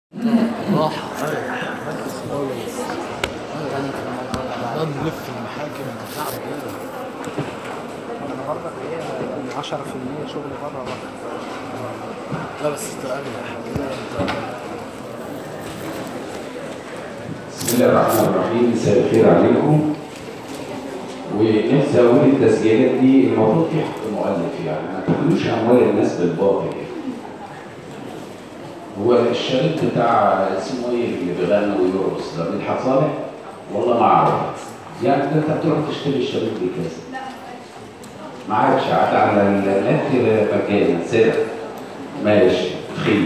راحة نقعد نلف المحاكم صعب كده انا برضك ليا 10% شغل بره بره لا بس انت اغلى كده انت بسم الله الرحمن الرحيم مساء الخير عليكم ونفسي اقول التسجيلات دي المفروض في حق مؤلف يعني ما تاكلوش اموال الناس بالباطل يعني. هو الشريط بتاع اسمه ايه اللي بيغني ويرقص ده مدحت صالح والله ما اعرف يعني ده انت بتروح تشتري الشريط بكذا ما عادش عاد على النت مجانا سرق ماشي خير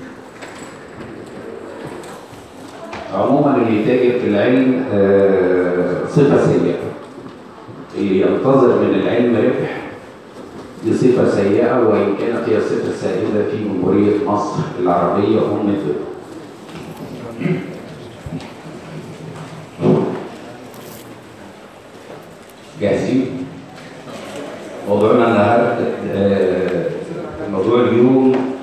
عموما اللي يتاجر في العلم آه، صفة سيئة اللي ينتظر من العلم ربح دي صفة سيئة وإن كانت هي صفة سائدة في جمهورية مصر العربية أم الدنيا جاهزين؟ موضوعنا النهارده آه، موضوع اليوم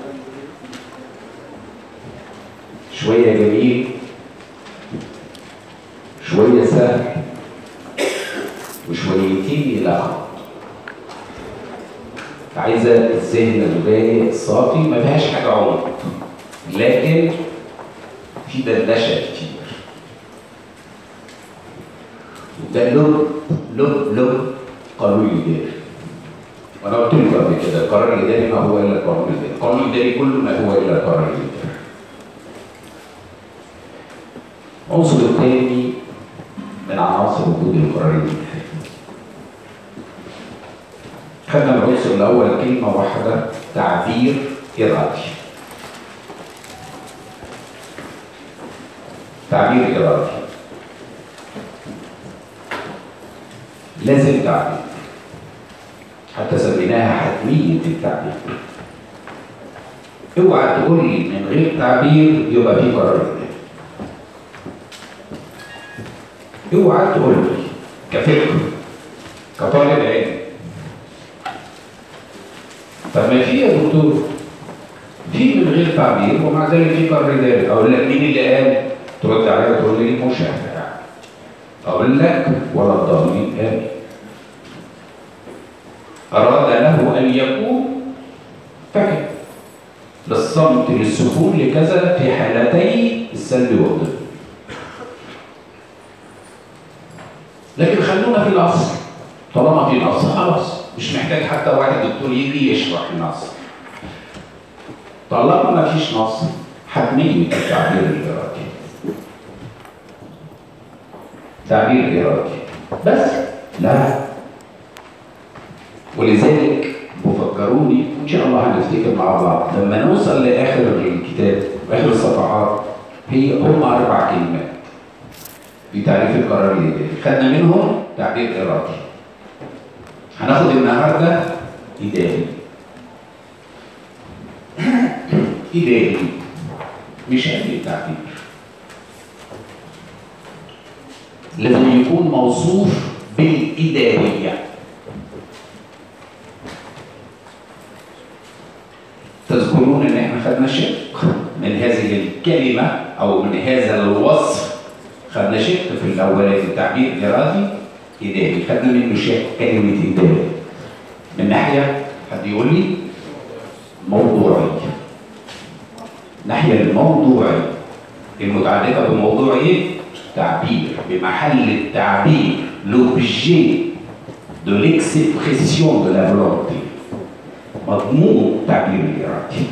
شوية جميل شوية سهل وشويتين يلخبط عايزة الذهن الرايق الصافي ما فيهاش حاجة عمق لكن في دردشة كتير وده لب لب لب قانون الإداري وأنا قلت لكم قبل كده القرار الإداري ما هو إلا القانون الإداري القانون الإداري كله ما هو إلا القرار الإداري العنصر الثاني من عناصر وجود القرار الإداري خدنا العنصر الأول كلمة واحدة تعبير إرادي تعبير إرادي لازم تعبير حتى سميناها حتمية التعبير اوعى تقول لي من غير تعبير يبقى في قرار إداري اوعى تقول لي كفكر كطالب علم طب ما في يا دكتور في من غير تعبير ومع ذلك في قرار اداري اقول لك مين اللي قال ترد عليا تقول لي مشافع اقول لك ولا الضالين قال اراد له ان يكون فكر للصمت للسكون لكذا في حالتي السلب والضد لكن خلونا في الاصل طالما في الاصل خلاص مش محتاج حتى واحد دكتور يجي يشرح النص طالما ما فيش نص حتمية التعبير الإرادي تعبير إرادي بس لا ولذلك بفكروني وإن شاء الله هنفتكر مع بعض لما نوصل لآخر الكتاب وآخر الصفحات هي هم أربع كلمات في تعريف القرار الإداري خدنا منهم تعبير إرادي هناخد النهارده إداري إداري مش أي تعبير لازم يكون موصوف بالإدارية تذكرون ان احنا خدنا شق من هذه الكلمة او من هذا الوصف خدنا شق في الاولاني تعبير ارادي اداري خدنا منه شق كلمة اداري من ناحية حد يقول لي موضوعية الناحية الموضوعية المتعلقة بموضوع ايه؟ تعبير بمحل التعبير l'objet de l'expression de la volonté مضمون التعبير الإرادي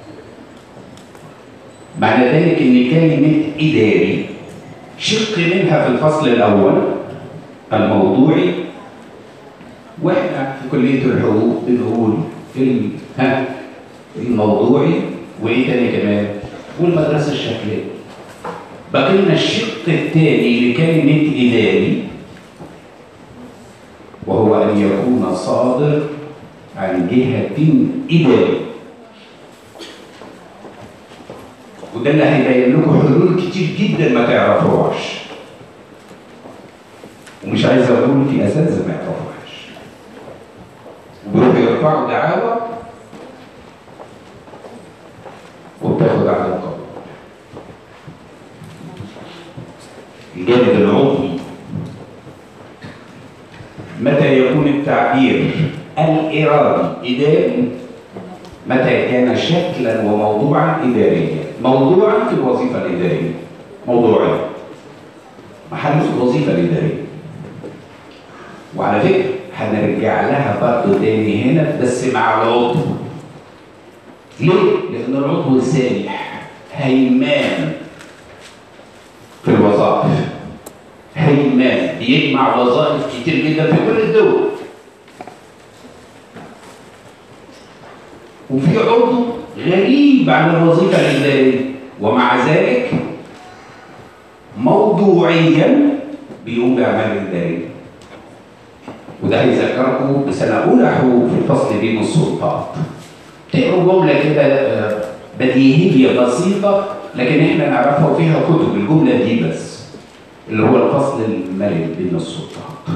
معنى ذلك ان كلمة إداري شق منها في الفصل الأول الموضوعي واحنا في كلية الحقوق بنقول ال- ها الموضوعي وايه تاني كمان والمدرسة الشكلية بقي لنا الشق الثاني لكلمة إداري وهو أن يكون صادر عن جهة إدارية وده اللي هيبين لكم حلول كتير جدا ما تعرفوهاش ومش عايز اقول في اساتذه ما يعرفوهاش وبيروحوا يرفعوا دعاوى وبتاخد على القبول الجانب العضوي متى يكون التعبير الإرادي إداري متى كان شكلا وموضوعا إداريا موضوعا في الوظيفة الإدارية موضوعيا محله في الوظيفة الإدارية وعلى فكرة هنرجع لها برضه تاني هنا بس مع العضو ليه؟ لأن العضو سامح هيمان في الوظائف هيمان بيجمع وظائف كتير جدا في كل الدول وفي عضو غريب عن الوظيفة الإدارية ومع ذلك موضوعيا بيقوم بأعمال إدارية وده هيذكركم بسنة أولى حقوق في الفصل بين السلطات تقروا جملة كده آه، بديهية بسيطة لكن احنا نعرفها وفيها كتب الجملة دي بس اللي هو الفصل المالي بين السلطات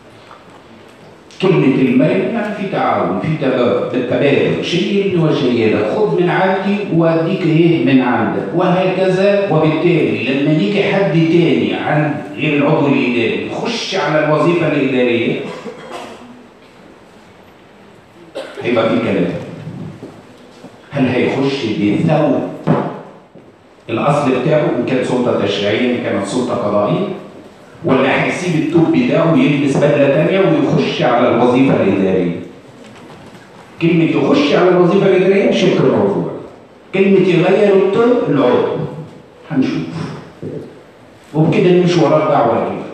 كلمة المال يعني في تعاون في تبا- تبادل شيء وشيء خد من عندي واديك ايه من عندك وهكذا وبالتالي لما يجي حد تاني عن غير العضو الاداري يخش على الوظيفة الادارية هيبقى في كلام هل هيخش بثوب الاصل بتاعه ان كانت سلطه تشريعيه ان كانت سلطه قضائيه ولا هيسيب التوب بتاعه ويلبس بدله تانية ويخش على الوظيفه الاداريه كلمه يخش على الوظيفه الاداريه شك الموضوع كلمه يغير التوب العضو هنشوف وبكده نمشي وراه الدعوه الكبيره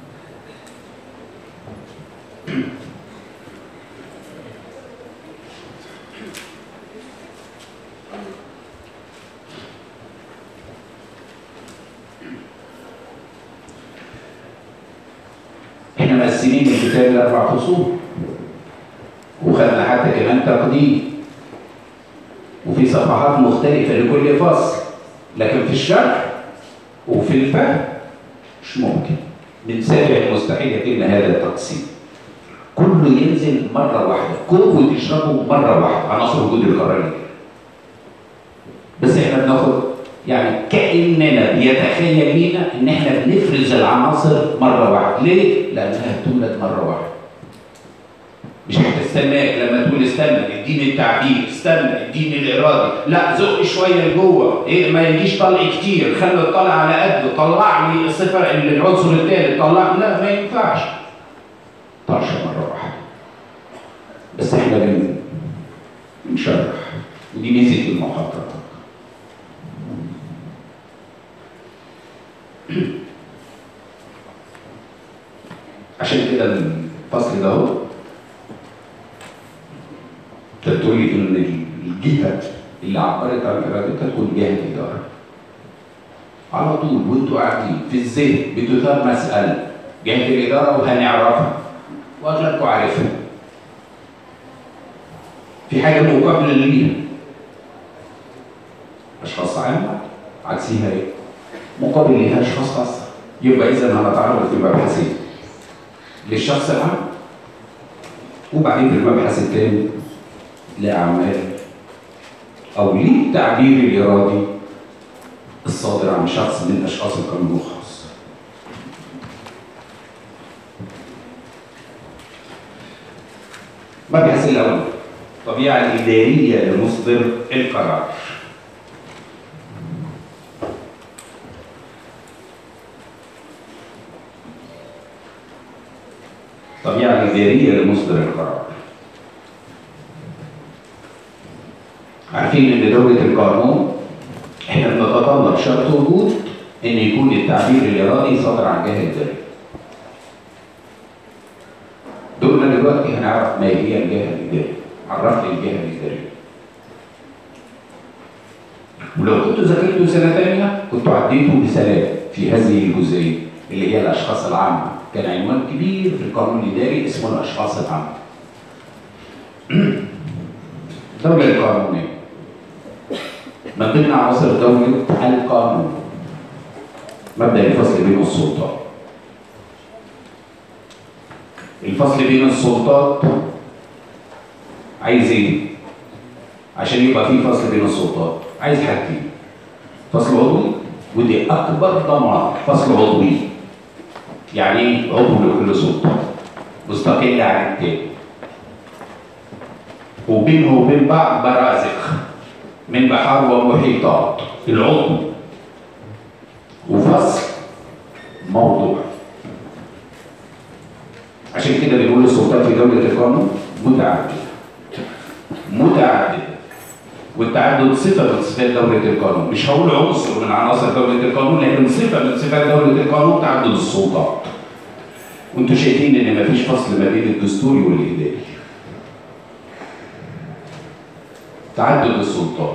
احنا مقسمين الكتاب لاربع فصول وخدنا حتى كمان تقديم وفي صفحات مختلفة لكل فصل لكن في الشرح وفي الفهم مش ممكن من سابع المستحيل يتم هذا التقسيم كله ينزل مرة واحدة كوب وتشربه مرة واحدة عناصر وجود القرار بس احنا بناخد يعني كأننا بيتخيل لينا ان احنا بنفرز العناصر مرة واحدة ليه؟ لأنها تولد مرة واحدة مش هتستناك لما تقول استنى اديني التعبير استنى اديني الارادي لا زق شويه لجوه ايه ما يجيش طلع كتير خلي الطلع على قده طلع لي الصفر العنصر الثالث طلع لا ما ينفعش طرشه مره واحده بس احنا بن بنشرح ودي ميزه المحاضره عشان كده الفصل ده هو انت بتقول لي ان الجهه اللي عبرت عن ارادتها تكون جهه الاداره على طول وانتوا قاعدين في الذهن بتثار مساله جهه الاداره وهنعرفها واغلبكم عارفها في حاجه مقابله ليها اشخاص عامه عكسيها ايه؟ مقابل ليها اشخاص خاصه يبقى اذا هنتعرض في مبحثين للشخص العام وبعدين في المبحث الثاني لأعمال أو للتعبير الإرادي الصادر عن شخص من أشخاص القانون الخاص. المبحث الأول الطبيعة الإدارية لمصدر القرار. الطبيعة الإدارية لمصدر القرار. عارفين ان دولة القانون احنا بنتطلب شرط وجود ان يكون التعبير الارادي صادر عن جهة ادارية. دورنا دلوقتي هنعرف ما هي الجهة الادارية. عرف لي الجهة الادارية. ولو كنتوا ذاكرتوا سنة ثانية كنتوا عديتوا بسلام في هذه الجزئية اللي هي الاشخاص العامة. كان عنوان كبير في القانون الاداري اسمه الاشخاص العامة. الدولة القانونية من ضمن عناصر دولة القانون مبدأ الفصل بين السلطات الفصل بين السلطات عايز ايه؟ عشان يبقى في فصل بين السلطات عايز حاجتين فصل عضوي ودي اكبر ضمان فصل عضوي يعني ايه عضو لكل سلطه مستقل عن التاني وبينه وبين بعض برازخ من بحار ومحيطات العضو وفصل موضوع عشان كده بنقول السلطات في دولة القانون متعددة متعددة والتعدد صفة من صفات دولة القانون مش هقول عنصر من عناصر دولة القانون لكن صفة من صفات دولة القانون تعدد السلطات وانتوا شايفين ان مفيش فصل ما بين الدستوري والإداري تعدد السلطات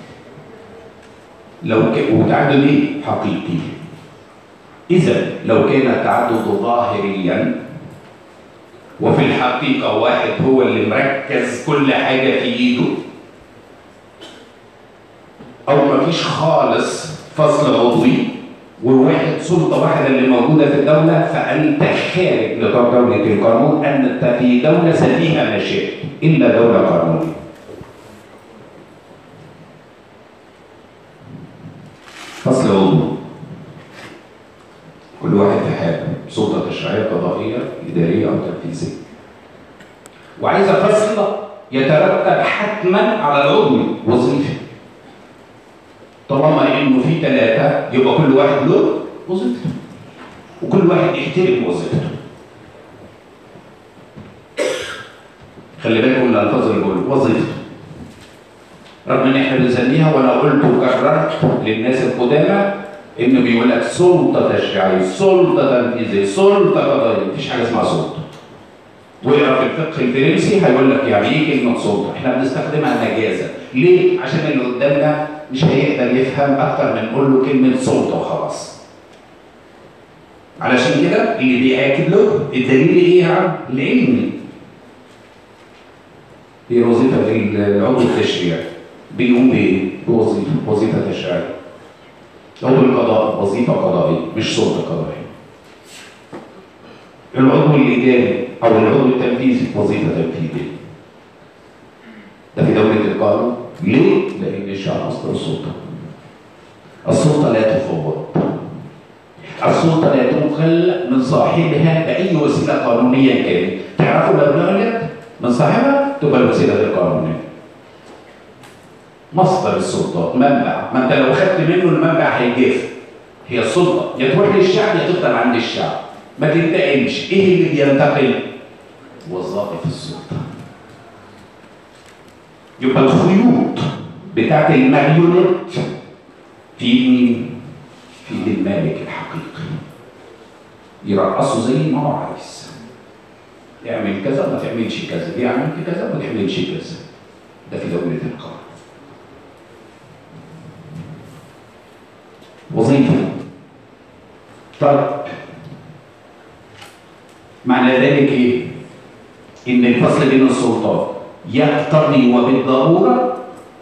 لو ك... وتعدد ايه؟ حقيقي إذا لو كان التعدد ظاهريا وفي الحقيقة واحد هو اللي مركز كل حاجة في إيده أو مفيش خالص فصل عضوي وواحد سلطة واحدة اللي موجودة في الدولة فأنت خارج نطاق دولة القانون أنت في دولة سفيهة ما شئت إلا دولة قانونية فصل عضوي كل واحد في حاله سلطة تشريعية قضائية إدارية أو تنفيذية وعايزة فصل يترتب حتما على العضو وظيفة طالما انه في ثلاثة يبقى كل واحد له وظيفته وكل واحد يحترم وظيفته خلي بالكم من الالفاظ اللي بقول وظيفته رغم ان احنا بنسميها وانا قلت وكررت للناس القدامى انه بيقول لك سلطه تشريعيه، سلطه تنفيذيه، سلطه قضائيه، مفيش حاجه اسمها سلطه. واقرا في الفقه الفرنسي هيقول لك يعني ايه كلمه سلطه؟ احنا بنستخدمها مجازا، ليه؟ عشان اللي قدامنا مش هيقدر يفهم اكتر من نقول له كلمه سلطه وخلاص. علشان كده اللي بيأكد له الدليل ايه يا عم؟ العلمي. هي وظيفه العضو التشريعي بيقوم بايه؟ بوظيفه وظيفه تشريعيه. عضو القضاء وظيفة قضائية مش سلطة قضائية. العضو الإداري أو العضو التنفيذي وظيفة تنفيذية. ده في دولة القانون ليه؟ لأن الشعب أصدر السلطة. السلطة لا تفوض. السلطة لا تنقل من صاحبها بأي وسيلة قانونية كانت. تعرفوا لو نقلت من صاحبها تبقى الوسيلة القانونية. مصدر السلطات منبع ما انت لو خدت منه المنبع هيجف هي السلطه يا تروح للشعب يا تفضل عند الشعب ما تنتقلش ايه اللي بينتقل وظائف السلطه يبقى الخيوط بتاعت الماريونيت في مين في ايد المالك الحقيقي يرقصه زي ما هو عايز اعمل كذا ما تعملش كذا دي عملت كذا ما تعملش كذا ده في دولة القانون وظيفة طيب معنى ذلك ايه؟ ان الفصل بين السلطات يقتضي وبالضرورة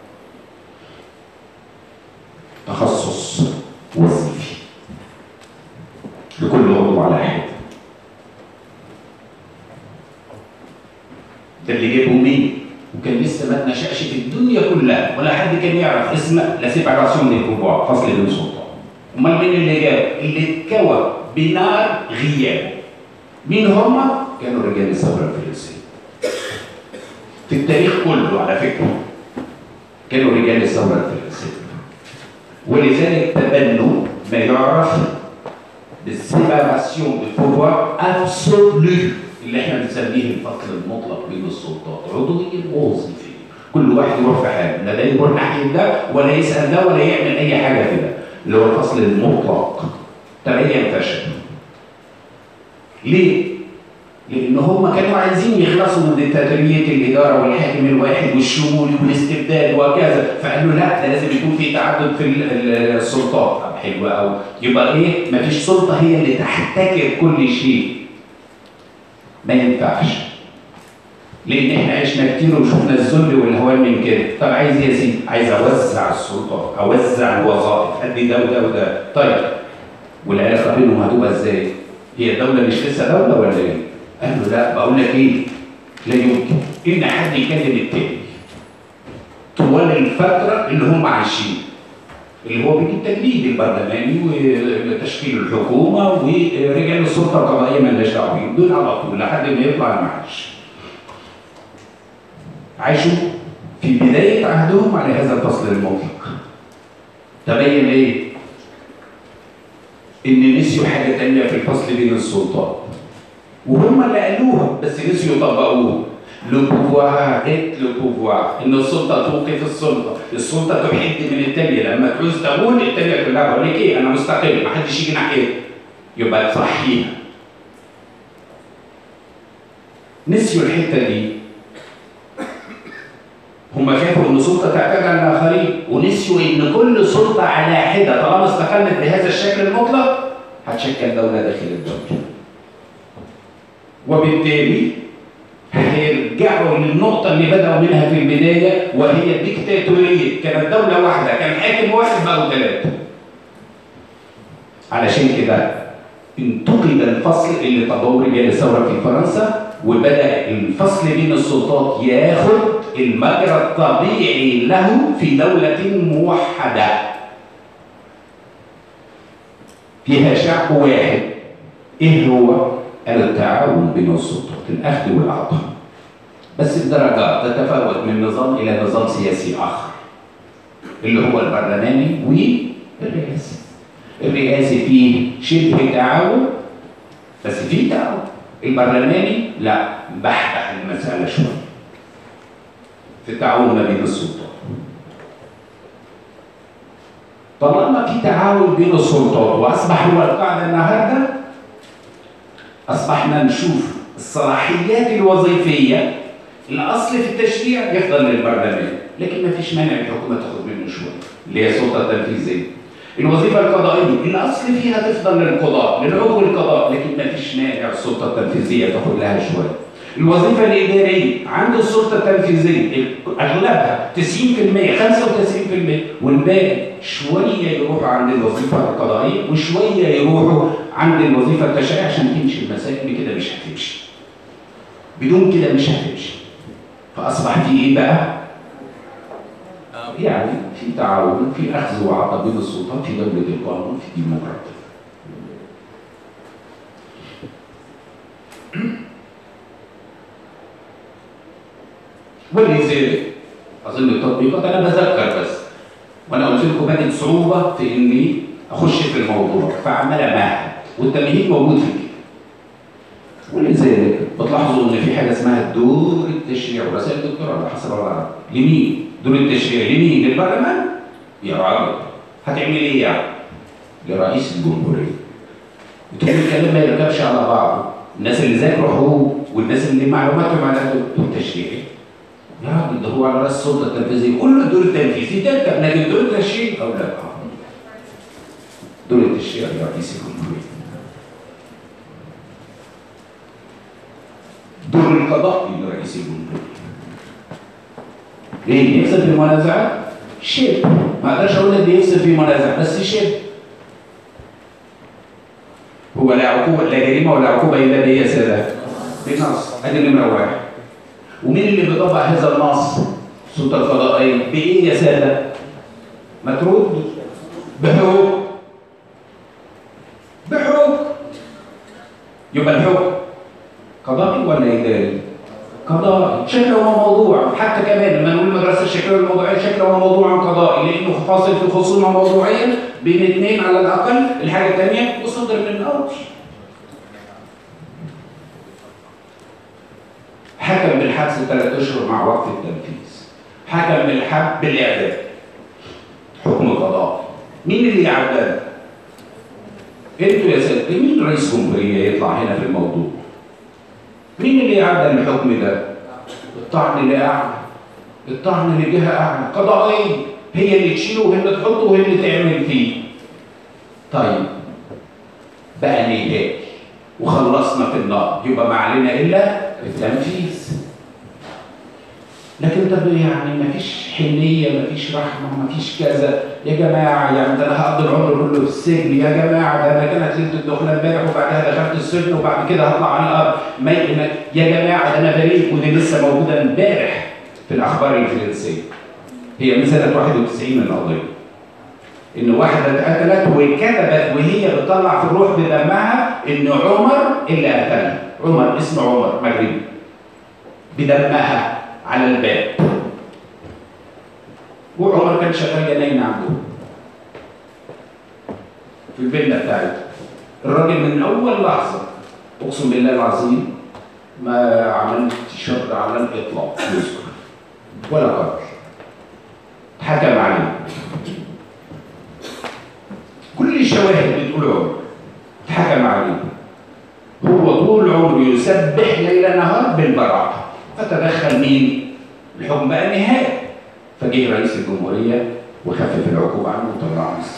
تخصص وظيفي لكل عضو على حد ده اللي جابه مين؟ وكان لسه ما اتنشأش في الدنيا كلها ولا حد كان يعرف اسم لا سيباراسيون دي بوفوار فصل بين السلطات امال مين اللي جاب؟ اللي اتكوى بنار غيابه مين هم؟ كانوا رجال الثوره الفرنسيه في التاريخ كله على فكره كانوا رجال الثوره الفرنسيه ولذلك تبنوا ما يعرف بالسيباراسيون دي بوفوار ابسولو اللي احنا بنسميه الفصل المطلق بين السلطات عضوي ووظيفي كل واحد يروح في حاله لا ده يروح ناحيه ده ولا يسال ده ولا يعمل اي حاجه كده اللي هو الفصل المطلق تبين فشل ليه؟ لان هم كانوا عايزين يخلصوا من ديكتاتوريه الاداره والحاكم الواحد والشمول والاستبداد وكذا فقالوا لا ده لازم يكون في تعدد في السلطات طب حلو قوي يبقى ايه؟ مفيش سلطه هي اللي تحتكر كل شيء ما ينفعش لان احنا عشنا كتير وشفنا الذل والهوان من كده طب عايز ايه يا سيدي عايز اوزع السلطات اوزع الوظائف ادي ده وده وده طيب والعلاقه بينهم هتبقى ازاي هي الدوله مش لسه دوله ولا ايه قال له لا بقول لك ايه لا يمكن ان حد يكلم التاني طوال الفتره اللي هم عايشين اللي هو بالتجديد البرلماني وتشكيل الحكومه ورجال السلطه القضائيه مالناش دعوه بيهم دول على طول لحد ما يطلع المعاش. عاشوا في بدايه عهدهم على هذا الفصل المطلق. تبين ايه؟ ان نسيوا حاجه تانية في الفصل بين السلطات. وهم اللي قالوها بس نسيوا يطبقوها. لو بوفوار ات لو بوفوار ان السلطه توقف السلطه، السلطه تحد من الثانيه لما تعوز تقول الثانيه كلها بقول لك ايه انا مستقل ما حدش يجي ناحيتي. يبقى تصحيها. نسيوا الحته دي هم شافوا ان السلطه تعتمد على الاخرين ونسيوا ان كل سلطه على حده طالما استقلت بهذا الشكل المطلق هتشكل دوله داخل الدوله. وبالتالي هيرجعوا للنقطة اللي بدأوا منها في البداية وهي الديكتاتورية، كانت دولة واحدة، كان حاكم واحد بقوا ثلاثة. علشان كده انتقد الفصل اللي طبقه رجال الثورة في فرنسا وبدأ الفصل بين السلطات ياخد المجرى الطبيعي له في دولة موحدة. فيها شعب واحد. ايه هو؟ التعاون بين السلطات الأخذ والعطاء بس بدرجات تتفاوت من نظام إلى نظام سياسي آخر اللي هو البرلماني والرئاسي الرئاسي فيه شبه تعاون بس فيه تعاون البرلماني لا بحبح المسألة شوية في التعاون ما بين السلطات طالما في تعاون بين السلطات واصبح هو القاعده النهارده اصبحنا نشوف الصلاحيات الوظيفيه الاصل في التشريع يفضل للبرلمان لكن ما فيش مانع الحكومه تاخد منه شويه اللي هي السلطه التنفيذيه الوظيفه القضائيه الاصل فيها تفضل للقضاء للعضو القضاء لكن ما فيش مانع السلطه التنفيذيه تاخد لها شويه الوظيفه الاداريه عند السلطه التنفيذيه اغلبها 90% 95% والباقي شويه يروحوا عند الوظيفه القضائيه وشويه يروحوا عند الوظيفه التشريعيه عشان تمشي المسائل كده مش هتمشي. بدون كده مش هتمشي. فاصبح في ايه بقى؟ يعني في تعاون في اخذ وعطاء بين السلطات في دوله القانون في ديمقراطيه. ولذلك اظن التطبيقات انا بذكر بس وانا قلت لكم بدت صعوبه في اني اخش في الموضوع فعمال امهد والتمهيد موجود في الكتاب ولذلك بتلاحظوا ان في حاجه اسمها دور التشريع ورسائل الدكتوراه على حسب العرب لمين؟ دور التشريع لمين؟ للبرلمان؟ يا راجل هتعمل ايه يعني؟ لرئيس الجمهوريه بتقول الكلام ما يركبش على بعضه الناس اللي ذاكروا حقوق والناس اللي معلوماتهم على الدور التشريعي يا راجل ده هو على راس السلطه التنفيذيه كل الدور التنفيذي تركب لكن دور التشريع او لا دور التشريع لرئيس الجمهوريه دور القضاء لرئيس الجمهوريه ليه يفصل في المنازعات؟ شبه ما اقدرش اقول ان يفصل في منازعات بس شبه هو لا عقوبه لا جريمه ولا عقوبه الا بايه يا ساده؟ بنص ادي نمره واحد ومين اللي بيطبق هذا النص؟ السلطه القضائيه بايه يا ساده؟ ما ترد بحكم بحكم يبقى الحكم قضائي ولا اداري؟ قضائي شكل هو موضوع حتى كمان لما نقول المدرسه الشكليه الموضوعيه شكل هو موضوع قضائي لانه فاصل في خصومه موضوعيه بين اثنين على الاقل الحاجه الثانيه وصدر من الاول حكم بالحبس ثلاث اشهر مع وقف التنفيذ حكم بالحبس بالاعدام حكم قضائي مين اللي يعدل انتوا يا سيدي مين رئيس جمهوريه يطلع هنا في الموضوع مين اللي يعدل الحكم ده الطعن لاعلى الطعن لجهه اعلى قضائيه هي اللي تشيله وهي اللي تحطه وهي اللي تعمل فيه طيب بقى نهائي وخلصنا في النار يبقى ما علينا الا التنفيذ لكن طب يعني ما فيش حنيه ما فيش رحمه ما فيش كذا يا جماعه يعني ده انا هقضي العمر كله في السجن يا جماعه ده انا كانت ليله الدخله امبارح وبعدها دخلت السجن وبعد كده هطلع على الارض ما يا جماعه ده انا بريء ودي لسه موجوده امبارح في الاخبار الفرنسيه هي من سنه 91 القضيه ان واحده اتقتلت وكتبت وهي بتطلع في الروح بدمها ان عمر اللي قتلها عمر اسمه عمر مغربي بدمها على الباب وعمر كان شغال جناين عنده في الفيلا بتاعته الراجل من اول لحظه اقسم بالله العظيم ما عملت شر على الاطلاق يذكر ولا قتل اتحكم عليه كل الشواهد بتقول عمر اتحكم عليه هو طول عمره يسبح ليل نهار بالبراءة فتدخل مين؟ الحكم بقى نهائي فجه رئيس الجمهورية وخفف العقوبة عنه وطلعه مصر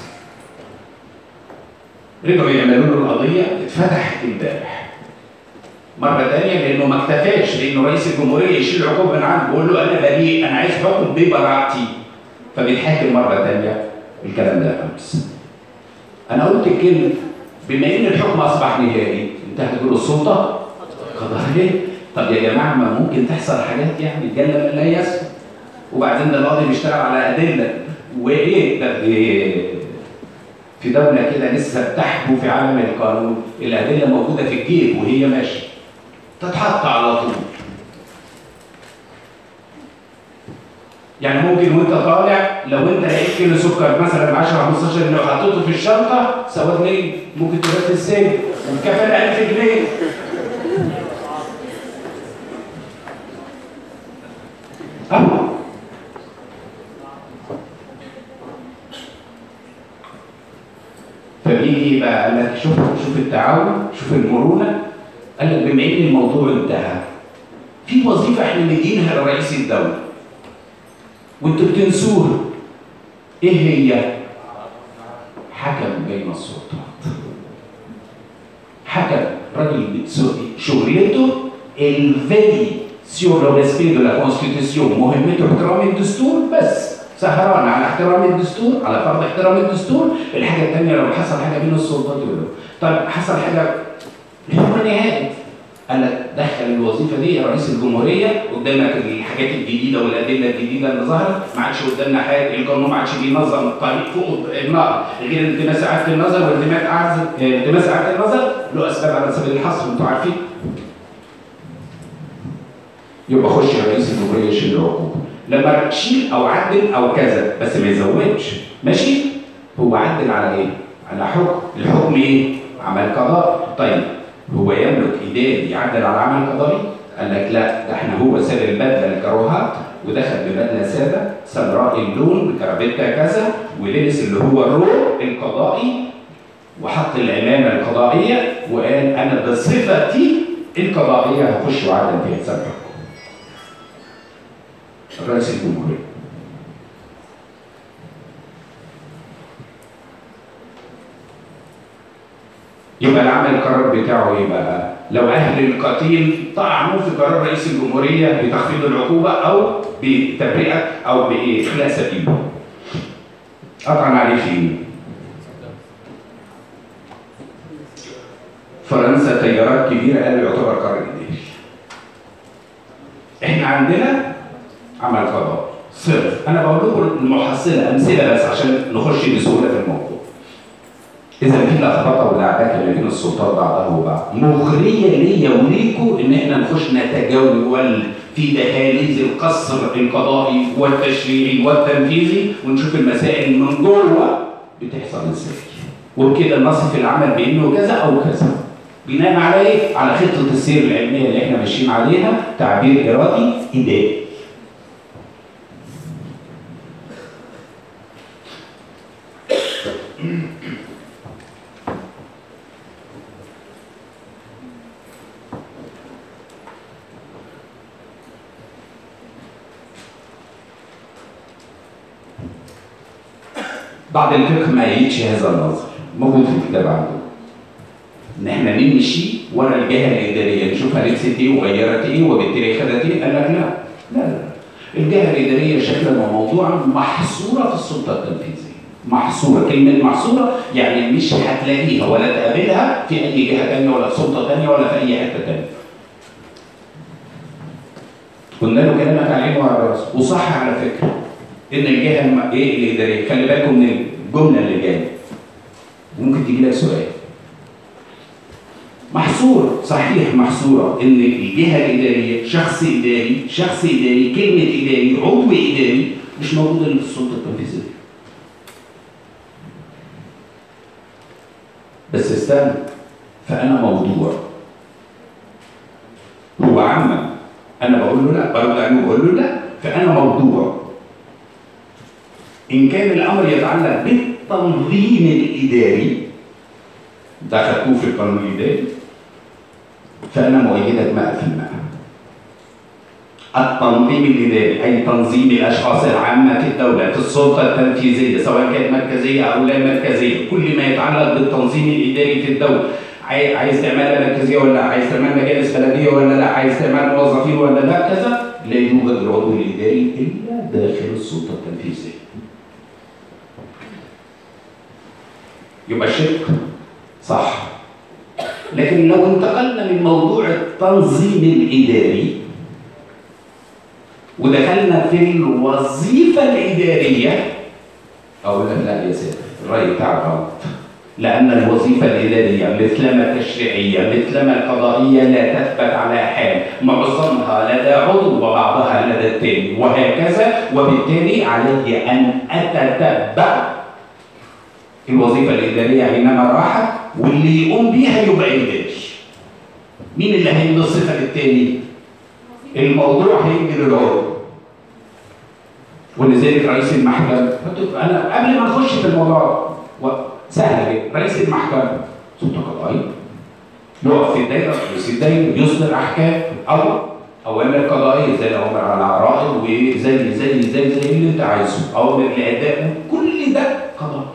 رجعوا يعملوا له القضية اتفتحت امبارح مرة تانية لأنه ما اكتفاش لأنه رئيس الجمهورية يشيل العقوبة من عنده بيقول له أنا بريء أنا عايز حكم ببراءتي فبيتحاكم مرة تانية الكلام ده أمس أنا قلت الكلمة بما إن الحكم أصبح نهائي أنت هتقول السلطة قضائية طب يا جماعة ما ممكن تحصل حاجات يعني جل من لا يسمع وبعدين ده القاضي بيشتغل على أدلة وإيه ده إيه في دولة كده لسه بتحبو في عالم القانون الأدلة موجودة في الجيب وهي ماشية تتحط على طول يعني ممكن وانت طالع لو انت لقيت كيلو سكر مثلا ب 10 15 جنيه وحطيته في الشنطه سواد ليه؟ ممكن تبقى في السجن ومكافئ 1000 جنيه أهو فبيجي بقى قال لك شوف شوف التعاون شوف المرونه قال لك بما ان الموضوع انتهى في وظيفه احنا مدينها لرئيس الدوله وانتوا بتنسوها ايه هي؟ حكم بين السلطات حكم راجل شغلته الفي سيور لو ريسبي دو لا كونستيتيسيون مهمته احترام الدستور بس سهران على احترام الدستور على فرض احترام الدستور الحاجه الثانيه لو حصل حاجه بين السلطات يقول له طيب حصل حاجه الحكم نهائي قال لك دخل الوظيفه دي رئيس الجمهوريه قدامك الحاجات الجديده والادله الجديده اللي ظهرت ما عادش قدامنا حاجه القانون ما عادش بينظم الطريق فوق النقل غير التماس اعاده النظر والتماس اعاده التماس اعاده النظر له اسباب على سبيل الحصر انتوا عارفين يبقى خش يا رئيس الجمهوريه يشيل العقوبه لما تشيل او عدل او كذا بس ما يزودش ماشي هو عدل على ايه؟ على حكم الحكم ايه؟ عمل قضاء طيب هو يملك اداري يعدل على عمل قضائي؟ قال لك لا ده احنا هو ساب البدله الكروهات ودخل ببدله ساده سمراء اللون بكرافته كذا ولبس اللي هو الروب القضائي وحط العمامه القضائيه وقال انا بصفتي القضائيه هخش وعدل في حساب الحكم. رئيس الجمهوريه يبقى العمل القرار بتاعه ايه بقى؟ لو اهل القتيل طعنوا في قرار رئيس الجمهوريه بتخفيض العقوبه او بتبرئه او باخلاء سبيله. اطعن عليه فين؟ فرنسا تيارات كبيره قالوا يعتبر قرار اداري. احنا عندنا عمل قضاء صرف انا بقول لكم المحصله امثله بس عشان نخش بسهوله في الموضوع. إذا في لخبطة ولعبكة ما بين السلطات بعضها وبعض، مغرية ليا وليكوا إن إحنا نخش نتجول في دهاليز القصر القضائي والتشريعي والتنفيذي ونشوف المسائل من جوه بتحصل إزاي. وبكده نصف العمل بإنه كذا أو كذا. بناء على إيه؟ على خطة السير العلمية اللي إحنا ماشيين عليها تعبير إرادي إداري. بعض الفقه ما يجيش هذا النظر موجود في الكتاب عنده ان احنا نمشي ورا الجهه الاداريه نشوفها لبست ايه وغيرت ايه وبالتالي خدت ايه قال لك لا لا لا الجهه الاداريه شكلا وموضوعا محصوره في السلطه التنفيذيه محصوره كلمه محصوره يعني مش هتلاقيها ولا تقابلها في اي جهه ثانيه ولا في سلطه ثانيه ولا في اي حته ثانيه قلنا له كلامك على عينه وعلى راسه وصح على فكره ان الجهه الم... ايه الاداريه خلي بالكم من الجمله اللي جايه ممكن تجي لك سؤال محصور صحيح محصوره ان الجهه الاداريه شخص اداري شخص اداري كلمه اداري عضو اداري مش موجوده الا في السلطه التنفيذيه بس استنى فانا موضوع هو عمم انا بقول له لا برد عنه بقول له لا فانا موضوع ان كان الامر يتعلق بالتنظيم الاداري ده خدتوه في القانون الاداري فانا مؤيدك 100% التنظيم الاداري اي تنظيم الاشخاص العامه في الدوله في السلطه التنفيذيه سواء كانت مركزيه او لا مركزيه كل ما يتعلق بالتنظيم الاداري في الدوله عاي- عايز تعملها مركزيه ولا لا عايز تعمل مجالس بلديه ولا لا عايز تعمل موظفين ولا لا كذا لا يوجد العضو الاداري الا داخل السلطه التنفيذيه يبقى الشق صح لكن لو انتقلنا من موضوع التنظيم الاداري ودخلنا في الوظيفه الاداريه اقول لك لا يا سيدي الراي بتاعك غلط لان الوظيفه الاداريه مثلما التشريعيه مثلما القضائيه لا تثبت على حال معظمها لدى عضو وبعضها لدى الثاني وهكذا وبالتالي علي ان اتتبع الوظيفه الاداريه حينما راحت واللي يقوم بيها يبقى اداري مين اللي هيدي الصفه للتاني؟ الموضوع هيجي للعضو ولذلك رئيس المحكمة أنا قبل ما نخش في الموضوع و- سهل جدا رئيس المحكمة سلطة قضائية يقف في الدايرة رئيس الدايرة يصدر أحكام أو أوامر قضائية زي الأوامر على العرائض وزي زي زي زي اللي أنت عايزه أوامر لأداء كل ده قضائي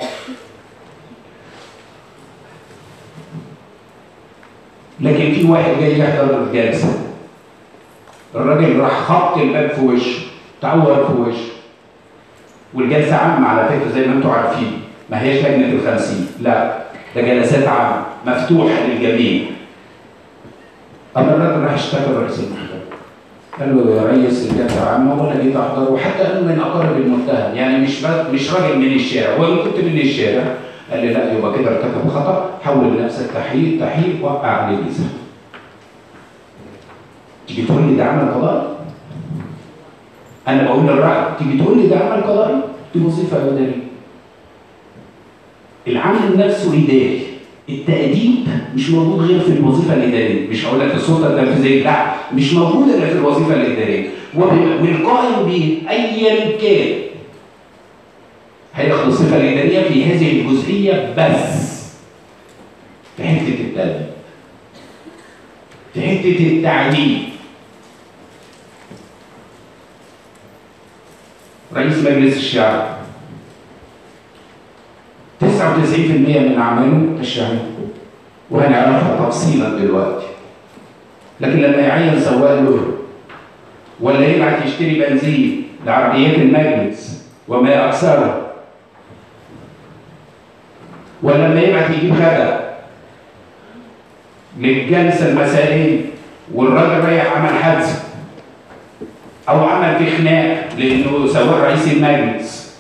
لكن في واحد جاي يحضر الجلسة الراجل راح خبط الباب في وشه تعور في وشه والجلسه عامه على فكره زي ما انتم عارفين ما هيش لجنه الخمسين لا ده جلسات عامه مفتوحه للجميع اما الراجل راح اشتكى رئيس المحكمه قال له يا ريس الجلسه عامه وانا جيت احضر وحتى انه من اقارب المتهم يعني مش را- مش راجل من الشارع هو كنت من الشارع قال لي لا يبقى كده ارتكب خطا حول نفسك تحقيق تحقيق وقع عليه جزاء تيجي تقول لي ده عمل قضائي انا بقول للراي تيجي تقول لي ده عمل قضائي دي وظيفه اداريه العمل نفسه اداري التأديب مش موجود غير في الوظيفة الإدارية، مش هقول لك في السلطة التنفيذية، لا مش موجود إلا في الوظيفة الإدارية، وب- والقائم به أيا كان هياخد الصفة الإدارية في هذه الجزئية بس في حتة التأديب في حتة التعديل رئيس مجلس الشعب 99% من أعماله تشريعية وهنعرفها تفصيلا دلوقتي لكن لما يعين سواق له ولا يبعت يشتري بنزين لعربيات المجلس وما أكثره ولا لما يبعت يجيب غدا للجلسة المسائية والراجل رايح عمل حادثة أو عمل في خناق لأنه سواء رئيس المجلس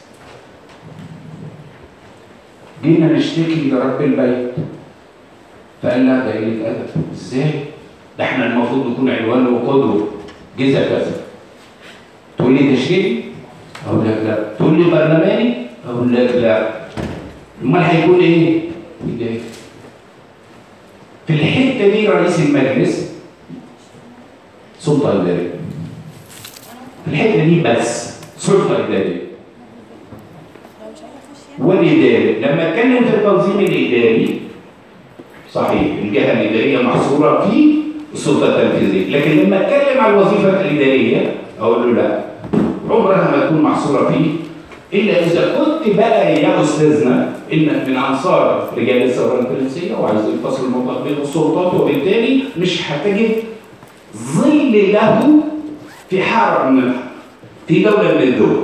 جينا نشتكي لرب البيت فقال لا ده قلة أدب إزاي؟ ده إحنا المفروض نكون عنوان وقدوة جزء كذا تقول لي تشريعي؟ أقول لك لا تقول لي برلماني؟ أقول لك لا أمال هيكون إيه؟ إيه؟ في الحتة دي رئيس المجلس سلطة إدارية في الحته دي بس سلطه اداريه والاداري لما اتكلم في التنظيم الاداري صحيح الجهه الاداريه محصوره في السلطه التنفيذيه لكن لما اتكلم عن الوظيفه الاداريه اقول له لا عمرها ما تكون محصوره فيه الا اذا كنت بقى يا استاذنا انك من انصار رجال الثوره الفرنسيه وعايز يفصل الموضوع بين السلطات وبالتالي مش هتجد ظل له في حارة من في دولة من الدول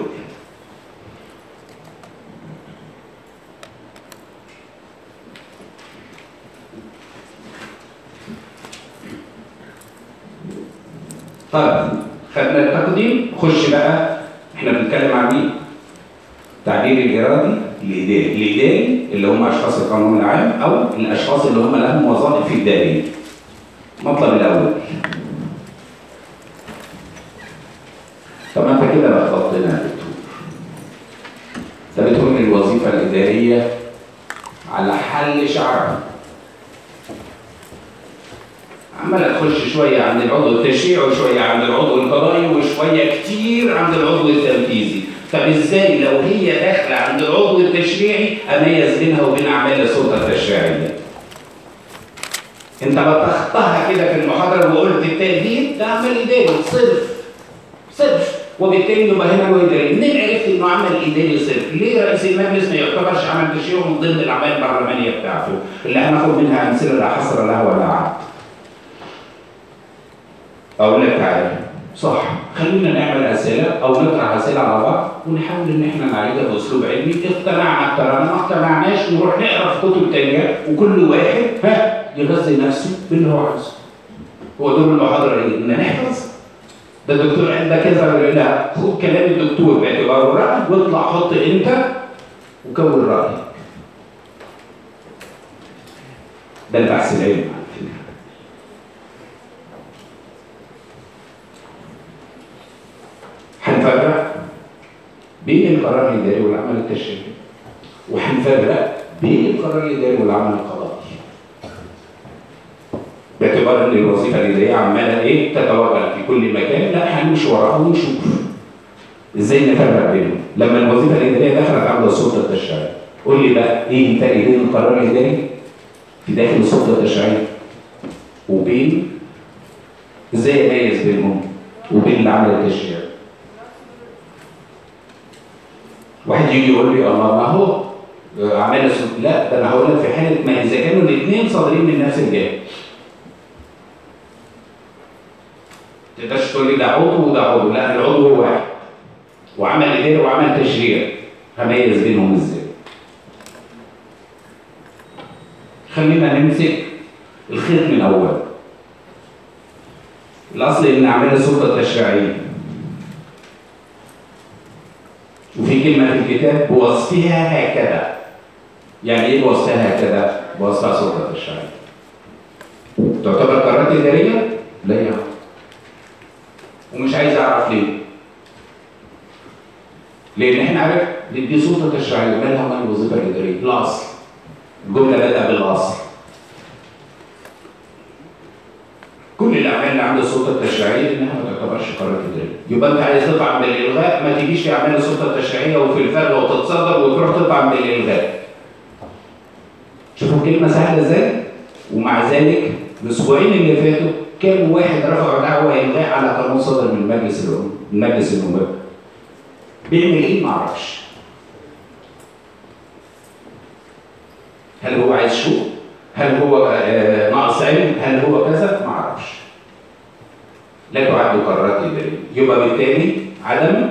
طيب خدنا التقديم خش بقى احنا بنتكلم عن مين؟ التعبير الإرادي الاداري الاداري اللي هم اشخاص القانون العام او الاشخاص اللي هم لهم وظائف اداريه المطلب الاول طب ما انت كده لخبطتنا يا دكتور ده بتقول لي الوظيفه الاداريه على حل شعرها عمال تخش شويه عند العضو التشريعي وشويه عند العضو القضائي وشويه كتير عند العضو التنفيذي طب ازاي لو هي داخله عند العضو التشريعي اميز بينها وبين اعمال السلطه التشريعيه انت بطختها كده في المحاضره وقلت التأديب ده عمل اداري صرف صرف وبالتالي يبقى هنا هو اداري منين عرفت انه عمل اداري صرف ليه رئيس المجلس ما يعتبرش عمل تشريع من ضمن الاعمال البرلمانيه بتاعته اللي هناخد منها امثله لا حصر لها ولا عد اقول لك تعالى صح خلينا نعمل اسئله او نطرح اسئله على بعض ونحاول ان احنا نعالجها باسلوب علمي اقتنعنا اقتنعنا ما اقتنعناش نروح نقرا في كتب تانيه وكل واحد ها يغذي نفسه باللي هو عايزه هو دور المحاضره ايه؟ ان نحفظ ده الدكتور قال ده كذا ولا لا خد كلام الدكتور باعتباره راي واطلع حط انت وكون رايك ده البحث العلمي على فكره هنفرق بين القرار الاداري والعمل التشريعي وهنفرق بين القرار الاداري والعمل القضائي باعتبار ان الوظيفه الاداريه عماله ايه تتوغل في كل مكان لا هنمشي وراها ونشوف ازاي نفرق بينهم لما الوظيفه الاداريه دخلت عند السلطه التشريعيه قول لي بقى ايه الفرق بين القرار الاداري في داخل السلطه التشريعيه وبين ازاي اميز بينهم وبين العمل التشريعي واحد يجي يقول لي الله ما هو اعمال السلطه لا ده انا هقول لك في حاله ما اذا كانوا الاثنين صادرين من نفس الجهه تقدرش تقول لي ده عضو وده عضو لا العضو هو واحد وعمل اداري وعمل تشريع هميز بينهم ازاي خلينا نمسك الخيط من اول الاصل ان اعمال السلطه التشريعيه وفي كلمه في الكتاب بوصفها هكذا يعني ايه بوصفها هكذا بوصفها سلطه تشريعيه تعتبر قرارات اداريه لا يا عم ومش عايز اعرف ليه لان احنا عارف دي, دي سلطه تشريعيه مالها ومال الوظيفه الاداريه الاصل الجمله بدأ بالاصل كل الاعمال اللي عند السلطه التشريعيه انها ما تعتبرش قرارات اداريه يبقى انت عايز تطعن بالالغاء ما تجيش في اعمال السلطه التشريعيه وفي الفرق وتتصدر وتروح تطعن بالالغاء شوفوا الكلمه سهله ازاي ومع ذلك الاسبوعين اللي فاتوا كام واحد رفعوا دعوه الغاء على قانون صدر من مجلس الأم مجلس النواب بيعمل ايه ما اعرفش هل هو عايز شو هل هو آه، ناقص علم هل هو كذا ما اعرفش لا تعد قرارات اداريه يبقى بالتالي عدم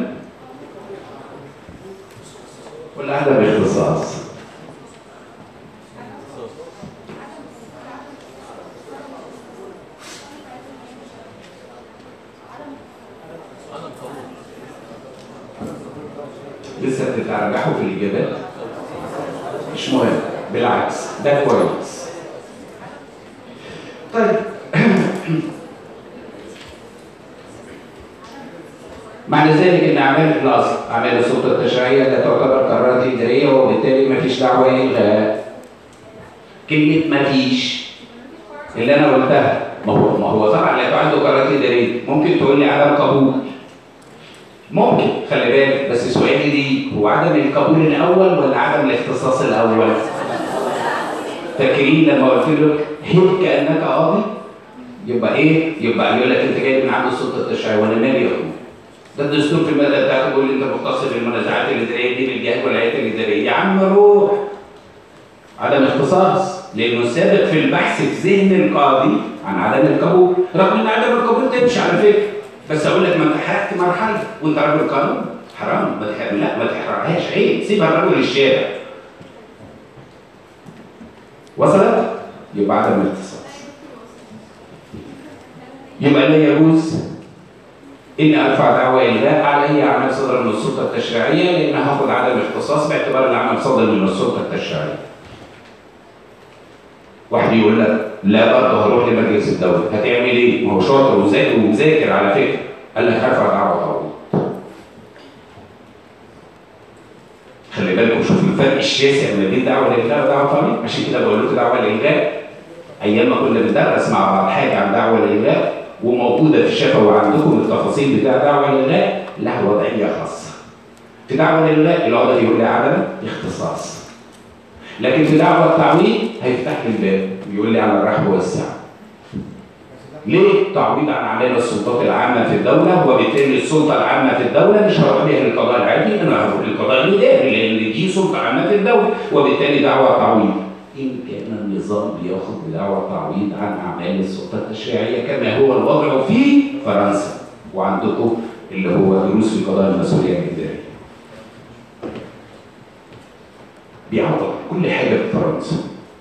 ولا عدم اختصاص لسه بتترجحوا في الاجابات مش مهم بالعكس ده كويس طيب معنى ذلك ان اعمال الاصل اعمال السلطه التشريعيه لا تعتبر قرارات اداريه وبالتالي ما فيش دعوه الغاء كلمه ما فيش اللي انا قلتها ما هو ما هو طبعا لا تعد قرارات اداريه ممكن تقول لي عدم قبول ممكن خلي بالك بس سؤالي لي هو عدم القبول الاول ولا عدم الاختصاص الاول؟ فاكرين لما قلت لك هب كانك قاضي يبقى ايه؟ يبقى يقول لك انت جاي من عند السلطه التشريعيه وانا مالي يا اخويا؟ ده الدستور في الماده بتاعته بيقول لي انت مختص بالمنازعات الاداريه دي بالجهات والهيئات الاداريه يا عم روح عدم اختصاص لانه سابق في البحث في ذهن القاضي عن عدم القبول رغم ان عدم القبول تمشي على فكره بس اقول لك ما انت حرقت مرحله وانت راجل قانون حرام ما تحرق لا ما تحرقهاش عيب سيبها الرجل الشارع وصلت يبقى عدم الاختصاص يبقى لا يجوز اني ارفع دعوى الغاء على اي اعمال صدر من السلطه التشريعيه لان هاخد عدم اختصاص باعتبار العمل صدر من السلطه التشريعيه. واحد يقول لك لا برضه هروح لمجلس الدوله، هتعمل ايه؟ ما هو شاطر وذاكر ومذاكر على فكره. قال لك هرفع دعوى تعويض. خلي بالكم شوفوا الفرق الشاسع ما بين دعوه للغاء ودعوه تعويض، عشان كده بقول لكم دعوه للغاء ايام ما كنا بندرس مع بعض حاجه عن دعوه للغاء وموجوده في الشفوي عندكم التفاصيل بتاع دعوه للغاء لها وضعيه خاصه. في دعوه للغاء العقده يقول لي عدم اختصاص. لكن في دعوه التعويض هيفتح لي الباب يقول لي على الرحب والسعه. ليه؟ تعويض عن اعمال السلطات العامه في الدوله وبالتالي السلطه العامه في الدوله مش هروح بيها للقضاء العادي انا هروح للقضاء الاداري لان دي سلطه عامه في الدوله وبالتالي دعوه تعويض. إن كان النظام بياخد بدعوى تعويض عن أعمال السلطة التشريعية كما هو الوضع في فرنسا وعندكم اللي هو دروس في قضايا المسؤولية الإدارية. بيعوض كل حاجة في فرنسا.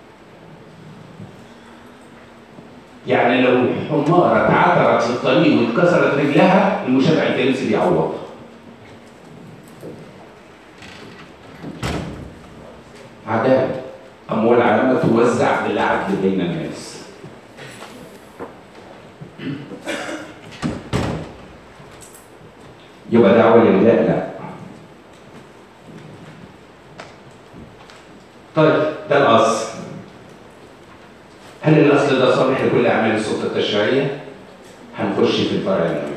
يعني لو حمارة اتعثرت في الطريق واتكسرت رجلها المشرع الفرنسي بيعوضها. عدالة أموال عامة توزع بالعدل بين الناس. يبقى دعوة لله لا. طيب ده الأصل. هل الأصل ده صالح لكل أعمال السلطة التشريعية؟ هنخش في الفرع الأول.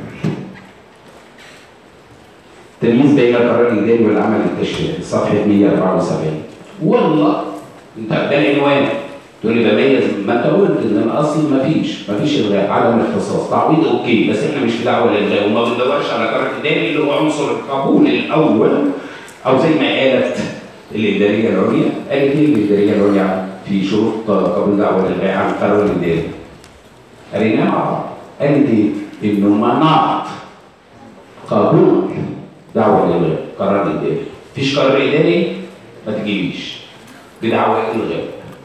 تمييز بين القرار الإداري والعمل التشريعي صفحة 174 والله انت ده العنوان تقول لي بميز ما انت قلت ان الاصل ما فيش ما فيش الغاء عدم اختصاص تعويض اوكي بس احنا مش في دعوه للغاء وما بندورش على قرار اداري اللي هو عنصر القبول الاول او زي ما قالت الاداريه العليا قالت ايه الاداريه العليا في شروط قبول دعوه للغاء عن القرار الاداري قريناها مع بعض قالت ايه؟ انه مناط قبول دعوه للغاء قرار اداري مفيش قرار اداري ما تجيبيش بدعوى الغاء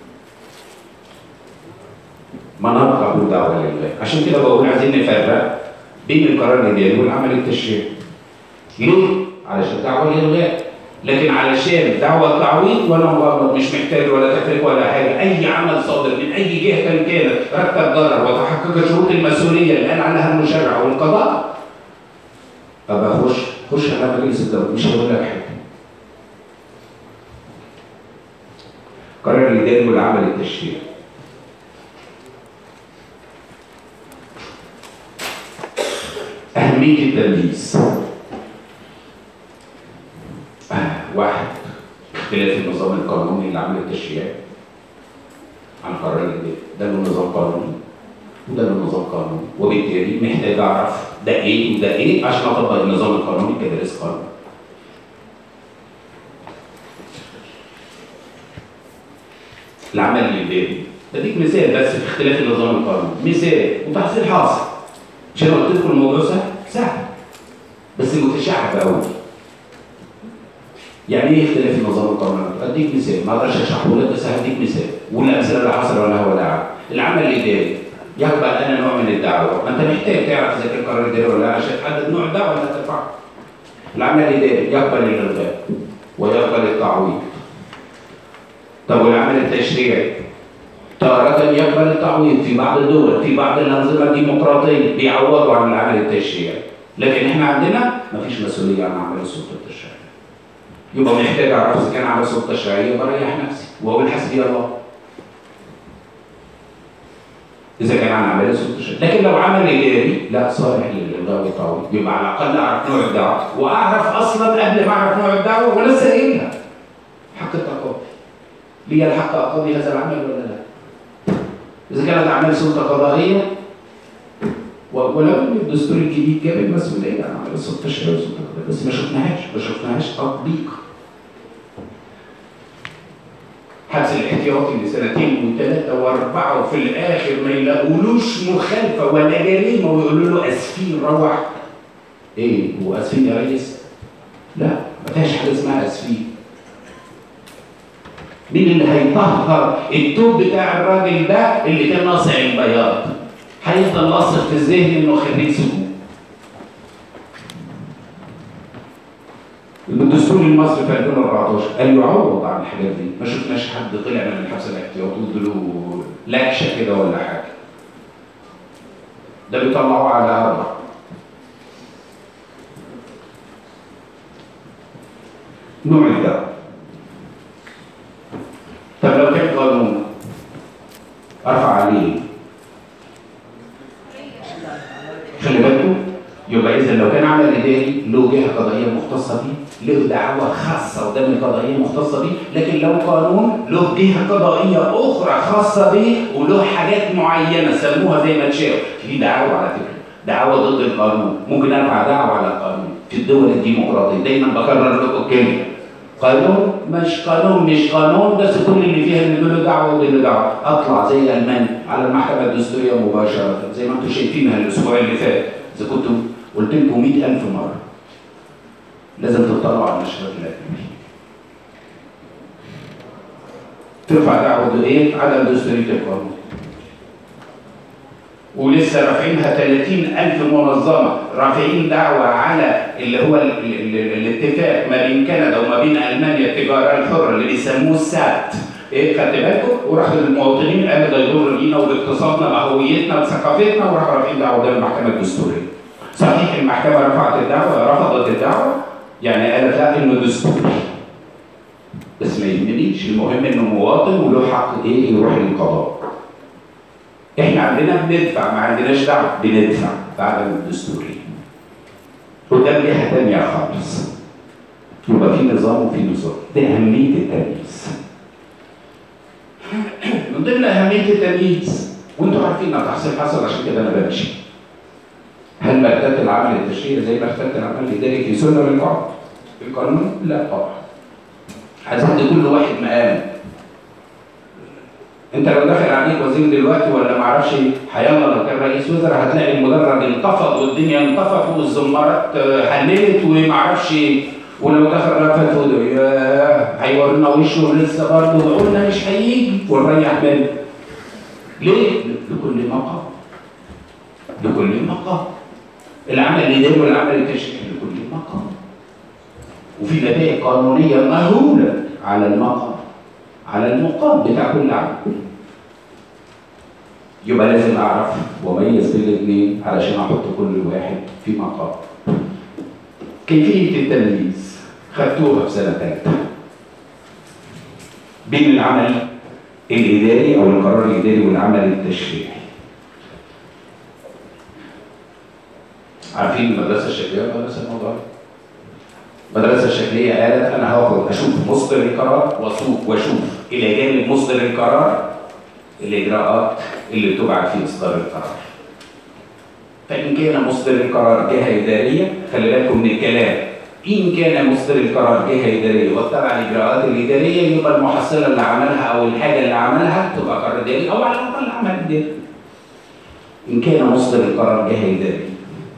مناط قبول دعوى للغاء عشان كده بقول عايزين نفرق بين القرار الاداري والعمل التشريعي ليه؟ علشان دعوه للغاء لكن علشان دعوه تعويض ولا مغامره مش محتاج ولا تفريق ولا حاجه اي عمل صادر من اي جهه كان كانت رتب ضرر وتحقق شروط المسؤوليه اللي قال عنها المشرع والقضاء ابقى خش خش على مجلس الدوله مش هقول لك حاجه قرار الإداري والعمل التشريعي أهمية التمييز آه، واحد اختلاف النظام القانوني للعمل التشريعي عن قرار الإداري ده له نظام قانوني وده له نظام قانوني وبالتالي محتاج أعرف ده إيه وده إيه عشان أطبق النظام القانوني كدرس قانوني العمل الاداري بديك مثال بس في اختلاف النظام القانوني مثال وتحصيل حاصل مش انا قلت لكم الموضوع سهل سهل بس متشعب قوي يعني ايه اختلاف النظام القانوني؟ اديك مثال ما اقدرش اشرحه لك بس هديك مثال والامثله اللي حصل ولا هو دعوه العمل الاداري يقبل انا نوع من الدعوه ما انت محتاج تعرف اذا كان قرار اداري ولا لا عشان تحدد نوع الدعوه اللي هترفعها العمل الاداري يقبل الالغاء ويقبل التعويض طب والعمل التشريعي تارة يقبل التعويض في بعض الدول في بعض الأنظمة الديمقراطية بيعوضوا عن العمل التشريعي لكن احنا عندنا مفيش مسؤولية عن أعمال السلطة التشريعية يبقى محتاج أعرف إذا كان عمل سلطة تشريعية بريح نفسي وأقول حسبي الله إذا كان عن أعمال السلطة التشريعية لكن لو عمل إداري لا صالح للإلغاء والتعويض يبقى على الأقل أعرف نوع الدعوة وأعرف أصلا قبل ما أعرف نوع الدعوة ولسه قايلها حق التقاضي لي الحق اقضي هذا العمل ولا لا؟ اذا كانت اعمال سلطه قضائيه ولو ان الدستور الجديد جاب المسؤوليه عن اعمال السلطه التشريعيه والسلطه القضائيه بس ما شفناهاش ما شفناهاش تطبيق حبس الاحتياطي لسنتين وثلاثه واربعه وفي الاخر ما يلاقولوش مخالفه ولا جريمه ويقولوا له اسفين روح ايه هو اسفين يا ريس؟ لا ما فيهاش حاجه اسمها اسفين مين اللي هيطهر التوب بتاع الراجل ده اللي كان ناصع البياض هيفضل لاصق في الذهن انه خريج سجون الدستور المصري في 2014 قال يعوض عن الحاجات دي ما شفناش حد طلع من الحبس الاحتياطي وادوا لكشه كده ولا حاجه ده بيطلعوه على اربع نوع الدعوه طب لو كان قانون ارفع عليه خلي بالكم يبقى اذا لو كان عمل اداري له جهه قضائيه مختصه بيه له دعوه خاصه قدام القضائيه مختصه بيه لكن لو قانون له جهه قضائيه اخرى خاصه بيه وله حاجات معينه سموها زي ما تشاء في دعوه على فكره دعوه ضد القانون ممكن ارفع دعوه على القانون في الدول الديمقراطيه دايما بكرر لكم كلمه قانون مش قانون مش قانون بس كل اللي فيها اللي له دعوه واللي له دعوه اطلع زي المانيا على المحكمه الدستوريه مباشره زي ما انتم شايفينها الاسبوع اللي فات اذا كنتوا قلت لكم 100000 مره لازم تطلعوا على النشرات الاجنبيه ترفع دعوه ايه عدم دستوريه القانون ولسه رافعينها 30000 منظمه رافعين دعوه على اللي هو ال ال ال الاتفاق ما بين كندا وما بين المانيا التجاره الحره اللي بيسموه السات ايه خدت بالكم وراحوا المواطنين قالوا ده يضر لينا وباقتصادنا بهويتنا بثقافتنا وراحوا رافعين دعوه قدام المحكمه الدستوريه صحيح المحكمه رفعت الدعوه رفضت الدعوه يعني قالت لا انه دستوري بس ما يهمنيش المهم انه مواطن وله حق ايه يروح للقضاء احنا عندنا بندفع ما عندناش دعوه بندفع بعد الدستوري قدام جهه تانية خالص يبقى في نظام وفي نظام ده اهميه التمييز من ضمن اهميه التمييز وانتوا عارفين ان تحصيل حصل عشان كده انا بمشي هل مرتبة العمل التشريعي زي مرتبة العمل الإداري في سنة من القانون؟ في القانون؟ لا طبعا. هتدي كل واحد مقام. انت لو داخل عليك وزير دلوقتي ولا ما اعرفش حيالله لو كان رئيس وزراء هتلاقي المدرج انتفض والدنيا انتفضت والزمارات هللت وما اعرفش ولو دخل رفت وده ياه هيورينا وشه لسه برضه قلنا مش هيجي ونريح منه. ليه؟ لكل مقام. لكل مقام. العمل الاداري والعمل التشريعي لكل مقام. وفي نتائج قانونيه مهوله على المقام. على المقام بتاع كل عمل. يبقى لازم اعرف واميز بين الاثنين علشان احط كل واحد في مقام. كيفيه التمييز خدتوها في سنه ثالثه. بين العمل الاداري او القرار الاداري والعمل التشريعي. عارفين المدرسه الشكليه ولا المدرسه الموضوعيه؟ المدرسه الشكليه قالت انا هاخد اشوف مصدر القرار واشوف واشوف الى جانب مصدر القرار الاجراءات اللي تبعت في اصدار القرار. فان كان مصدر القرار جهه اداريه خلي بالكم من الكلام ان كان مصدر القرار جهه اداريه واتبع الاجراءات الاداريه يبقى المحصله اللي عملها او الحاجه اللي عملها تبقى قرار اداري او على الاقل عمل اداري. ان كان مصدر القرار جهه اداريه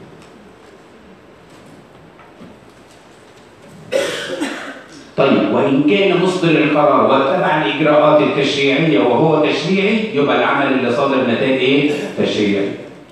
طيب وإن كان مصدر القرار واتبع الإجراءات التشريعية وهو تشريعي يبقى العمل اللي صادر نتائج إيه؟ تشريعي.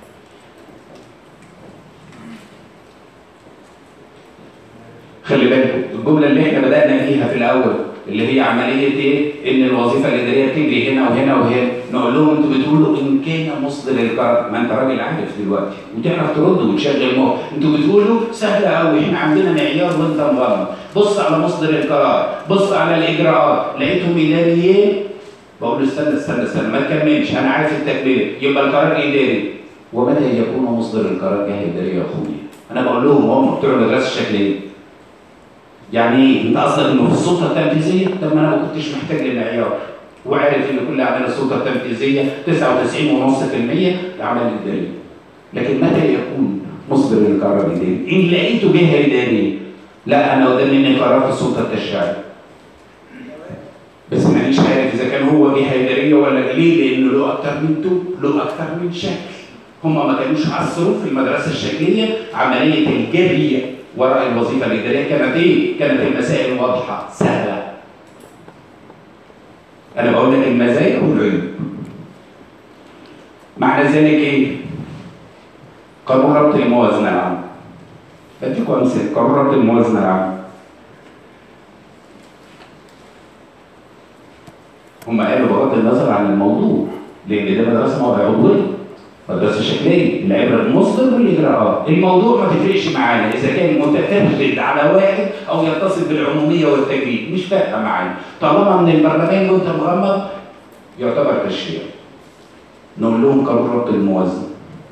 خلي بالكم الجملة اللي احنا بدأنا بيها في الأول اللي هي عملية إيه؟ إن الوظيفة الإدارية بتجري هنا وهنا وهنا، نقول لهم أنتوا بتقولوا إن كان مصدر القرار، ما أنت راجل عارف دلوقتي وتعرف ترد وتشغل مخ، أنتوا بتقولوا سهلة أوي إحنا عندنا معيار وأنت مغمض، بص على مصدر القرار، بص على الإجراءات، لقيتهم إداريين بقول له استنى استنى استنى ما تكملش أنا عارف التكملة، يبقى القرار إداري. ومتى يكون مصدر القرار جهة إدارية يا أخويا؟ أنا بقول لهم هم بتوع المدرسة الشكلية. يعني ايه؟ انت قصدك انه في السلطه التنفيذيه؟ طب ما انا ما كنتش محتاج للمعيار. وعارف ان كل اعمال السلطه التنفيذيه 99.5% الاعمال الاداريه. لكن متى يكون مصدر القرار الاداري؟ ان لقيته جهه اداريه. لا انا قدام مني قرار في السلطه التشريعيه. بس مانيش عارف اذا كان هو جهه اداريه ولا ليه؟ لانه له اكتر من توب، له اكتر من شكل. هم ما كانوش عصروا في المدرسه الشكليه عمليه الجري وراء الوظيفه الاداريه كانت ايه؟ كانت المسائل واضحه سهله. انا بقول لك المزايا والعيوب. معنى ذلك ايه؟ قانون ربط الموازنه العامه. بديكم امثله قانون ربط الموازنه العامه. هم قالوا بغض النظر عن الموضوع لان ده مدرسه عضويه مدرسه شكليه العبره المصدر والاجراءات الموضوع ما تفرقش معانا اذا كان متكرر على واحد او يتصل بالعموميه والتجريد مش فارقه معانا طالما من البرلمان وانت مغمض يعتبر تشريع نقول لهم قانون ربط الموازنه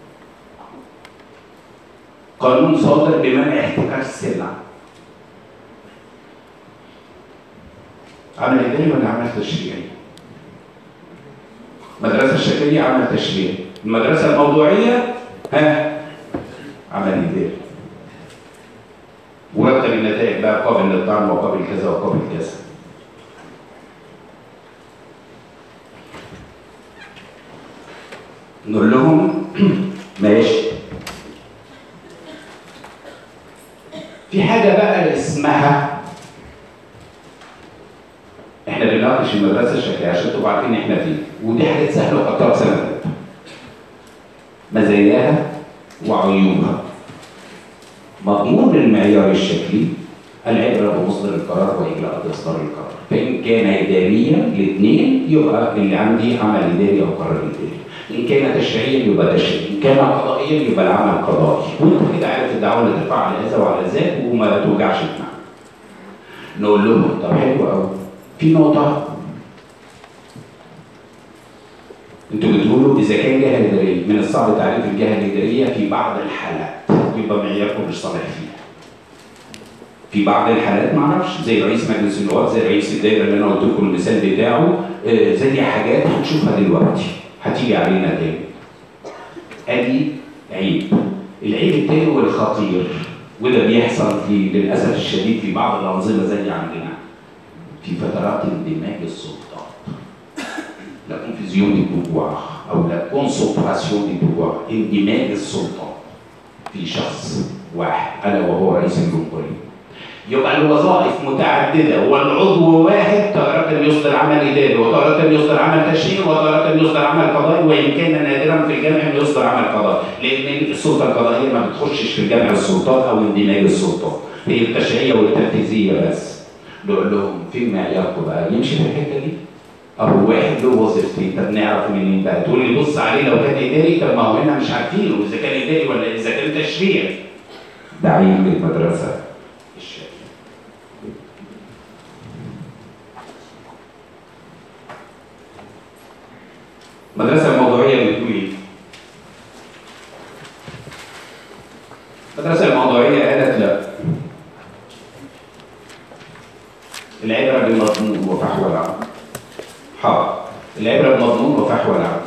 قانون صادر بمنع احتكار السلع عمل اداري ولا عمل تشريعي؟ المدرسه الشكليه عمل تشريعي المدرسه الموضوعيه ها عمل اداري ورتب النتائج بقى قابل للطعن وقابل كذا وقابل كذا نقول لهم ماشي في حاجة بقى اسمها احنا بنناقش المدرسة الشكلية عشان تبقوا عارفين احنا فين ودي حاجات سهلة وحطها في سنة مزاياها وعيوبها مضمون المعيار الشكلي العبرة بمصدر القرار وإجراءات إصدار القرار فإن كان إداريا الاثنين يبقى اللي عندي عمل إداري أو قرار إداري إن كان تشريعيا يبقى تشريعي إن كان قضائيا يبقى العمل قضائي وأنت كده عارف الدعوة اللي ترفع على هذا وعلى ذاك وما توجعش دماغك نقول لهم طب حلو قوي في نقطة انتوا بتقولوا اذا كان جهه اداريه من الصعب تعريف الجهه الاداريه في بعض الحالات يبقى معياركم مش صالح فيها. في بعض الحالات ما اعرفش زي رئيس مجلس النواب زي رئيس الدائره اللي انا قلت لكم المثال بتاعه آه، زي حاجات هنشوفها دلوقتي هتيجي علينا تاني. ادي عيب. العيب التاني والخطير وده بيحصل في للاسف الشديد في بعض الانظمه زي عندنا في فترات اندماج السلطات. la confusion des pouvoirs أو la concentration des pouvoirs اندماج السلطة في شخص واحد ألا وهو رئيس الجمهورية يبقى الوظائف متعددة والعضو واحد تارة يصدر عمل إداري وتارة يصدر عمل تشريعي وتارة يصدر عمل قضائي وإن كان نادرا في الجامع أن يصدر عمل قضائي لأن السلطة القضائية ما بتخشش في جمع السلطات أو اندماج السلطات هي التشريعية والتنفيذية بس نقول لهم فين معياركم بقى يمشي في الحتة دي أو واحد له وظيفتين طب نعرف منين بقى تقول لي بص عليه لو كان إداري طب ما هو هنا مش عارفينه إذا كان إداري ولا إذا كان تشريعي ده عيب المدرسة الشرعية المدرسة الموضوعية بتقول إيه؟ المدرسة الموضوعية قالت لا العبرة بالمضمون وفحوى العمل حاضر العبرة بالمضمون وفحوى العمل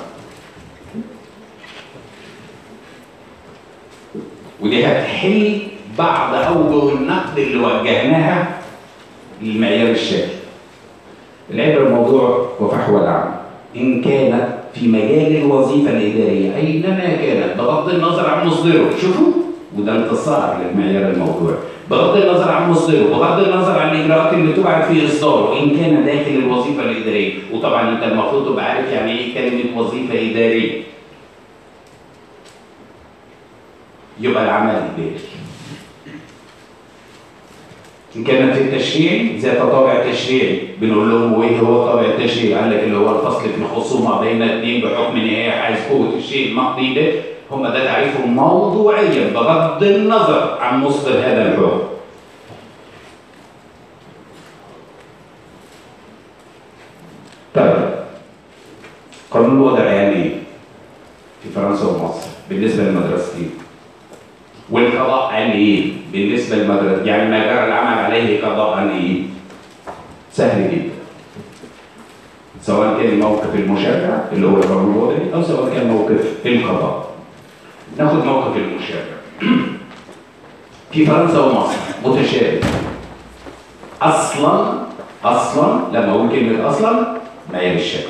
ودي هتحل بعض أوجه النقد اللي وجهناها للمعيار الشكلي العبرة الموضوع وفحوى العمل إن كانت في مجال الوظيفة الإدارية أينما كانت بغض النظر عن مصدره شوفوا وده انتصار للمعيار الموضوعي بغض النظر عن مصدره بغض النظر عن الإجراءات اللي تبعت في إصداره إن كان داخل الوظيفة الإدارية وطبعا أنت المفروض تبقى عارف يعني إيه كلمة وظيفة إدارية يبقى العمل إداري إن كانت في التشريع ذات طابع تشريعي بنقول لهم وإيه هو الطابع التشريعي؟ قال لك اللي هو الفصل في الخصومة بين اثنين بحكم إن هي عايز قوة الشيء المقضي به هم ده تعريفهم موضوعيا بغض النظر عن مصدر هذا الحكم. طيب قانون الوضع يعني إيه؟ في فرنسا ومصر بالنسبة للمدرستين والقضاء قال ايه بالنسبه للمدرسه يعني ما جرى العمل عليه قضاء ايه سهل جدا سواء كان موقف المشرع اللي هو القانون الوضعي او سواء كان موقف القضاء ناخد موقف المشرع في فرنسا ومصر متشابه اصلا اصلا لما اقول كلمه اصلا معيار الشكل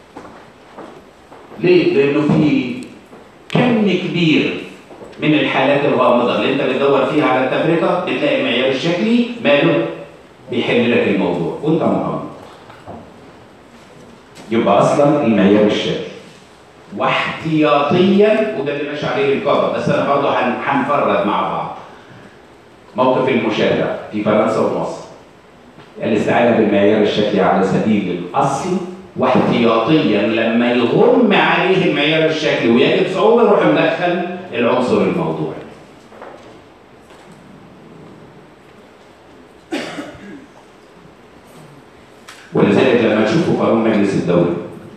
ليه؟ لانه في كم كبير من الحالات الغامضه اللي انت بتدور فيها على التفرقه بتلاقي المعيار الشكلي ماله بيحل لك الموضوع وانت مغمض يبقى اصلا المعيار الشكلي واحتياطيا وده اللي ماشي عليه القاضي بس انا برضه هن- هنفرد مع بعض موقف المشرع في فرنسا ومصر الاستعانه بالمعيار الشكلي على سبيل الاصل واحتياطيا لما يغم عليه المعيار الشكلي ويجد صعوبه يروح مدخل العنصر الموضوعي. ولذلك لما تشوفوا قانون مجلس الدوله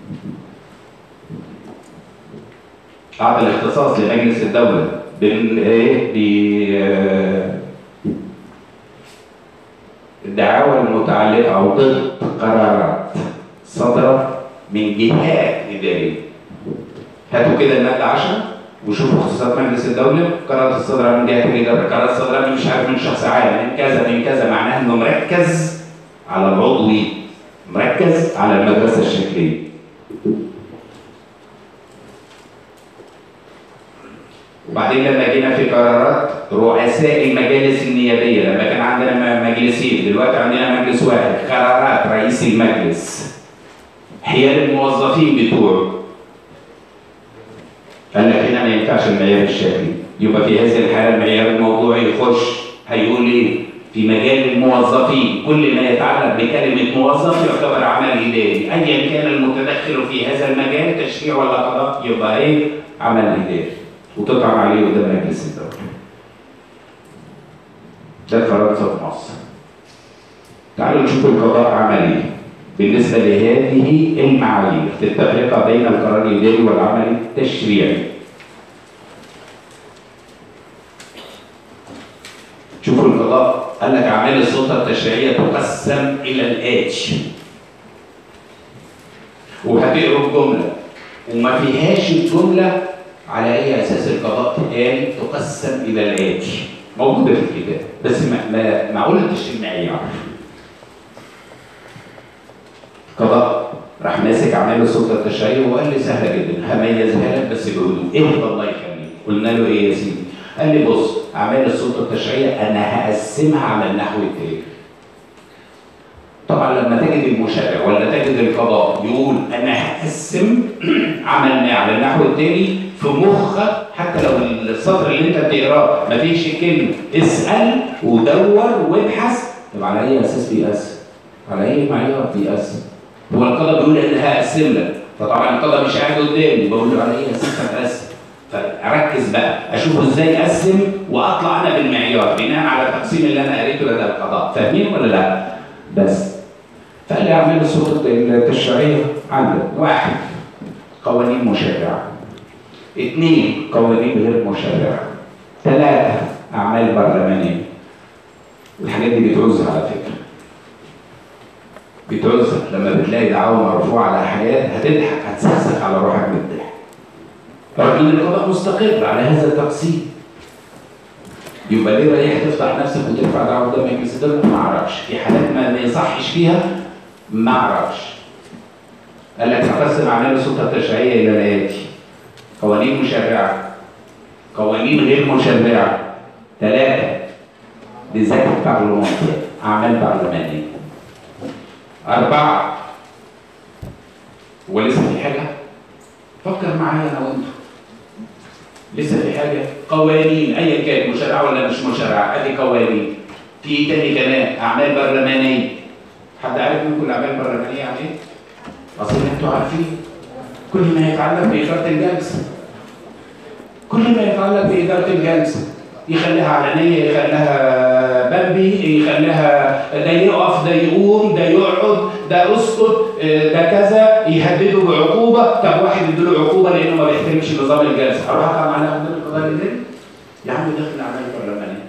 أعطى الاختصاص لمجلس الدولة بال إيه ب الدعاوى المتعلقة أو ضد قرارات صدرت من جهات إدارية. هاتوا كده المادة 10 وشوفوا اختصاصات مجلس الدولة قرارات الصادرة من جهات الإدارة، قرارات الصادرة من مش عارف من شخص عام، من كذا من كذا معناها إنه مركز على العضوي مركز على المدرسة الشكلية. وبعدين لما جينا في قرارات رؤساء المجالس النيابيه لما كان عندنا مجلسين دلوقتي عندنا مجلس واحد قرارات رئيس المجلس حيال الموظفين بتوعه قال لك هنا ما ينفعش المعيار الشكلي يبقى في هذه الحاله المعيار الموضوعي يخش هيقول ايه في مجال الموظفين كل ما يتعلق بكلمه موظف يعتبر عمل اداري ايا كان المتدخل في هذا المجال تشريع ولا قضاء يبقى ايه عمل اداري وتطعن عليه قدام مجلس الدولة. ده فرنسا في مصر. تعالوا نشوف القضاء عمل ايه بالنسبة لهذه المعايير في التفرقة بين القرار الإداري والعمل التشريعي. شوفوا القضاء قال لك أعمال السلطة التشريعية تقسم إلى الآتي. وهتقروا الجملة وما فيهاش الجملة على اي اساس القضاء قال تقسم الى الاتي موجوده في الكتاب بس ما ما ما قلتش المعيار القضاء راح ماسك اعمال السلطه التشريعيه وقال لي سهله جدا هميزها لك بس بهدوء اهدى الله يخليك قلنا له ايه يا سيدي؟ قال لي بص اعمال السلطه التشريعيه انا هقسمها على النحو التالي طبعا لما تجد المشرع ولا تجد القضاء يقول انا هقسم عمل ما على النحو التالي في مخك حتى لو السطر اللي انت بتقراه ما فيش كلمه اسال ودور وابحث طب على اي اساس بيقسم؟ على اي معيار بيقسم؟ هو القضاء بيقول ان هقسم لك فطبعا القضاء مش قاعد قدامي بقول له على اي اساس هتقسم؟ فاركز بقى اشوف ازاي اقسم واطلع انا بالمعيار بناء على التقسيم اللي انا قريته لدى القضاء فاهمين ولا لا؟ بس فقال لي اعمال السلطه التشريعيه عندك واحد قوانين مشرعه اثنين قوانين غير مشرعه ثلاثه اعمال برلمانيه الحاجات دي بتعوزها على فكره بتعوزها لما بتلاقي دعاوى مرفوعه على حاجات هتضحك هتسخسخ على روحك من الضحك رغم ان القضاء مستقر على هذا التقسيم يبقى ليه رايح تفتح نفسك وترفع دعوه قدام مجلس الدوله؟ ما اعرفش، في حالات ما ما يصحش فيها ما اعرفش. قال لك هقسم اعمال السلطه التشريعيه الى الاتي قوانين مشرعه قوانين غير مشرعه ثلاثه لذات برلمانية اعمال برلمانيه اربعه ولسه في حاجه فكر معايا انا وانتم لسه في حاجه قوانين ايا كانت مشرعه ولا مش مشرعه ادي قوانين في ايه تاني كمان اعمال برلمانيه حد عارف منكم الاعمال البرلمانيه يعني ايه؟ اصل انتوا عارفين كل ما يتعلق باداره الجلسه كل ما يتعلق باداره الجلسه يخليها علنيه يخليها بمبي يخليها ده يقف ده يقوم ده يقعد ده اسكت ده كذا يهدده بعقوبه طب واحد يديله عقوبه لانه ما بيحترمش نظام الجلسه اروح اطلع عليها قدام القضاء الاداري يا عم داخل اعمال برلمانيه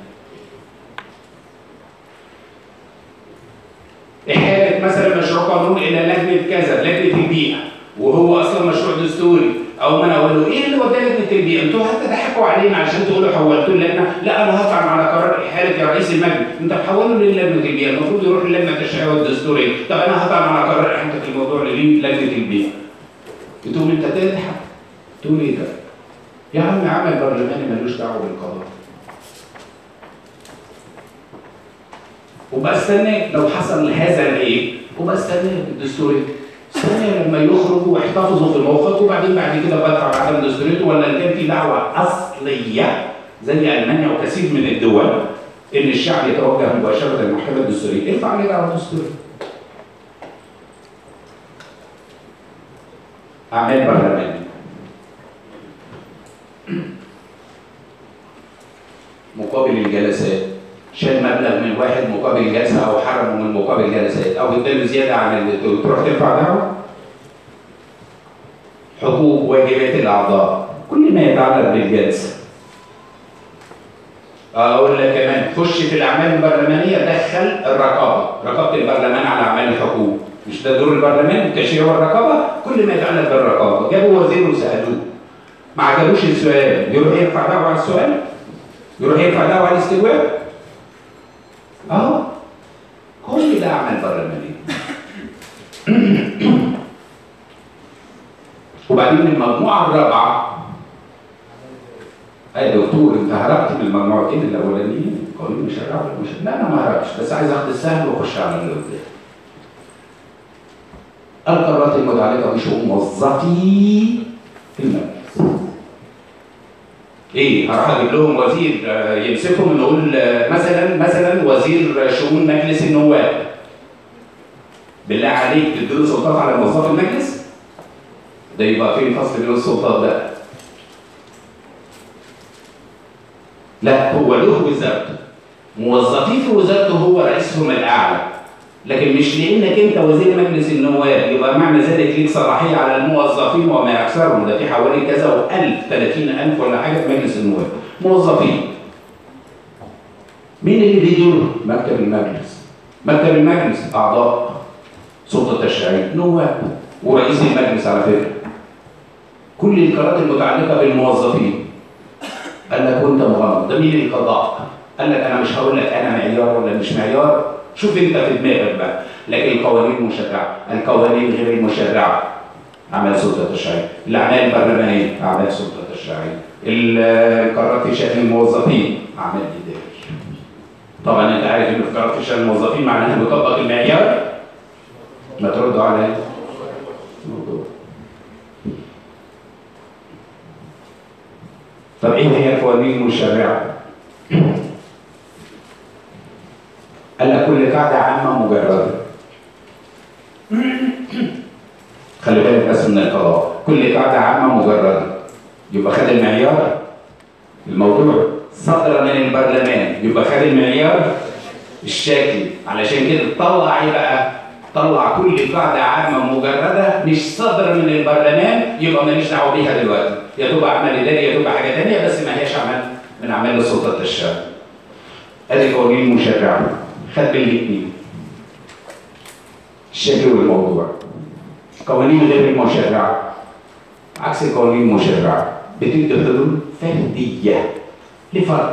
إحالة مثلا مشروع قانون إلى لجنة كذا لجنة البيئة وهو أصلا مشروع دستوري أو ما أنا أقول له إيه اللي وداه لجنة البيئة؟ أنتوا حتى ضحكوا علينا عشان تقولوا حولتوا اللجنة، لا أنا هطعن على قرار إحالة يا رئيس المجلس، أنت محوله للجنة البيئة، المفروض يروح للجنة التشريعية والدستورية، طب أنا هطعن على قرار إحالة الموضوع للجنة البيئة. بتقوم أنت تضحك تقول إيه ده؟ يا عم عمل برلماني ملوش دعوة بالقضاء. وبستنى لو حصل هذا الايه وبستنى الدستوريه استنى لما يخرجوا ويحتفظوا في الموقف وبعدين بعد كده بدفع عدم دستوريته ولا كان في دعوه اصليه زي المانيا وكثير من الدول ان الشعب يتوجه مباشره للمحكمه الدستوريه ارفع عليه دعوه دستوريه اعمال برلمانيه مقابل الجلسات شال مبلغ من واحد مقابل جلسه او حرمه من مقابل جلسات او اداله زياده عن اللي تروح ترفع دعوه حقوق واجبات الاعضاء كل ما يتعلق بالجلسه اقول لك كمان خش في الاعمال البرلمانيه دخل الرقابه رقابه البرلمان على اعمال الحكومه مش ده دور البرلمان التشريع والرقابه كل ما يتعلق بالرقابه جابوا وزير وسالوه ما عجبوش السؤال يروح يرفع دعوه على السؤال يروح يرفع دعوه على الاستجواب اه كل ده اعمال برلمانيه وبعدين المجموعه الرابعه اي دكتور انت هربت من المجموعتين الاولانيين قالوا مش هربت مش لا انا ما هربتش بس عايز اخد السهل واخش على اللي قدام القرارات المتعلقه بشؤون موظفي المجلس ايه هروح اجيب لهم وزير آه، يمسكهم نقول آه، مثلا مثلا وزير شؤون مجلس النواب بالله عليك تديله سلطات على موظفي المجلس ده يبقى فين فصل بين السلطات ده لا هو له وزارته موظفيه في وزارته هو رئيسهم الاعلى لكن مش لانك انت وزير مجلس النواب يبقى معنى ذلك ليك صلاحيه على الموظفين وما اكثرهم ده في حوالي كذا و1000 30000 ولا حاجه في مجلس النواب موظفين مين اللي بيدير مكتب المجلس مكتب المجلس اعضاء سلطه تشريعيه نواب ورئيس المجلس على فكره كل القرارات المتعلقه بالموظفين قال لك وانت مغمض ده مين القضاء قال لك انا مش هقول لك انا معيار ولا مش معيار شوف انت في دماغك بقى لكن القوانين المشرعه القوانين غير المشرعه اعمال سلطه تشريعيه الاعمال البرلمانيه اعمال سلطه تشريعيه القرارات في شان الموظفين اعمال اداريه طبعا انت عارف ان في قرارات في شان الموظفين معناها مطبق المعيار ما تردوا عليا موضوع طب ايه هي القوانين المشرعه؟ قال لك كل قاعده عامه مجرده. خلي بالك بس من القضاء، كل قاعده عامه مجرده. يبقى خد المعيار الموضوع صدر من البرلمان يبقى خد المعيار الشكلي علشان كده طلع ايه بقى؟ طلع كل قاعده عامه مجرده مش صدر من البرلمان يبقى ماليش دعوه بيها دلوقتي يا تبقى اعمال اداري يا تبقى حاجه ثانيه بس ما هياش اعمال من اعمال السلطه التشريعيه. ادي قوانين مشرعه خد بالاثنين. الشكل والموضوع. قوانين غير المشرعه عكس القوانين المشرعه بتدي حلول فرديه لفرد.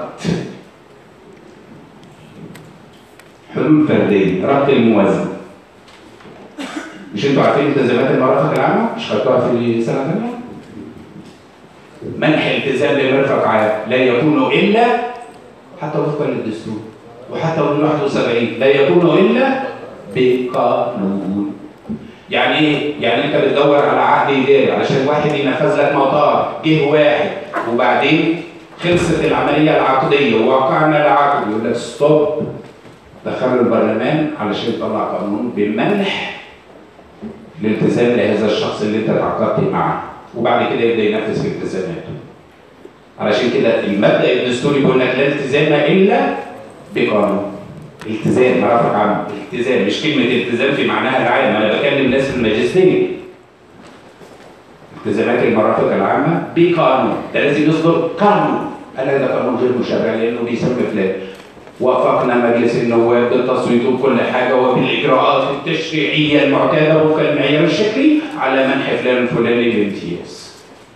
حلول فرديه ربط الموازنه. مش انتوا عارفين التزامات المرافق العامه؟ مش خدتوها في سنه ثانيه؟ منح التزام بمرفق عام لا يكون الا حتى وفقا للدستور وحتى من 71 لا يكون الا بقانون يعني ايه؟ يعني انت بتدور على عقد اداري علشان واحد ينفذ لك مطار جه واحد وبعدين خلصت العمليه العقديه ووقعنا العقد يقول لك ستوب دخلوا البرلمان علشان يطلع قانون بمنح الالتزام لهذا الشخص اللي انت تعاقدت معاه وبعد كده يبدا ينفذ في التزاماته. علشان كده المبدا الدستوري بيقول لك لا التزام الا بقانون. التزام مرافق عام التزام مش كلمه التزام في معناها العام انا بكلم ناس في الماجستير. التزامات المرافق العامه بقانون ده لازم يصدر قانون قال هذا قانون غير مشرع لانه بيسمي فلان وافقنا مجلس النواب بالتصويت وكل حاجه وبالاجراءات التشريعيه المعتاده وفق المعيار الشكلي على منح فلان الفلاني الامتياز.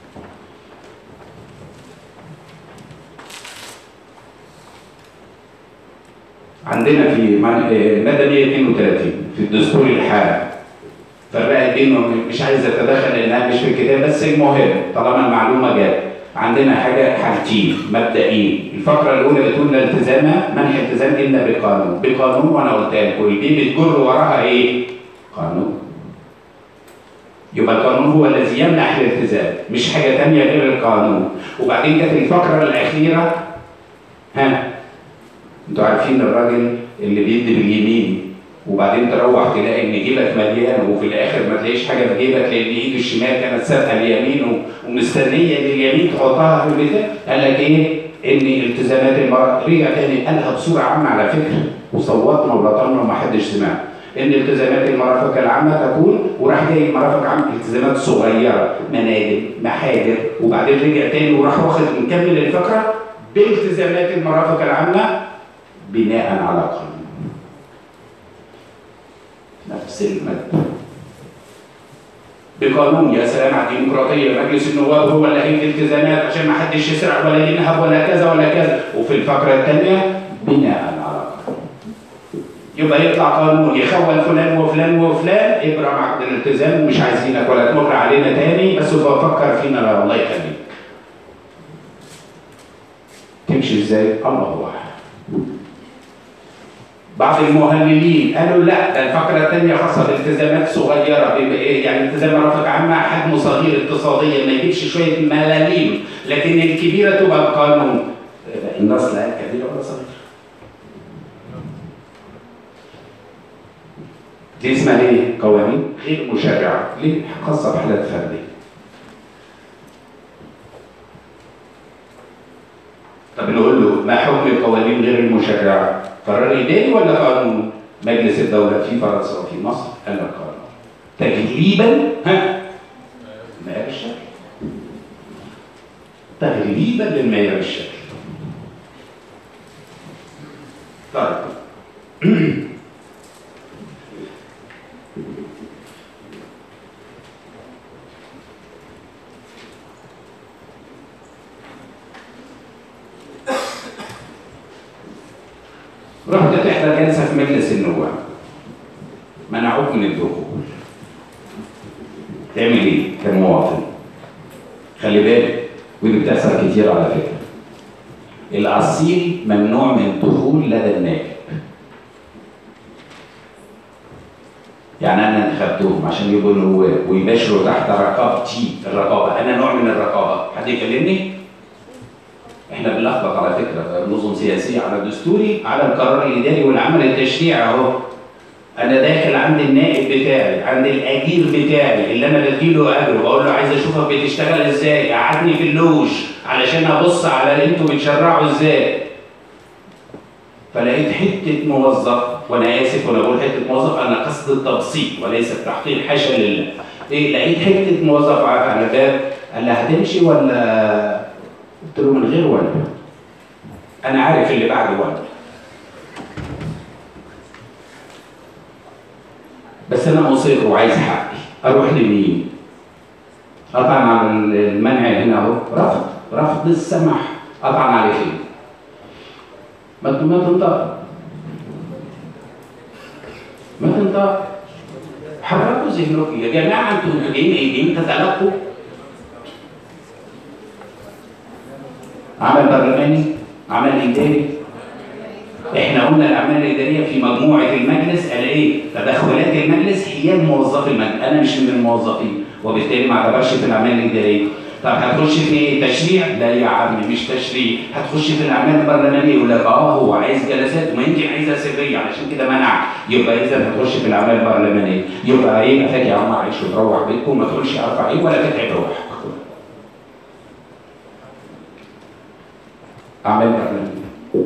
عندنا في مع- آه، ماده 132 في الدستور الحالي فرقت بينه مش عايز اتدخل لانها مش في الكتاب بس المهم طالما المعلومه جت عندنا حاجه حاجتين مبدئيين الفقره الاولى بتقول لا التزام منح التزام الا بقانون بقانون وانا قلت لكم البي بتجر وراها ايه؟ قانون يبقى القانون هو الذي يمنح الالتزام مش حاجه تانية غير القانون وبعدين جت الفقره الاخيره ها انتوا عارفين الراجل اللي بيدي باليمين وبعدين تروح تلاقي ان جيبك مليان وفي الاخر ما تلاقيش حاجه في جيبك لان ايد الشمال كانت سابقه اليمين و- ومستنيه ان اليمين تحطها في البتاع قال لك ايه؟ ان التزامات المراه رجع تاني قالها بصوره عامه على فكره وصوتنا ولطمنا وما حدش سمع ان التزامات المرافق العامه تكون وراح جاي المرافق العامه التزامات صغيره منادل محاجر وبعدين رجع تاني وراح واخد مكمل الفقره بالتزامات المرافق العامه بناء على قانون نفس المادة بقانون يا سلام على الديمقراطية مجلس النواب هو اللي هيدي التزامات عشان ما حدش يسرق ولا ينهب ولا كذا ولا كذا وفي الفقرة الثانية بناء على قانون يبقى يطلع قانون يخول فلان وفلان وفلان ابرع عقد الالتزام مش عايزينك ولا تمر علينا تاني بس بفكر فينا لا الله يخليك تمشي ازاي؟ الله اعلم بعض المهللين قالوا لا ده الفقره الثانيه خاصه بالتزامات صغيره بيبقى إيه؟ يعني التزام مرافق عامه حجمه صغير اقتصاديا ما يجيبش شويه ملاليم لكن الكبيره تبقى بقانون النص لا كبيره ولا صغيره دي اسمها ايه؟ قوانين غير مشرعه ليه؟ خاصه بحالات فرديه طب نقول له ما حكم القوانين غير المشرعه؟ قرار اداري ولا قانون؟ مجلس الدوله في فرنسا وفي مصر قال لك قانون. تغليبا ها معيار الشكل. تغليبا للمعيار الشكل. طيب رحت تحضر جلسه في مجلس النواب منعوك من الدخول تعمل ايه كمواطن خلي بالك ودي بتحصل كتير على فكره الاصيل ممنوع من الدخول لدى النائب يعني انا انتخبتهم عشان يبقوا نواب ويباشروا تحت رقابتي الرقابه انا نوع من الرقابه حد يكلمني احنا بنلخبط على فكره نظم سياسيه على دستوري على القرار الاداري والعمل التشريعي اهو انا داخل عند النائب بتاعي عند الاجير بتاعي اللي انا بديله اجر وبقول له عايز اشوفك بتشتغل ازاي قعدني في اللوج علشان ابص على اللي انتوا بتشرعوا ازاي فلقيت حته موظف وانا اسف وانا بقول حته موظف انا قصد التبسيط وليس التحقير حاشا لله ايه لقيت حته موظف واقف على الباب قال لي هتمشي ولا قلت له من غير ولا انا عارف اللي بعد ولا بس انا مصر وعايز حقي اروح لمين اطعن على المنع هنا اهو رفض رفض السمح اطعن عليه فين ما ت- ما تنطق ما تنطق حركوا ذهنكم يا جماعه انتوا جايين ايه جايين تتلقوا عمل برلماني عمل اداري احنا قلنا الاعمال الاداريه في مجموعه المجلس قال ايه تدخلات المجلس هي موظف المجلس انا مش من الموظفين وبالتالي ما اعتبرش في الاعمال الاداريه طب هتخش في ايه تشريع لا يا عم مش تشريع هتخش في الاعمال البرلمانيه يقول لك اه هو عايز جلسات وما يمكن عايزها سريه علشان كده منع يبقى اذا هتخش في الاعمال البرلمانيه يبقى ايه اتاك يا عم عيش وتروح بيتكم ما تقولش ارفع ايه ولا تتعب روحك اعمال برلمانيه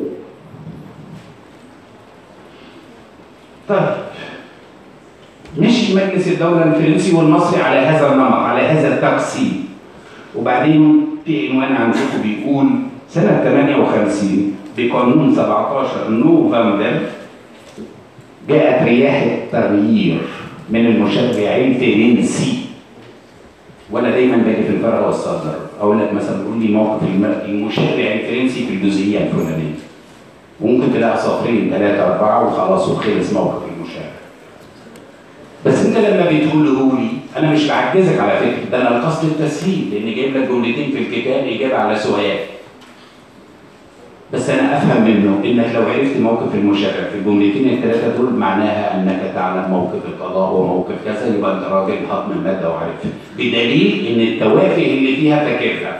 طيب مشي مجلس الدولة الفرنسي والمصري على هذا النمط على هذا التقسيم وبعدين في عنوان عندكم بيقول سنة 58 بقانون 17 نوفمبر جاءت رياح التغيير من المشرع الفرنسي وانا دايما باجي في الفرع والصدر اقول لك مثلا قول لي موقف الم- المشرع الفرنسي في الجزئيه الفلانيه وممكن تلاقي سطرين ثلاثه اربعه وخلاص وخلص موقف المشرع بس انت لما بتقوله لي انا مش بعجزك على فكره ده انا القصد التسهيل لان جايب لك جملتين في الكتاب اجابه على سؤال بس انا افهم منه انك لو عرفت موقف المشرع في الجملتين الثلاثه دول معناها انك تعلم موقف القضاء وموقف كذا يبقى انت راجل هضم الماده وعارفها بدليل ان التوافه اللي فيها فاكرها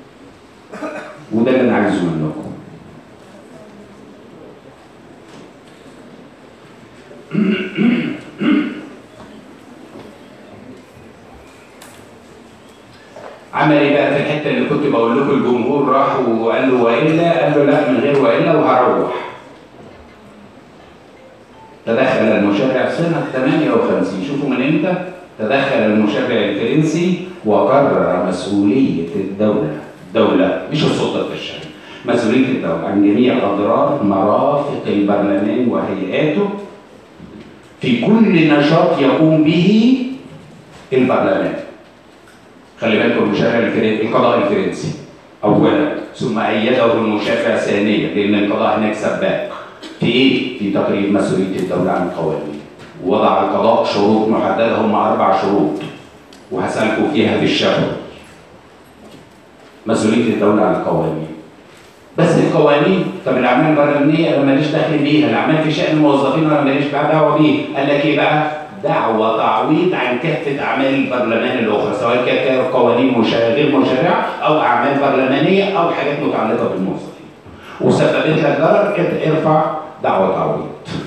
وده اللي انا عايزه منكم عمل ايه بقى في الحته اللي كنت بقول لكم الجمهور راح وقال له والا قال له لا من غير والا وهروح تدخل المشرع سنة 58 شوفوا من امتى تدخل المشرع الفرنسي وقرر مسؤولية الدولة الدولة مش السلطة التشريعية مسؤولية الدولة عن جميع أضرار مرافق البرلمان وهيئاته في كل نشاط يقوم به البرلمان خلي بالكم المشرع الفرنسي القضاء الفرنسي أولا ثم أيده المشرع ثانيا لأن القضاء هناك سباق في ايه؟ في تقرير مسؤوليه الدوله عن القوانين. وضع القضاء شروط محدده هم اربع شروط وهسالكم فيها في الشفوي. مسؤوليه الدوله عن القوانين. بس القوانين طب الاعمال البرلمانيه انا ماليش دخل بيها، الاعمال في شان الموظفين انا ماليش بقى دعوه بيه، قال لك ايه بقى؟ دعوة تعويض عن كافة أعمال البرلمان الأخرى سواء كانت قوانين مشا- غير مشرعة أو أعمال برلمانية أو حاجات متعلقة بالموظفين. وسببت لك ضرر اد- ارفع دعوة تعويض.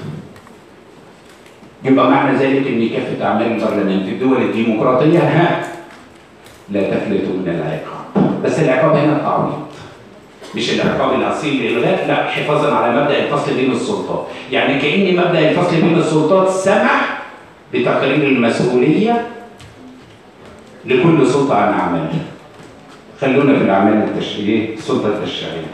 يبقى معنى ذلك ان كافة اعمال البرلمان في الدول الديمقراطية ها لا تفلت من العقاب. بس العقاب هنا التعويض. مش العقاب الاصيل للغاء لا حفاظا على مبدا الفصل بين السلطات. يعني كان مبدا الفصل بين السلطات سمح بتقرير المسؤوليه لكل سلطه عن اعمالها. خلونا في الاعمال التشريعيه السلطه التشريعيه.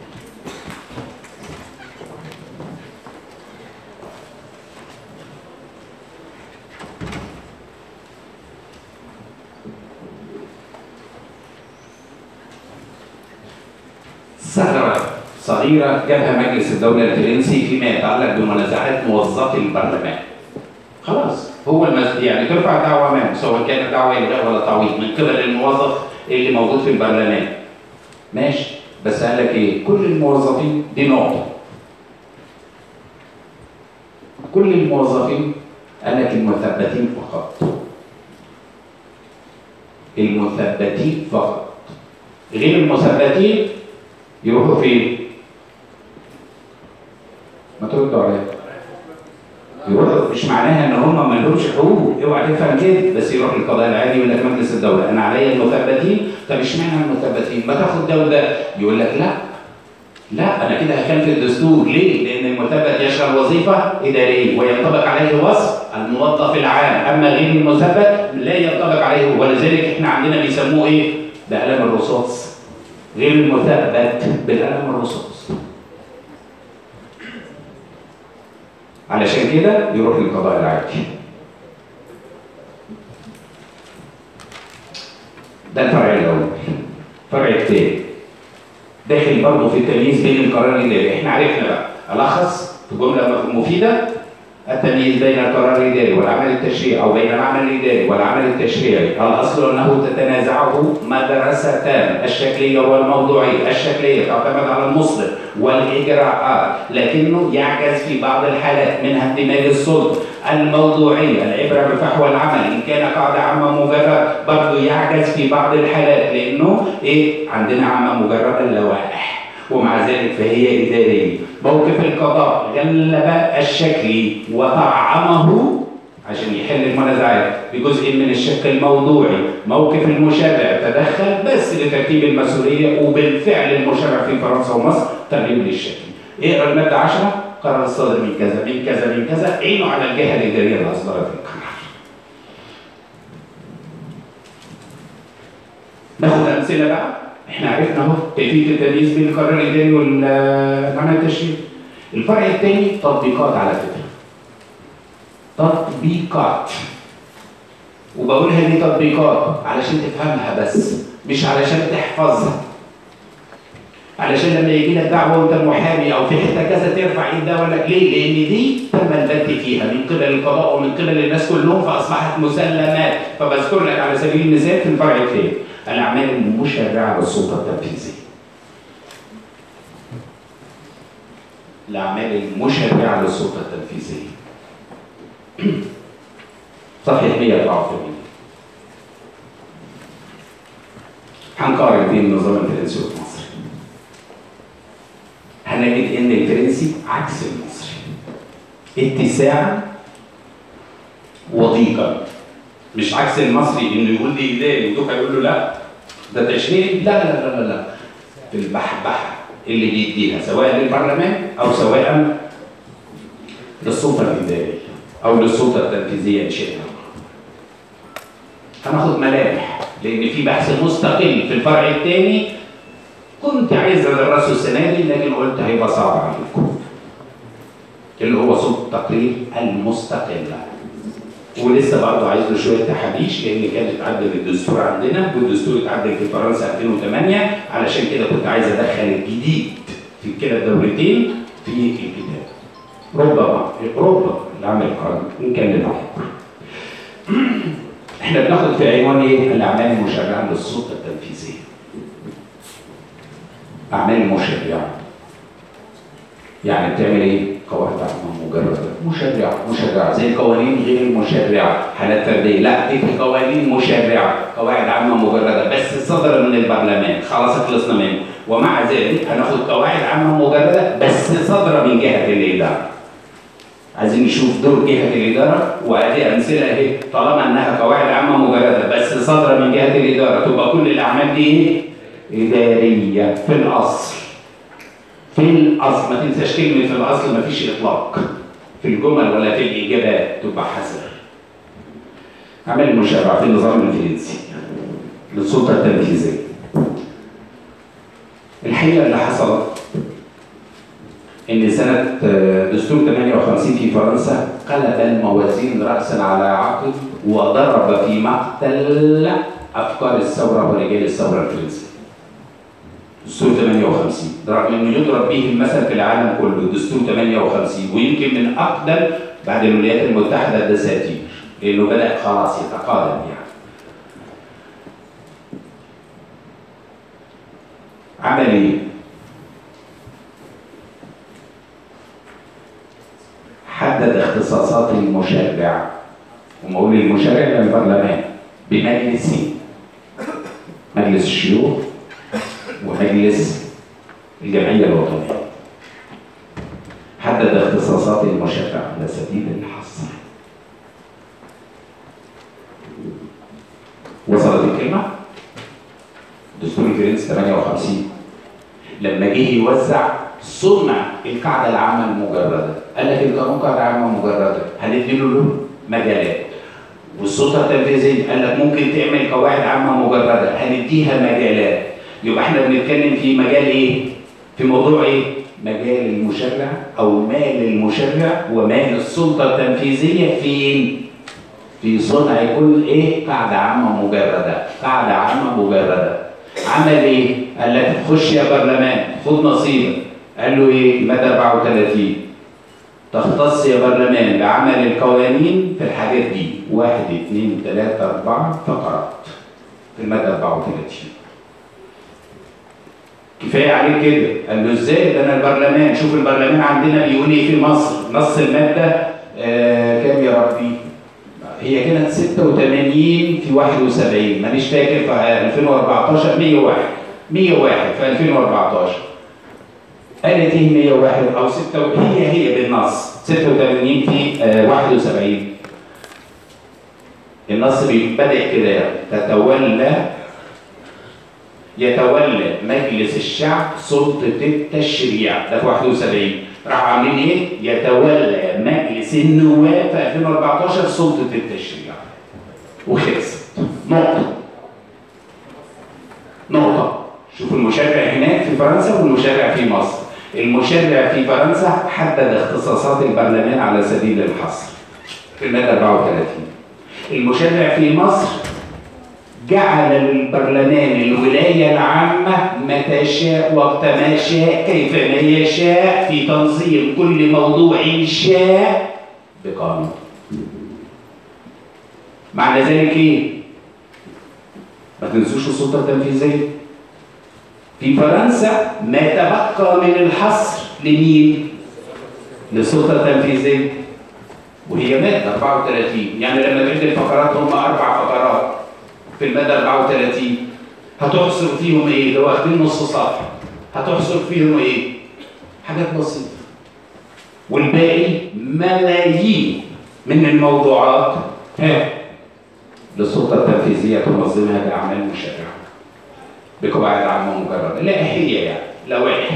ثغرة صغيرة جابها مجلس الدولة الفرنسي فيما يتعلق بمنازعات موظفي البرلمان. خلاص هو المس... يعني ترفع دعوة أمامه سواء كانت دعوة إلغاء ولا تعويض من قبل الموظف اللي موجود في البرلمان. ماشي بس قال لك إيه؟ كل الموظفين دي نقطة. كل الموظفين قال لك المثبتين فقط. المثبتين فقط. غير المثبتين يروحوا فين؟ ما تردوا عليا يروحوا مش معناها ان هم ما لهمش حقوق اوعى تفهم كده بس يروح للقضاء العادي يقول لك مجلس الدوله انا عليا المثبتين طب اشمعنى المثبتين؟ ما تاخد ده وده يقول لك لا لا انا كده هخالف الدستور ليه؟ لان المثبت يشغل وظيفه اداريه وينطبق عليه وصف الموظف العام اما غير المثبت لا ينطبق عليه ولذلك احنا عندنا بيسموه ايه؟ بقلم الرصاص غير المثبت بالقلم الرصاص علشان كده يروح للقضاء العادي ده الفرع الاول الفرع الثاني داخل برضه في التمييز بين القرار الاداري احنا عرفنا بقى الخص في جمله مفيده التمييز بين القرار الاداري والعمل التشريعي او بين العمل الاداري والعمل التشريعي الاصل انه تتنازعه مدرستان الشكليه والموضوعيه الشكليه تعتمد على المصدر والاجراءات لكنه يعجز في بعض الحالات منها اندماج السلطه الموضوعيه العبره بفحوى العمل ان كان قاعده عامه مجرد برضه يعجز في بعض الحالات لانه ايه عندنا عامه مجرده اللوائح ومع ذلك فهي إدارية موقف القضاء غلب الشكل وطعمه عشان يحل المنازعات بجزء من الشق الموضوعي موقف المشرع تدخل بس لترتيب المسؤولية وبالفعل المشرع في فرنسا ومصر تغيير للشكل اقرا المادة 10 قرار الصادر من كذا من كذا من كذا عينوا على الجهة الإدارية اللي أصدرت القرار ناخد أمثلة بقى احنا عرفنا اهو كيفيه التمييز بين القرار الاداري والمعنى التشريعي. الفرع الثاني تطبيقات على فكره. تطبيقات. وبقولها دي تطبيقات علشان تفهمها بس مش علشان تحفظها. علشان لما يجي لك دعوه وانت المحامي او في حته كذا ترفع ايد ده ولا ليه؟ لان دي تم البت فيها من قبل القضاء ومن قبل الناس كلهم فاصبحت مسلمات فبذكر لك على سبيل المثال في الفرع الثاني. الأعمال المشرعة بالسلطة التنفيذية. الأعمال المشرعة للسلطة التنفيذية. صفحة 184 هنقارن بين النظام الفرنسي والمصري. هنجد إن الفرنسي عكس المصري. اتساعا وضيقا مش عكس المصري انه يقول لي اداري ودوكا يقول له لا ده تشريعي؟ لا لا لا لا لا في البحبحة اللي بيديها سواء للبرلمان أو سواء للسلطة الإدارية أو للسلطة التنفيذية إن شئنا هناخد ملامح لأن في بحث مستقل في الفرع الثاني كنت عايز أدرسه السنة دي لكن قلت هيبقى صعب عليكم اللي هو صوت التقرير المستقلة ولسه برضه عايز له شويه تحابيش لان كان اتعدل الدستور عندنا والدستور اتعدل في فرنسا 2008 علشان كده كنت عايز ادخل الجديد في كلا الدولتين في الكتاب. ربما ربما العام القادم نكلم عليه. احنا بناخد في عنوان ايه؟ الاعمال المشرعه للسلطه التنفيذيه. اعمال مشرعه. يعني بتعمل ايه؟ قواعد عامه مجرده مشرعه مشرعه زي القوانين غير المشرعه حالات فرديه لا دي في قوانين مشرعه قواعد عامه مجرده بس صدر من البرلمان خلاص خلصنا منه ومع ذلك هناخد قواعد عامه مجرده بس صادره من جهه الاداره عايزين نشوف دور جهه الاداره وادي امثله اهي طالما انها قواعد عامه مجرده بس صادره من جهه الاداره تبقى كل الاعمال دي ايه؟ اداريه في الاصل في الاصل ما تنساش كلمه في الاصل ما فيش اطلاق في الجمل ولا في الاجابات تبقى حسب اعمال المشرع في النظام الفرنسي للسلطه التنفيذيه الحقيقه اللي حصلت ان سنه دستور 58 في فرنسا قلب الموازين راسا على عقب وضرب في مقتل افكار الثوره ورجال الثوره الفرنسيه دستور 58 رغم انه يضرب به المثل في العالم كله دستور 58 ويمكن من اقدم بعد الولايات المتحده الدساتير لانه بدا خلاص يتقادم يعني عمل ايه؟ حدد اختصاصات المشرع وما اقول المشرع للبرلمان بمجلسين مجلس الشيوخ ومجلس الجمعية الوطنية حدد اختصاصات المشرع على سبيل الحصر وصلت الكلمة دستور الفرنسي 58 لما جه يوزع صنع القاعدة العامة المجردة قال لك القانون قاعدة عامة مجردة هندي له مجالات والسلطة التنفيذية قال لك ممكن تعمل قواعد عامة مجردة هنديها مجالات يبقى احنا بنتكلم في مجال ايه؟ في موضوع ايه؟ مجال المشرع او مال المشرع ومال السلطه التنفيذيه فين؟ في صنع كل ايه؟ قاعده عامه مجرده، قاعده عامه مجرده. عمل ايه؟ قال لك خش يا برلمان خد نصيبك. قال له ايه؟ الماده 34 تختص يا برلمان بعمل القوانين في الحاجات دي واحد اثنين ثلاثة أربعة فقرات في المادة 34 كفايه عليك كده قال له ازاي ده انا البرلمان شوف البرلمان عندنا بيقول ايه في مصر نص الماده آه كام يا ربي هي كانت 86 في 71 مانيش فاكر في 2014 101 101 في 2014 قالت ايه 101 او 6 هي هي بالنص 86 في آه 71 النص بدا كده تتولى يتولى مجلس الشعب سلطة التشريع ده في 71 راحوا عاملين ايه؟ يتولى مجلس النواب في 2014 سلطة التشريع وخلصت نقطة نقطة شوف المشرع هناك في فرنسا والمشرع في مصر المشرع في فرنسا حدد اختصاصات البرلمان على سبيل الحصر في المادة 34 المشرع في مصر جعل البرلمان الولاية العامة متى شاء وقت ما شاء كيفما يشاء في تنظيم كل موضوع شاء بقانون معنى ذلك ايه؟ ما تنسوش السلطة التنفيذية في فرنسا ما تبقى من الحصر لمين؟ للسلطة التنفيذية وهي مادة 34 يعني لما تعد الفقرات هم أربع فقرات في المادة 34 هتحصر فيهم ايه؟ اللي واخدين نص صفحة هتحصر فيهم ايه؟ حاجات بسيطة والباقي ملايين من الموضوعات ها للسلطة التنفيذية تنظمها بأعمال مشرعة بقواعد عامه مجرده لائحيه يعني لوائح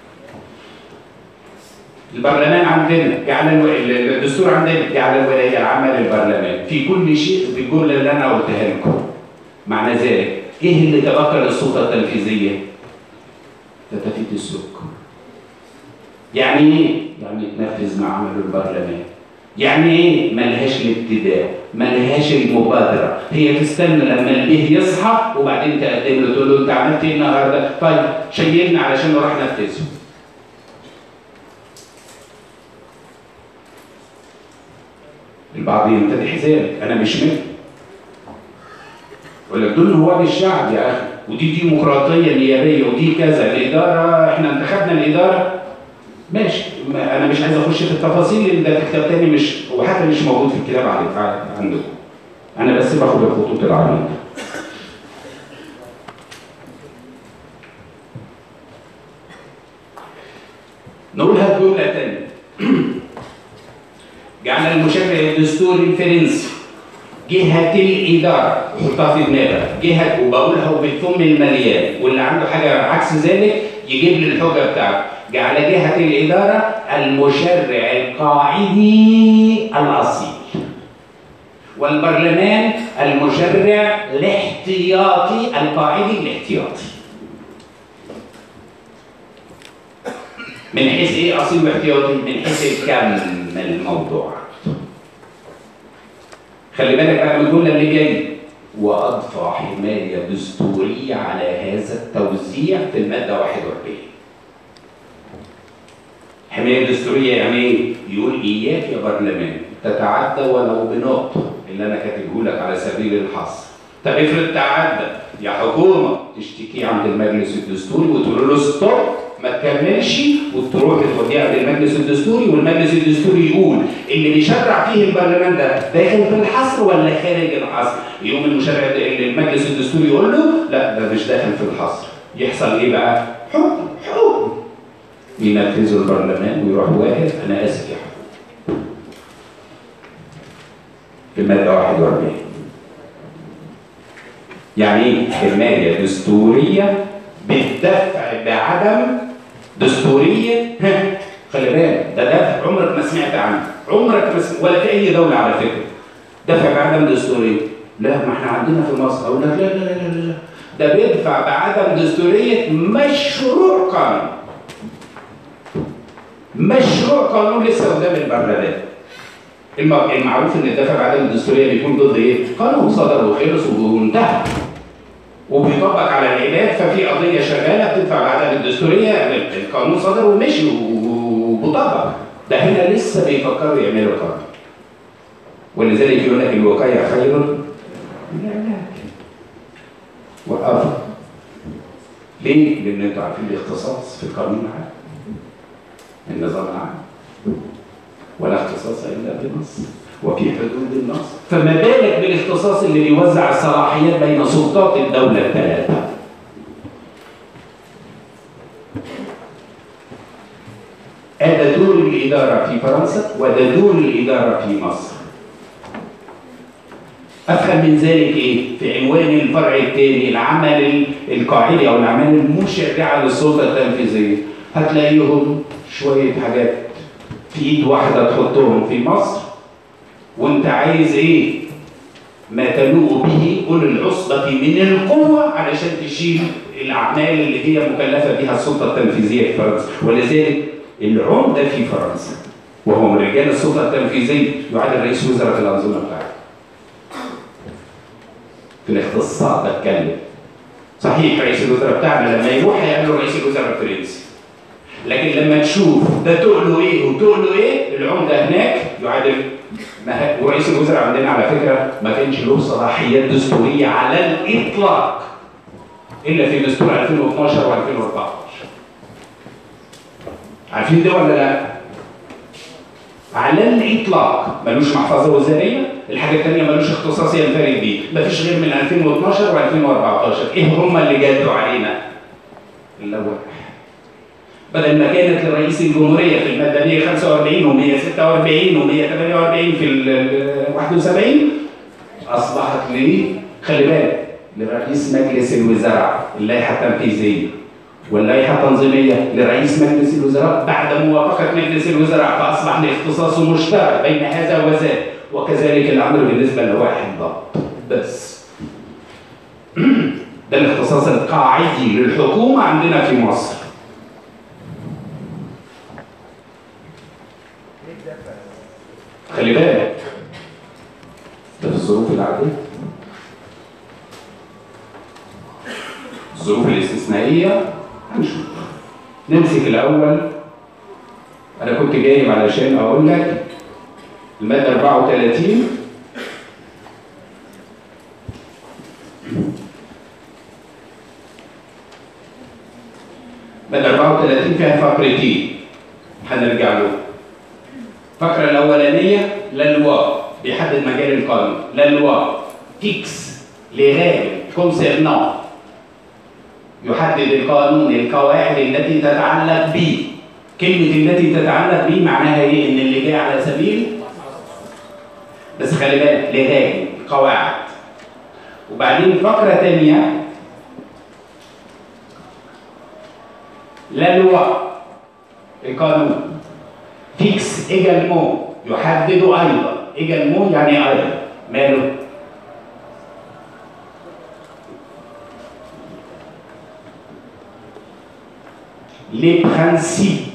البرلمان عندنا جعل الو- الدستور عندنا جعل الولايه العامه للبرلمان في كل شيء بالجمله اللي انا قلتها لكم معنى ذلك ايه اللي تبقى للسلطه التنفيذيه؟ تفتيت السكر يعني ايه؟ يعني تنفذ ما عمله البرلمان يعني ايه؟ ملهاش الابتداء ملهاش المبادره هي تستنى لما البيه يصحى وبعدين تقدم له تقول له انت عملت ايه النهارده؟ طيب شيلنا علشان نروح نفذه البعض يمتدح ذلك انا مش منه يقول لك دول نواب الشعب يا اخي ودي ديمقراطيه نيابيه ودي كذا الاداره احنا انتخبنا الاداره ماشي ما انا مش عايز اخش في التفاصيل لان ده في كتاب تاني مش وحتى مش موجود في الكتاب عندك عندكم انا بس باخد الخطوط العريضه نقولها بجمله تانيه جعل المشرع الدستوري الفرنسي جهة الإدارة حطها في دماغك جهة وبقولها وبالفم المليان واللي عنده حاجة عكس ذلك يجيب لي الحجة بتاعته جعل جهة الإدارة المشرع القاعدي الأصيل والبرلمان المشرع الاحتياطي القاعدي الاحتياطي من حيث ايه اصيل واحتياطي؟ من حيث الكم الموضوع خلي بالك بقى من الجمله اللي جايه واضفى حمايه دستوريه على هذا التوزيع في الماده 41 حمايه دستوريه يعني ايه؟ يقول اياك يا برلمان تتعدى ولو بنقطه اللي انا كاتبه لك على سبيل الحصر طب افرض تعدى يا حكومه تشتكي عند المجلس الدستوري وتقول له ستوب ما تكملش وتروح توديها عند المجلس الدستوري والمجلس الدستوري يقول اللي بيشرع فيه البرلمان ده داخل في الحصر ولا خارج الحصر؟ يقوم المشرع ده- المجلس الدستوري يقول له لا ده مش داخل في الحصر. يحصل ايه بقى؟ حكم حكم ينفذه البرلمان ويروح واقف انا اسف يا حكومه. في الماده 41 يعني ايه حمايه دستوريه بالدفع بعدم دستوريه ها، خلي بالك ده دفع عمرك ما سمعت عنه عمرك ما سمعت ولا في اي دوله على فكره دفع بعدم دستوريه لا ما احنا عندنا في مصر اقول لك لا لا لا لا لا ده بيدفع بعدم دستوريه مشروع قانون مشروع قانون لسه قدام البرلمان الم- المعروف ان الدفع بعدم الدستوريه بيكون ضد ايه؟ قانون صدر وخلص وانتهى وبيطبق على العباد ففي قضيه شغاله بتدفع بعدم الدستوريه القانون صدر ومشي وطبق ده هنا لسه بيفكروا يعملوا قانون ولذلك يقول لك الوقايه خير من العلاج وقفوا ليه؟ لان انتوا عارفين الاختصاص في القانون العام النظام العام ولا اختصاص الا بنص وفي حدود النص فما بالك بالاختصاص اللي بيوزع الصلاحيات بين سلطات الدوله الثلاثه هذا دور الإدارة في فرنسا وده دور الإدارة في مصر أفهم من ذلك إيه؟ في عنوان الفرع الثاني العمل القاعدي أو الأعمال المشرعة للسلطة التنفيذية هتلاقيهم شوية حاجات في إيد واحدة تحطهم في مصر وأنت عايز إيه؟ ما تلوء به أولي العصبة من القوة علشان تشيل الأعمال اللي هي مكلفة بها السلطة التنفيذية في فرنسا ولذلك العمدة في فرنسا وهو من رجال السلطة التنفيذية يعادل رئيس وزراء في الأنظمة بتاعته في الاختصاصات بتكلم صحيح رئيس الوزراء بتاعنا لما يروح هيقابله رئيس الوزراء الفرنسي لكن لما تشوف ده تقله ايه وتقله ايه العمده هناك يعادل ما ه- ورئيس الوزراء عندنا على فكره ما كانش له صلاحيات دستوريه على الاطلاق الا في دستور 2012 و2014 عارفين ده ولا لا؟ على الاطلاق ملوش محفظه وزاريه الحاجه الثانيه ملوش اختصاص ينفرد بيه مفيش غير من 2012 و2014 ايه هم اللي جادوا علينا اللوائح بدل ما كانت لرئيس الجمهوريه في الماده 145 و146 و148 في ال 71 اصبحت ليه خلي بالك لرئيس مجلس الوزراء اللائحة التنفيذية واللائحة التنظيمية لرئيس مجلس الوزراء بعد موافقة مجلس الوزراء فأصبح الاختصاص مشترك بين هذا وذاك وكذلك الأمر بالنسبة للوائح الضبط بس ده الاختصاص القاعدي للحكومة عندنا في مصر خلي بالك ده في الظروف العادية الظروف الاستثنائية هنشوف نمسك الأول أنا كنت جايب علشان أقول لك المادة 34 مادة 34 فيها فقرتين هنرجع له الفقرة الأولانية لا لوا بيحدد مجال القانون لا لوا فيكس لغاية كونسيرنون يحدد القانون القواعد التي تتعلق به كلمة التي تتعلق به معناها ايه؟ ان اللي جاي على سبيل بس خلي بالك لغاية قواعد وبعدين فقرة تانية لا لوا القانون فيكس ايجالمون يحدد ايضا ايجالمون يعني ايضا ماله؟ les principes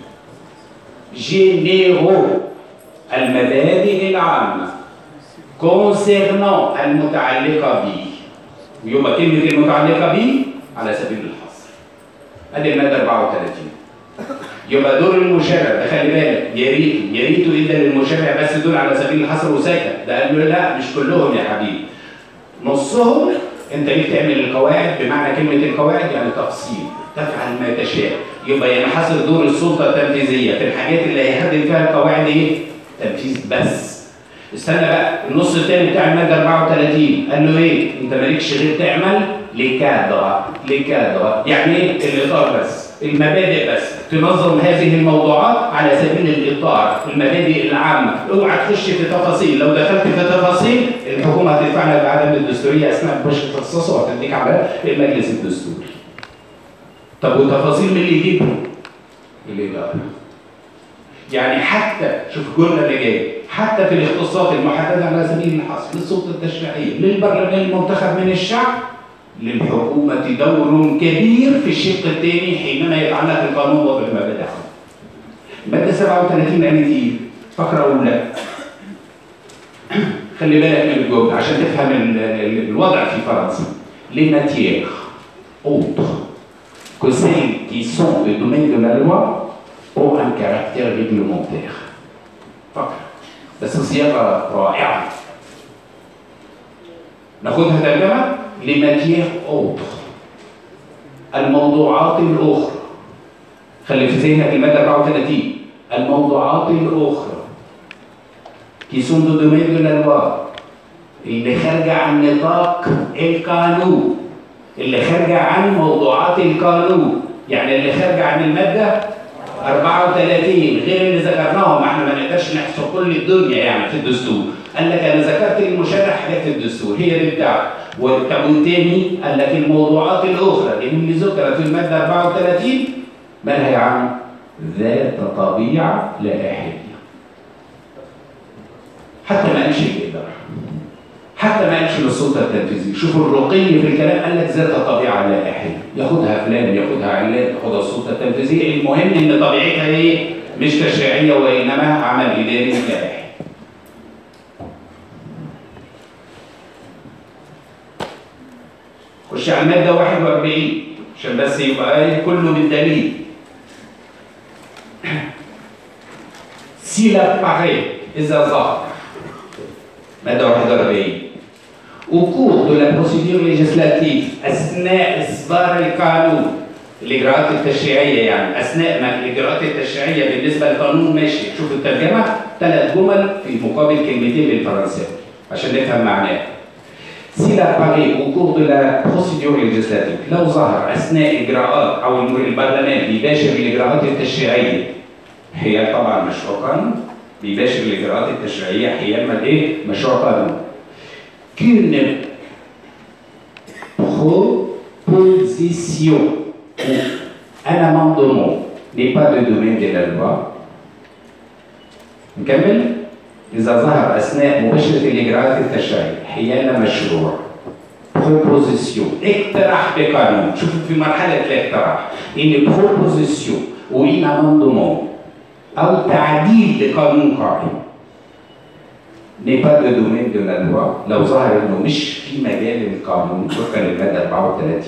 généraux المبادئ العامة concernant المتعلقة به يبقى كلمة المتعلقة به على سبيل الحصر ادي المادة 34 يبقى دور المشرع ده خلي بالك يا ريت يا ريته ادى للمشرع بس دول على سبيل الحصر وسكت ده قال له لا مش كلهم يا حبيبي نصهم انت ليه تعمل القواعد بمعنى كلمه القواعد يعني تفصيل تفعل ما تشاء يبقى ينحصر دور السلطه التنفيذيه في الحاجات اللي هيهدم فيها القواعد ايه؟ تنفيذ بس استنى بقى النص الثاني بتاع الماده 34 قال له ايه؟ انت مالكش غير تعمل لكادر لكادر يعني ايه؟ الاطار بس المبادئ بس تنظم هذه الموضوعات على سبيل الاطار المبادئ العامه اوعى تخش في تفاصيل لو دخلت في تفاصيل الحكومه هتدفع لك بعدم الدستوريه اثناء تخش في تخصصه وهتديك على المجلس الدستوري طب والتفاصيل مين اللي يجيبها؟ الاداره يعني حتى شوف الجمله اللي جايه حتى في الاختصاصات المحدده على سبيل الحصر للسلطه التشريعيه للبرلمان المنتخب من الشعب للحكومة دور كبير في الشق الثاني حينما يتعلق القانون وبالمبادئ. المادة 37 قالت ايه؟ فقرة أولى. خلي بالك من الجملة عشان تفهم ال- ال- الوضع في فرنسا. Les matières autres que celles qui sont le domaine de la loi ont un caractère réglementaire. فقرة. بس صياغة رائعة. ناخدها ترجمة لماتير أوتر الموضوعات الأخرى خلي في ذهنك المادة 34 الموضوعات الأخرى qui sont de domaine de la loi اللي خارجة عن نطاق القانون اللي خارجة عن موضوعات القانون يعني اللي خارجة عن المادة 34 غير اللي ذكرناهم احنا ما نقدرش نحصر كل الدنيا يعني في الدستور قال لك انا ذكرت للمشرع حاجات في الدستور هي دي بتاعته والطب والتاني قال لك الموضوعات الاخرى اللي ذكرت في الماده 34 مالها يا عم؟ ذات طبيعه لائحيه حتى ما قالش الاداره حتى ما قالش للسلطه التنفيذيه شوفوا الرقي في الكلام قال لك ذات طبيعه لائحيه ياخدها فلان ياخدها علان ياخدها السلطه التنفيذيه المهم ان طبيعتها ايه؟ مش تشريعيه وانما عمل اداري لائحي خش على المادة 41 عشان بس يبقى إيه كله بالدليل. سي باري إذا ظهر مادة 41 Au cours de la procédure législative أثناء إصدار القانون الإجراءات التشريعية يعني أثناء ما الإجراءات التشريعية بالنسبة للقانون ماشي شوف الترجمة ثلاث جمل في مقابل كلمتين بالفرنساوي عشان نفهم معناه s'il apparaît au cours de la procédure législative لو ظهر اثناء اجراءات او البرلمان بيباشر الاجراءات التشريعيه هي طبعا مشروع قانون بيباشر الاجراءات التشريعيه حيال ما ايه مشروع قانون qu'une proposition ou un amendement n'est pas de domaine de la loi نكمل إذا ظهر أثناء مباشرة الإجراءات التشريعية حيال مشروع proposition اقتراح بقانون شوفوا في مرحلة الاقتراح إن proposition وإن amendement أو تعديل لقانون قائم n'est pas de domaine de la loi لو ظهر إنه مش في مجال القانون وفقا للمادة 34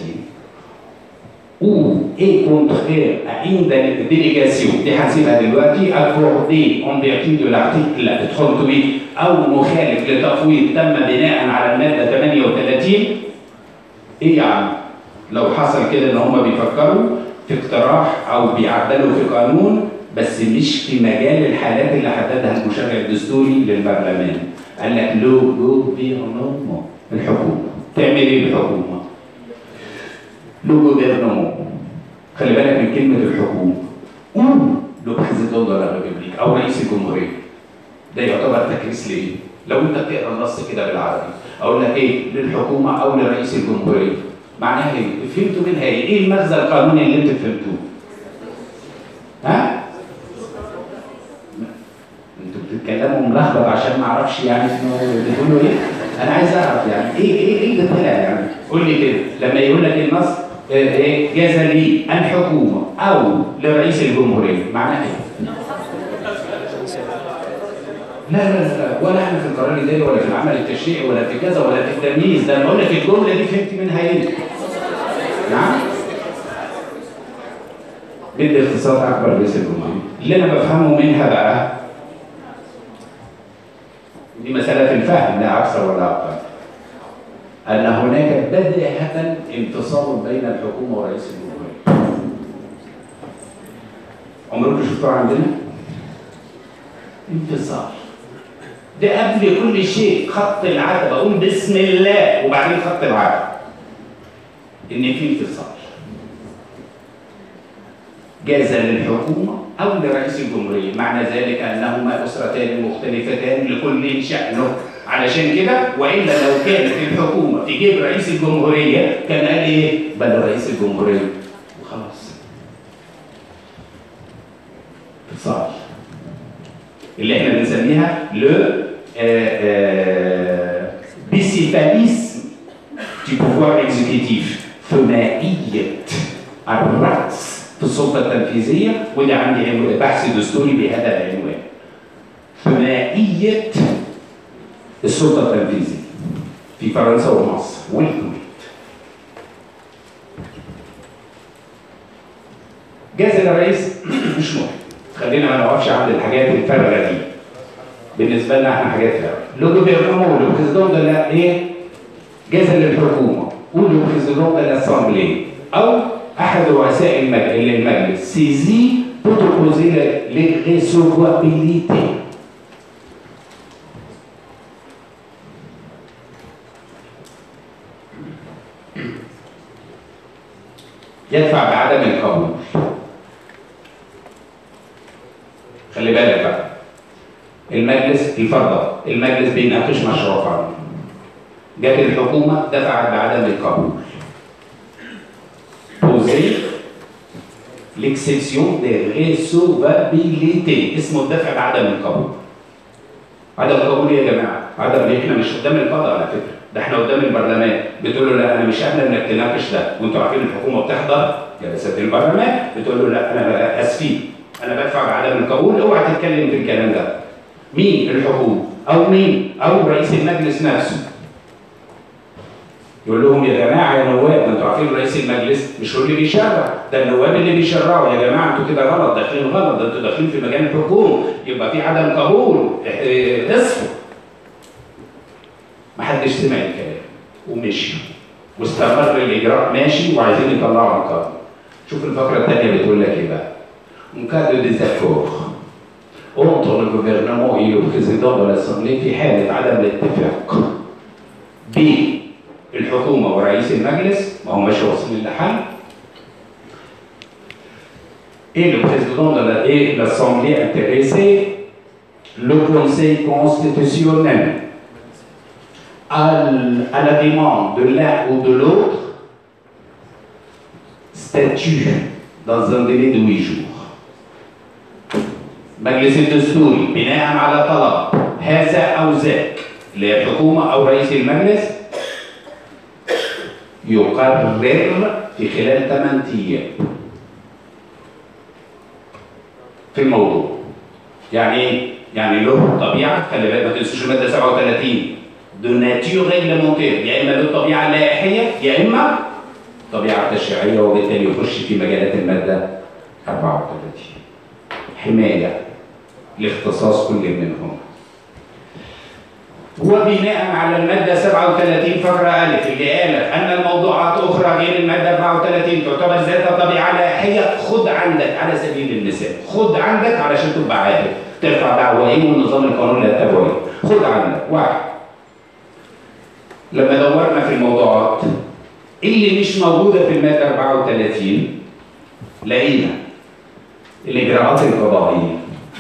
ou est contraire à une dé- délégation دي هنسيبها دلوقتي accordée en vertu de l'article 38 أو مخالف لتفويض تم بناء على المادة 38 إيه يعني؟ لو حصل كده إن هم بيفكروا في اقتراح أو بيعدلوا في قانون بس مش في مجال الحالات اللي حددها المشرع الدستوري للبرلمان قال لك لو جوفيرنمون الحكومة تعمل إيه الحكومة؟ لو جوفيرنمون خلي بالك من كلمة الحكومة او لو بريزيدون دو لا ريبوبليك أو رئيس الجمهورية ده يعتبر تكريس لإيه؟ لو أنت بتقرا النص كده بالعربي أقول لك إيه؟ للحكومة أو لرئيس الجمهورية معناها إيه؟ فهمتوا منها إيه؟ إيه المغزى القانوني اللي أنتوا فهمتوه؟ ها؟ انتوا بتتكلموا ملخبط عشان ما اعرفش يعني انه بتقولوا ايه؟ انا عايز اعرف يعني ايه ايه ايه اللي طلع يعني؟ قول لي كده لما يقول لك النص آه، ايه جاز لي الحكومه او لرئيس الجمهوريه معناها ايه؟ لا لا لا لا ولا احنا في القرار الاداري ولا في العمل التشريعي ولا في كذا ولا في التمييز ده انا بقول لك الجمله دي فهمت منها ايه؟ نعم؟ بدي اختصار اكبر رئيس الجمهوريه اللي انا بفهمه منها بقى دي مسألة الفهم لا أكثر ولا أقل أن هناك بديهة انفصال بين الحكومة ورئيس الجمهورية عمركم شفتوها عندنا؟ انفصال ده قبل كل شيء خط العتبة أقول بسم الله وبعدين خط العتبة إن في انفصال جاز للحكومة أو لرئيس الجمهورية معنى ذلك أنهما أسرتان مختلفتان لكل شأنه علشان كده وإلا لو كانت الحكومة في جيب رئيس الجمهورية كان قال إيه بل رئيس الجمهورية وخلاص انفصال اللي احنا بنسميها لو بيسيفاليسم du pouvoir exécutif ثنائية الرأس في السلطة التنفيذية وده عندي عنوان- بحث دستوري بهذا العنوان ثنائية السلطة التنفيذية في فرنسا ومصر والكويت جاز للرئيس مش مهم خلينا ما نقفش عند الحاجات الفارغة دي بالنسبة لنا احنا حاجات فارغة لو جوفيرنمون لو بريزيدون de la ايه جاز للحكومة ou le président de l'Assemblée أو أحد رؤساء المج- المجلس سيزي pour opposer l'irrecevabilité يدفع بعدم القبول خلي بالك بقى المجلس الفرض المجلس بيناقش مشروع قانون جت الحكومة دفعت بعدم القبول poser l'exception des recevabilités اسمه الدفع بعدم القبول عدم القبول إيه يا جماعه عدم ليه احنا مش قدام القضاء على فكره ده احنا قدام البرلمان بتقول له لا انا مش قابل انك تناقش ده وانتوا عارفين الحكومه بتحضر جلسات البرلمان بتقول له لا انا اسفين انا بدفع بعدم القبول اوعى تتكلم في الكلام ده مين الحكومه او مين او رئيس المجلس نفسه يقول لهم يا جماعه يا نواب ما انتوا عارفين رئيس المجلس مش هو اللي بيشرع ده النواب اللي بيشرعوا يا جماعه انتوا كده غلط داخلين غلط ده انتوا داخلين في مجال الحكومه يبقى في عدم قبول اه، اصحوا محدش سمع الكلام ومشي واستمر الاجراء ماشي وعايزين يطلعوا القانون شوف الفقره الثانيه بتقول لك ايه بقى ان cas de désaccord entre le gouvernement et le président de l'Assemblée في حالة عدم الاتفاق بين الحكومة ورئيس المجلس ما هماش واصلين لحل et le président de la, et l'Assemblée intéressée, le Conseil constitutionnel, à, l- à la demande de l'un ou de l'autre, statut dans un délai de 8 jours. مجلس الدستوري بناء على طلب هذا او ذاك للحكومه او رئيس المجلس يقرر في خلال 8 ايام في الموضوع يعني ايه؟ يعني له طبيعه خلي بالك ما تنسوش الماده 37 دو ناتيور ريجلمونتير يا اما له طبيعه لائحيه يا اما طبيعه تشريعيه وبالتالي يخش في مجالات الماده 34 حمايه لاختصاص كل منهم وبناء على المادة 37 فقرة ألف اللي قالت أن الموضوعات أخرى غير المادة 34 تعتبر ذات طبيعة لائحية خد عندك على سبيل المثال خد عندك علشان تبقى عارف ترفع دعوة إيه والنظام القانوني اللي هتتابعه إيه خد عندك واحد لما دورنا في الموضوعات اللي مش موجودة في المادة 34 لقينا الإجراءات القضائية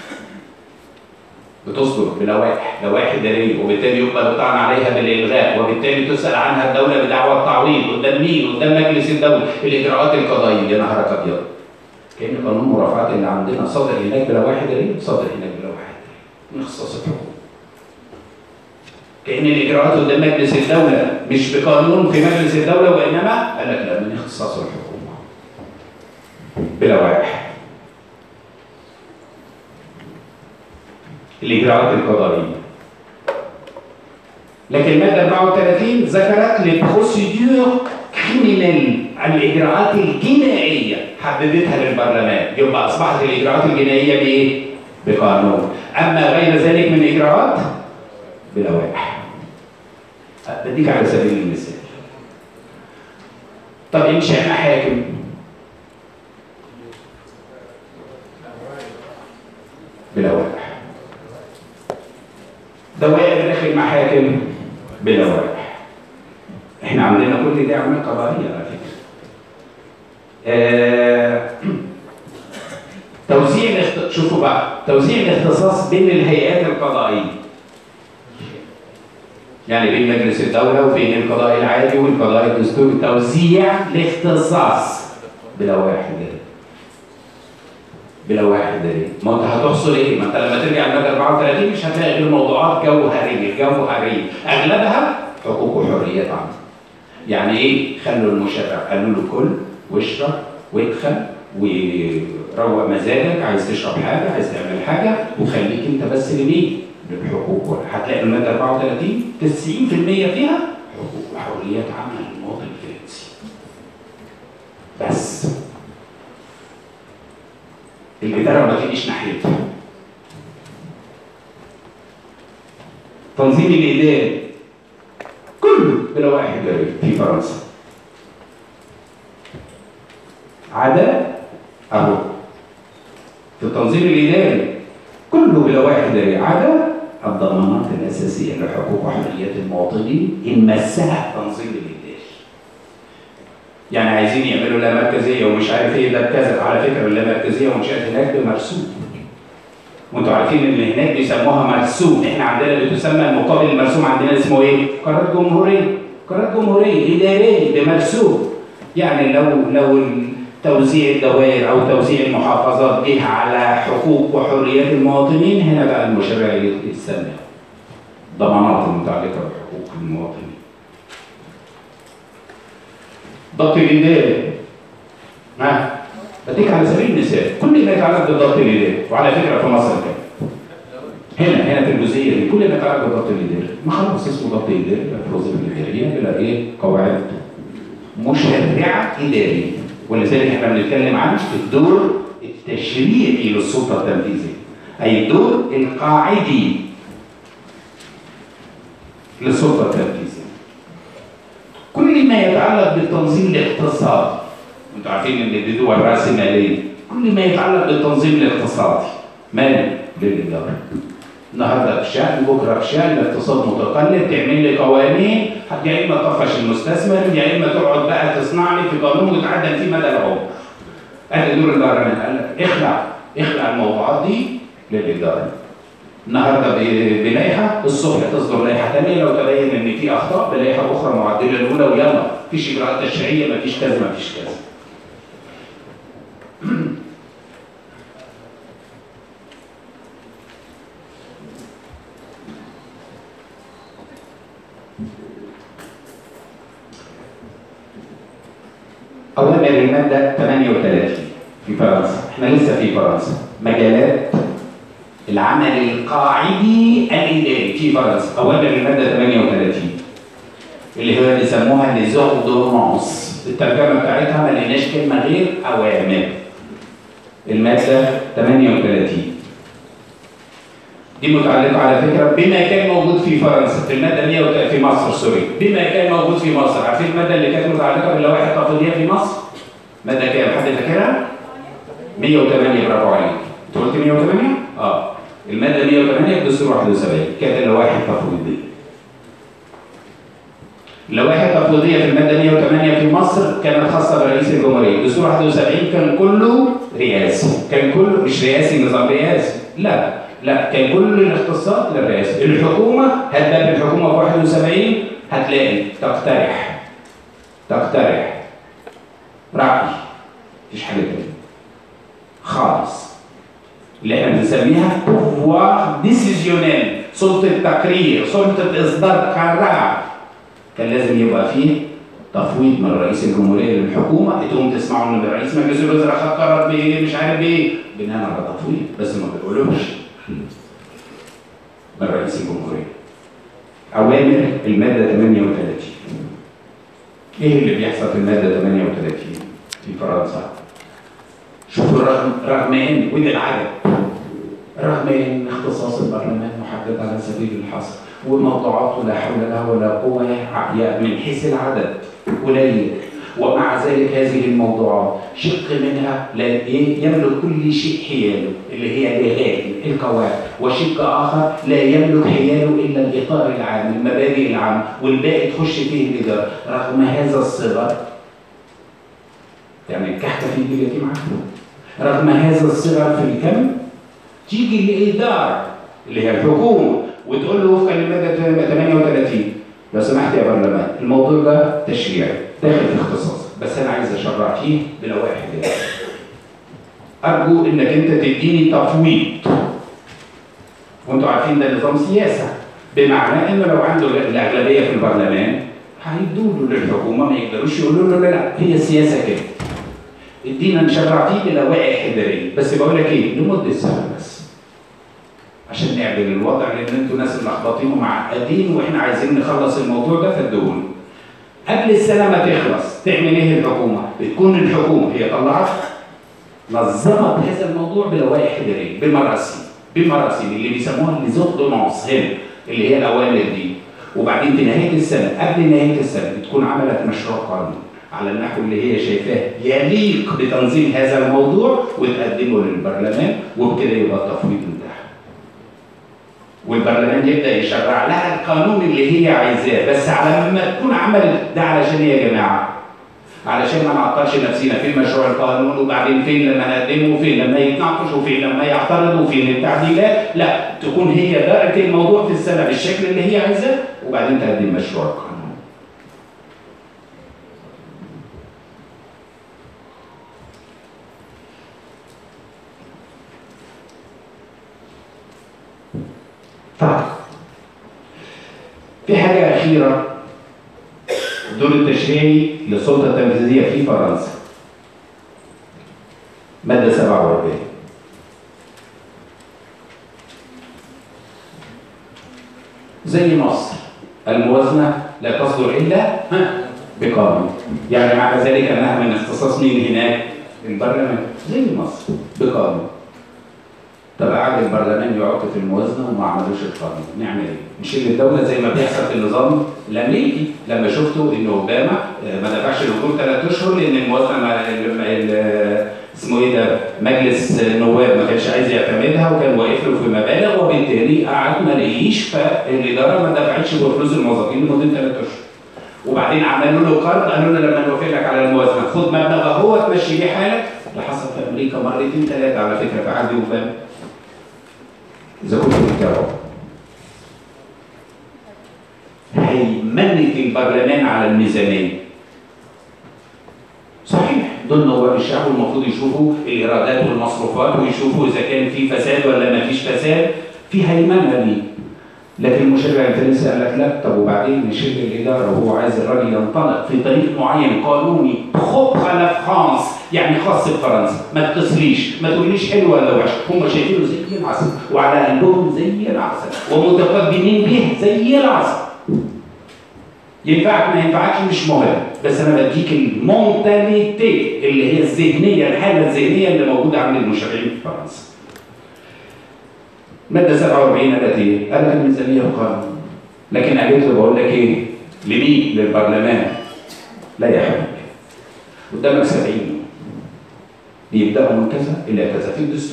بتصدر بلوائح لوائح إدارية وبالتالي يقبل الطعن عليها بالإلغاء وبالتالي تسأل عنها الدولة بدعوى التعويض قدام مين؟ قدام مجلس الدولة الإجراءات القضائية يا نهارك أبيض كأن قانون المرافعات اللي عندنا صدر هناك بلوائح إدارية صدر هناك بلوائح إدارية من اختصاص الحكومة كأن الإجراءات قدام مجلس الدولة مش بقانون في مجلس الدولة وإنما قال لك لا من اختصاص الحكومة بلوائح الإجراءات القضائية لكن المادة 34 ذكرت للبروسيدور كريمينال الإجراءات الجنائية حددتها للبرلمان يبقى أصبحت الإجراءات الجنائية بإيه؟ بقانون أما غير ذلك من إجراءات بلوائح بديك على سبيل المثال طب إنشاء محاكم بلوائح دوائر داخل محاكم بلوائح احنا عندنا كل دي اعمال قضائيه على فكره آه توزيع الاخت... شوفوا بقى توزيع الاختصاص بين الهيئات القضائيه يعني بين مجلس الدولة وبين القضاء العادي والقضاء الدستوري توزيع الاختصاص بلوائح إدارية بلوائح إدارية ما أنت هتحصل إيه؟ ما أنت لما ترجع المادة 34 مش هتلاقي غير موضوعات جوهرية جوهرية أغلبها حقوق وحريات عامة يعني إيه؟ خلوا المشرع قالوا له كل واشرب وادخل وروق مزاجك عايز تشرب حاجة عايز تعمل حاجة وخليك أنت بس لمين؟ للحقوق هتلاقي المادة 34 90% فيها حقوق وحريات عامة للمواطن الفرنسي بس الإدارة ما تجيش ناحيتها تنظيم الإداري كله بلوائح إدارية في فرنسا عدا أهو في التنظيم الإداري كله بلوائح إدارية عدا الضمانات الأساسية لحقوق وحريات المواطنين إن مسها التنظيم الإداري. يعني عايزين يعملوا لا مركزية ومش عارف إيه ده بكذا، على فكرة اللا مركزية ومنشآت هناك بمرسوم. وأنتوا عارفين إن هناك بيسموها مرسوم، إحنا عندنا بتسمى المقابل المرسوم عندنا اسمه إيه؟ قرارات جمهورية. قرارات جمهورية إدارية بمرسوم. يعني لو لو توزيع الدوائر او توزيع المحافظات جه على حقوق وحريات المواطنين هنا بقى المشرع يتسمى ضمانات المتعلقه بحقوق المواطنين ضبط الاداري ها بديك على سبيل المثال كل ما يتعلق بالضبط الاداري وعلى فكره في مصر كده هنا هنا في الجزئيه دي كل ما يتعلق بالضبط الاداري ما خلاص اسمه ضبط اداري الوظيفه الاداريه بلا ايه قواعد مشرعه اداريه ولذلك احنا بنتكلم عن الدور التشريعي للسلطه التنفيذيه اي الدور القاعدي للسلطه التنفيذيه كل ما يتعلق بالتنظيم الاقتصادي انتوا عارفين ان دي دول راسماليه كل ما يتعلق بالتنظيم الاقتصادي مالي للاداره النهارده في شأن بكره في شأن الاقتصاد متقلب تعمل لي قوانين يا اما تطفش المستثمر يا اما تقعد بقى تصنع لي في قانون وتعدل فيه مدى العمر. ادي دور البرلمان قال لك اخلع اخلع الموضوعات دي للاداره. النهارده بلائحه الصبح تصدر لائحه ثانيه لو تبين ان في اخطاء بلائحه اخرى معدله الاولى ويلا مفيش اجراءات تشريعيه مفيش كذا مفيش كذا. أوامر المادة 38 في فرنسا، احنا لسه في فرنسا، مجالات العمل القاعدي الإداري في فرنسا، أوامر المادة 38 اللي هو بيسموها les ordonnances، الترجمة بتاعتها ما لقيناش كلمة غير أوامر. المادة 38 دي متعلقة على فكرة بما كان موجود في فرنسا في المادة 100 في مصر سوري بما كان موجود في مصر عارفين المادة اللي كانت متعلقة باللوائح التقليدية في مصر؟ مادة كام؟ حد فاكرها؟ 108 برافو عليك انت قلت 108؟ اه المادة 108 في دستور 71 كانت اللوائح التفويضية اللوائح التفويضية في المادة 108 في مصر كانت خاصة برئيس الجمهورية، دستور 71 كان كله رئاسي، كان كله مش رئاسي نظام رئاسي، لا لا كان كل الاختصاص للرئاسة، الحكومة هات باب الحكومة في 71 هتلاقي تقترح تقترح رأي مفيش حاجة تانية خالص اللي احنا بنسميها pouvoir décisionnel سلطة تقرير سلطة إصدار قرار كان لازم يبقى فيه تفويض من رئيس الجمهورية للحكومة تقوم تسمعوا ان رئيس مجلس الوزراء خد قرار بايه مش عارف بايه بناء على تفويض بس ما بيقولوش من رئيس الجمهورية أوامر المادة 38 إيه اللي بيحصل في المادة 38 في فرنسا؟ شوفوا رغم رغم إن وده العدد رغم إن اختصاص البرلمان محدد على سبيل الحصر وموضوعاته لا حول لها ولا قوة يعني من حيث العدد قليل ومع ذلك هذه الموضوعات شق منها لا إيه يملك كل شيء حياله اللي هي لغات القواعد وشق اخر لا يملك حياله الا الاطار العام المبادئ العامه والباقي تخش فيه الاداره رغم هذا الصغر يعني الكحكه في دي معاكم رغم هذا الصغر في الكم تيجي الاداره اللي هي الحكومه وتقول له وفقا للماده 38 لو سمحت يا برلمان الموضوع ده تشريعي داخل في اختصاص بس انا عايز اشرع فيه بلوائح الاداره ارجو انك انت تديني تفويض وانتوا عارفين ده نظام سياسه بمعنى انه لو عنده الاغلبيه في البرلمان هيدوا له للحكومه ما يقدروش يقولوا له لا لا هي السياسه كده ادينا نشرع فيه بلوائح اداريه بس بقول لك ايه لمده سنه بس عشان نعدل الوضع لان انتوا ناس ملخبطين ومعقدين واحنا عايزين نخلص الموضوع ده فادوهولنا قبل السنه ما تخلص تعمل ايه الحكومه؟ بتكون الحكومه هي طلعت نظمت هذا الموضوع بلوائح اداريه بمراسيم بمراسيم اللي بيسموها ليزوردونانس هنا اللي هي الاوامر دي وبعدين في نهايه السنه قبل نهايه السنه بتكون عملت مشروع قانون على النحو اللي هي شايفاه يليق بتنظيم هذا الموضوع وتقدمه للبرلمان وبكده يبقى التفويض انتهى. والبرلمان يبدا يشرع لها القانون اللي هي عايزاه بس على ما تكون عملت ده علشان ايه يا جماعه؟ علشان ما نعطلش نفسنا في مشروع القانون وبعدين فين لما نقدمه وفين لما يتناقش وفين لما يعترض وفين التعديلات لا تكون هي دارت الموضوع في السنه بالشكل اللي هي عايزاه وبعدين تقدم مشروع القانون طيب في حاجة أخيرة الدور التشريعي للسلطة التنفيذية في فرنسا مادة 47 زي مصر الموازنة لا تصدر إلا ها، بقانون يعني معنى ذلك أنها من اختصاص مين هناك؟ البرلمان زي مصر بقانون طب قعد البرلمان يعق في الموازنه وما عملوش القانون نعمل ايه؟ نشيل الدوله زي ما بيحصل في النظام الامريكي لما شفتوا ان اوباما آه، ما دفعش الاجور ثلاث اشهر لان الموازنه ما ال- ال- اسمه ايه ده مجلس النواب ما كانش عايز يعتمدها وكان واقف له في مبالغ وبالتالي قعد ما لقيش فالاداره ما دفعتش فلوس الموظفين لمده ثلاث اشهر وبعدين عملوا له قرض قالوا له لما نوافق لك على الموازنه خد مبلغ اهو تمشي بيه حالك ده حصل في امريكا مرتين ثلاثه على فكره في عهد اوباما إذا كنت بتتابعوا هيمنة البرلمان على الميزانية صحيح دول نواب الشعب والمفروض يشوفوا الايرادات والمصروفات ويشوفوا اذا كان في فساد ولا ما فيش فساد في هيمنه دي لكن المشرع الفرنسي قال لك لا طب وبعدين نشيل الاداره وهو عايز الراجل ينطلق في طريق معين قانوني بروبر على فرانس يعني خاص بفرنسا ما تتصليش ما تقوليش حلو ولا وحش هم شايفينه زي العسل وعلى قلبهم زي العسل ومتقدمين به زي العسل ينفعك ما ينفعكش مش مهم بس انا بديك المونتاليتي اللي هي الذهنيه الحاله الذهنيه اللي موجوده عند المشرعين في فرنسا ماده 47 قالت ايه؟ قالت الميزانيه القانون لكن قالت له بقول لك ايه؟ لمين؟ للبرلمان لا يا حبيبي قدامك 70 يوم بيبداوا من كذا الى كذا في الدستور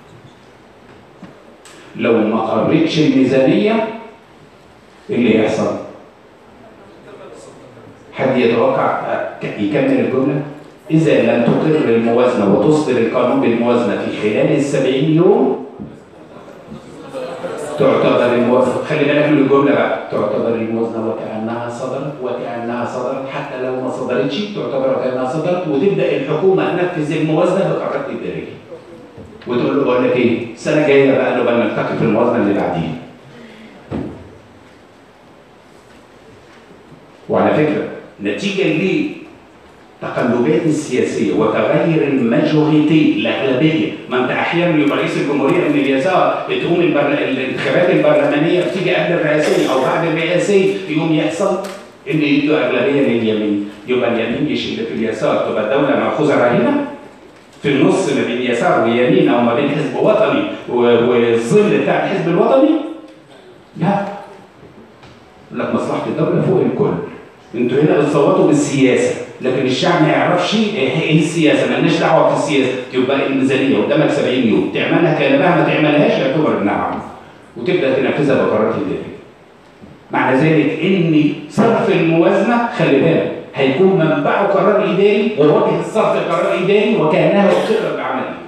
لو ما قريتش الميزانيه ايه اللي يحصل؟ حد يتوقع يكمل الجمله؟ إذا لم تقر الموازنة وتصدر القانون بالموازنة في خلال السبعين يوم تعتبر الموازنة خلي بالك من الجملة بقى تعتبر الموازنة وكأنها صدرت وكأنها صدرت حتى لو ما صدرتش تعتبر وكأنها صدرت وتبدأ الحكومة تنفذ الموازنة بقرارات إدارية وتقول له بقول لك إيه السنة الجاية بقى نبقى نلتقي في الموازنة اللي بعديها وعلى فكرة نتيجة للتقلبات السياسية وتغير الماجوريتي الأغلبية ما أنت أحيانا يبقى رئيس الجمهورية من اليسار تقوم البر... الانتخابات البرلمانية بتيجي قبل الرئاسية أو بعد الرئاسية يقوم يحصل إن يدوا أغلبية لليمين يبقى اليمين يشيل في اليسار تبقى الدولة مأخوذة رهينة في النص ما بين يسار ويمين أو ما بين حزب وطني و- والظل بتاع الحزب الوطني لا يقول لك مصلحة الدولة فوق الكل انتوا هنا بتصوتوا بالسياسة لكن الشعب ما يعرفش ايه السياسة مالناش دعوة في السياسة يبقى الميزانية قدامك 70 يوم تعملها كانها ما تعملهاش يعتبر انها عمل وتبدا تنفذها بقرارات ادارية معنى ذلك ان صرف الموازنة خلي بالك هيكون منبعه قرار اداري ووجه الصرف قرار اداري وكانها اقر بعمل إداري.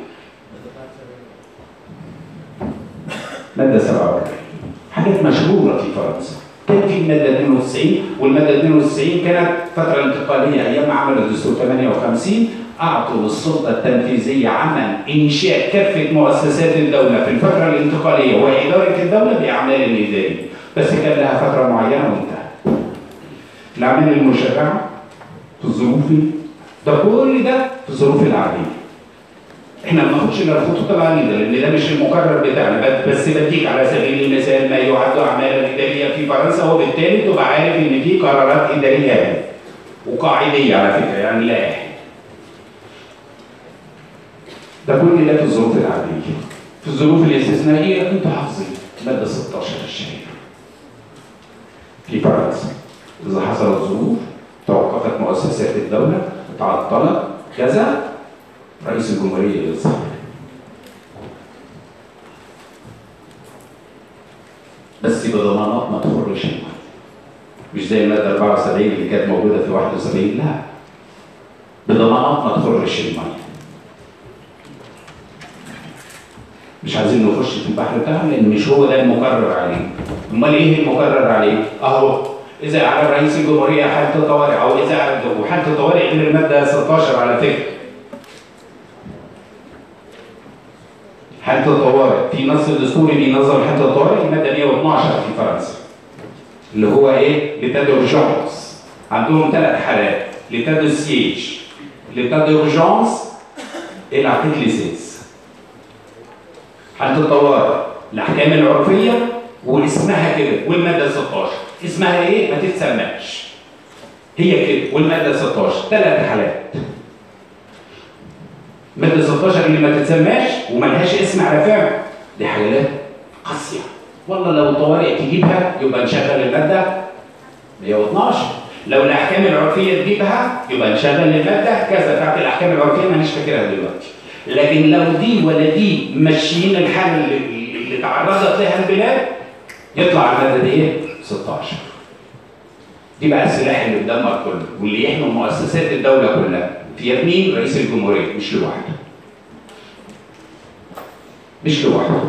مادة 47 حاجات مشهورة في فرنسا كان في المادة 92 والمادة 92 كانت فترة انتقالية أيام عمل الدستور 58 أعطوا للسلطة التنفيذية عمل إنشاء كافة مؤسسات الدولة في الفترة الانتقالية وإدارة الدولة بأعمال إدارية بس كان لها فترة معينة وانتهت. الأعمال المشرعة في الظروف ده كل ده في الظروف العادية احنا ما بناخدش الا الخطوط العريضه لان ده مش المقرر بتاعنا بس- بس بديك على سبيل المثال ما يعد اعمالا اداريه في فرنسا وبالتالي تبقى عارف ان في قرارات اداريه هنا وقاعديه على فكره يعني لا ده كل ده في الظروف العاديه في الظروف الاستثنائيه انتوا حافظين ماده 16 الشهيره في فرنسا اذا حصلت ظروف توقفت مؤسسات الدوله تعطلت كذا رئيس الجمهورية يظهر بس بضمانات ما تخرجش المية. مش زي المادة 74 اللي كانت موجودة في 71 لا بضمانات ما تخرجش المية مش عايزين نخش في البحر بتاعهم لان مش هو ده المقرر عليه امال ايه المقرر عليه اهو اذا على رئيس الجمهوريه حاله طوارئ او اذا وحاله طوارئ غير الماده 16 على فكره حالة الطوارئ في نص الدستوري بينظم حالة الطوارئ المادة 112 في فرنسا اللي هو ايه؟ لتا دورجونس عندهم ثلاث حالات لتا دو سيج لتا دورجونس ايه الارتيكل 6 حالة الطوارئ الأحكام العرفية واسمها كده والمادة 16 اسمها ايه؟ ما تتسماش هي كده والمادة 16 ثلاث حالات مادة 16 اللي ما تتسماش وملهاش اسم على فعل دي حاجات قاسية والله لو الطوارئ تجيبها يبقى نشغل المادة 112 لو الأحكام العرفية تجيبها يبقى نشغل المادة كذا بتاعت الأحكام العرفية مانيش فاكرها دلوقتي لكن لو دي ولا دي ماشيين الحالة اللي, اللي تعرضت لها البلاد يطلع المادة دي ايه؟ 16 دي بقى السلاح اللي قدامك كله واللي يحمي مؤسسات الدولة كلها في يمين رئيس الجمهورية مش لوحده مش لوحده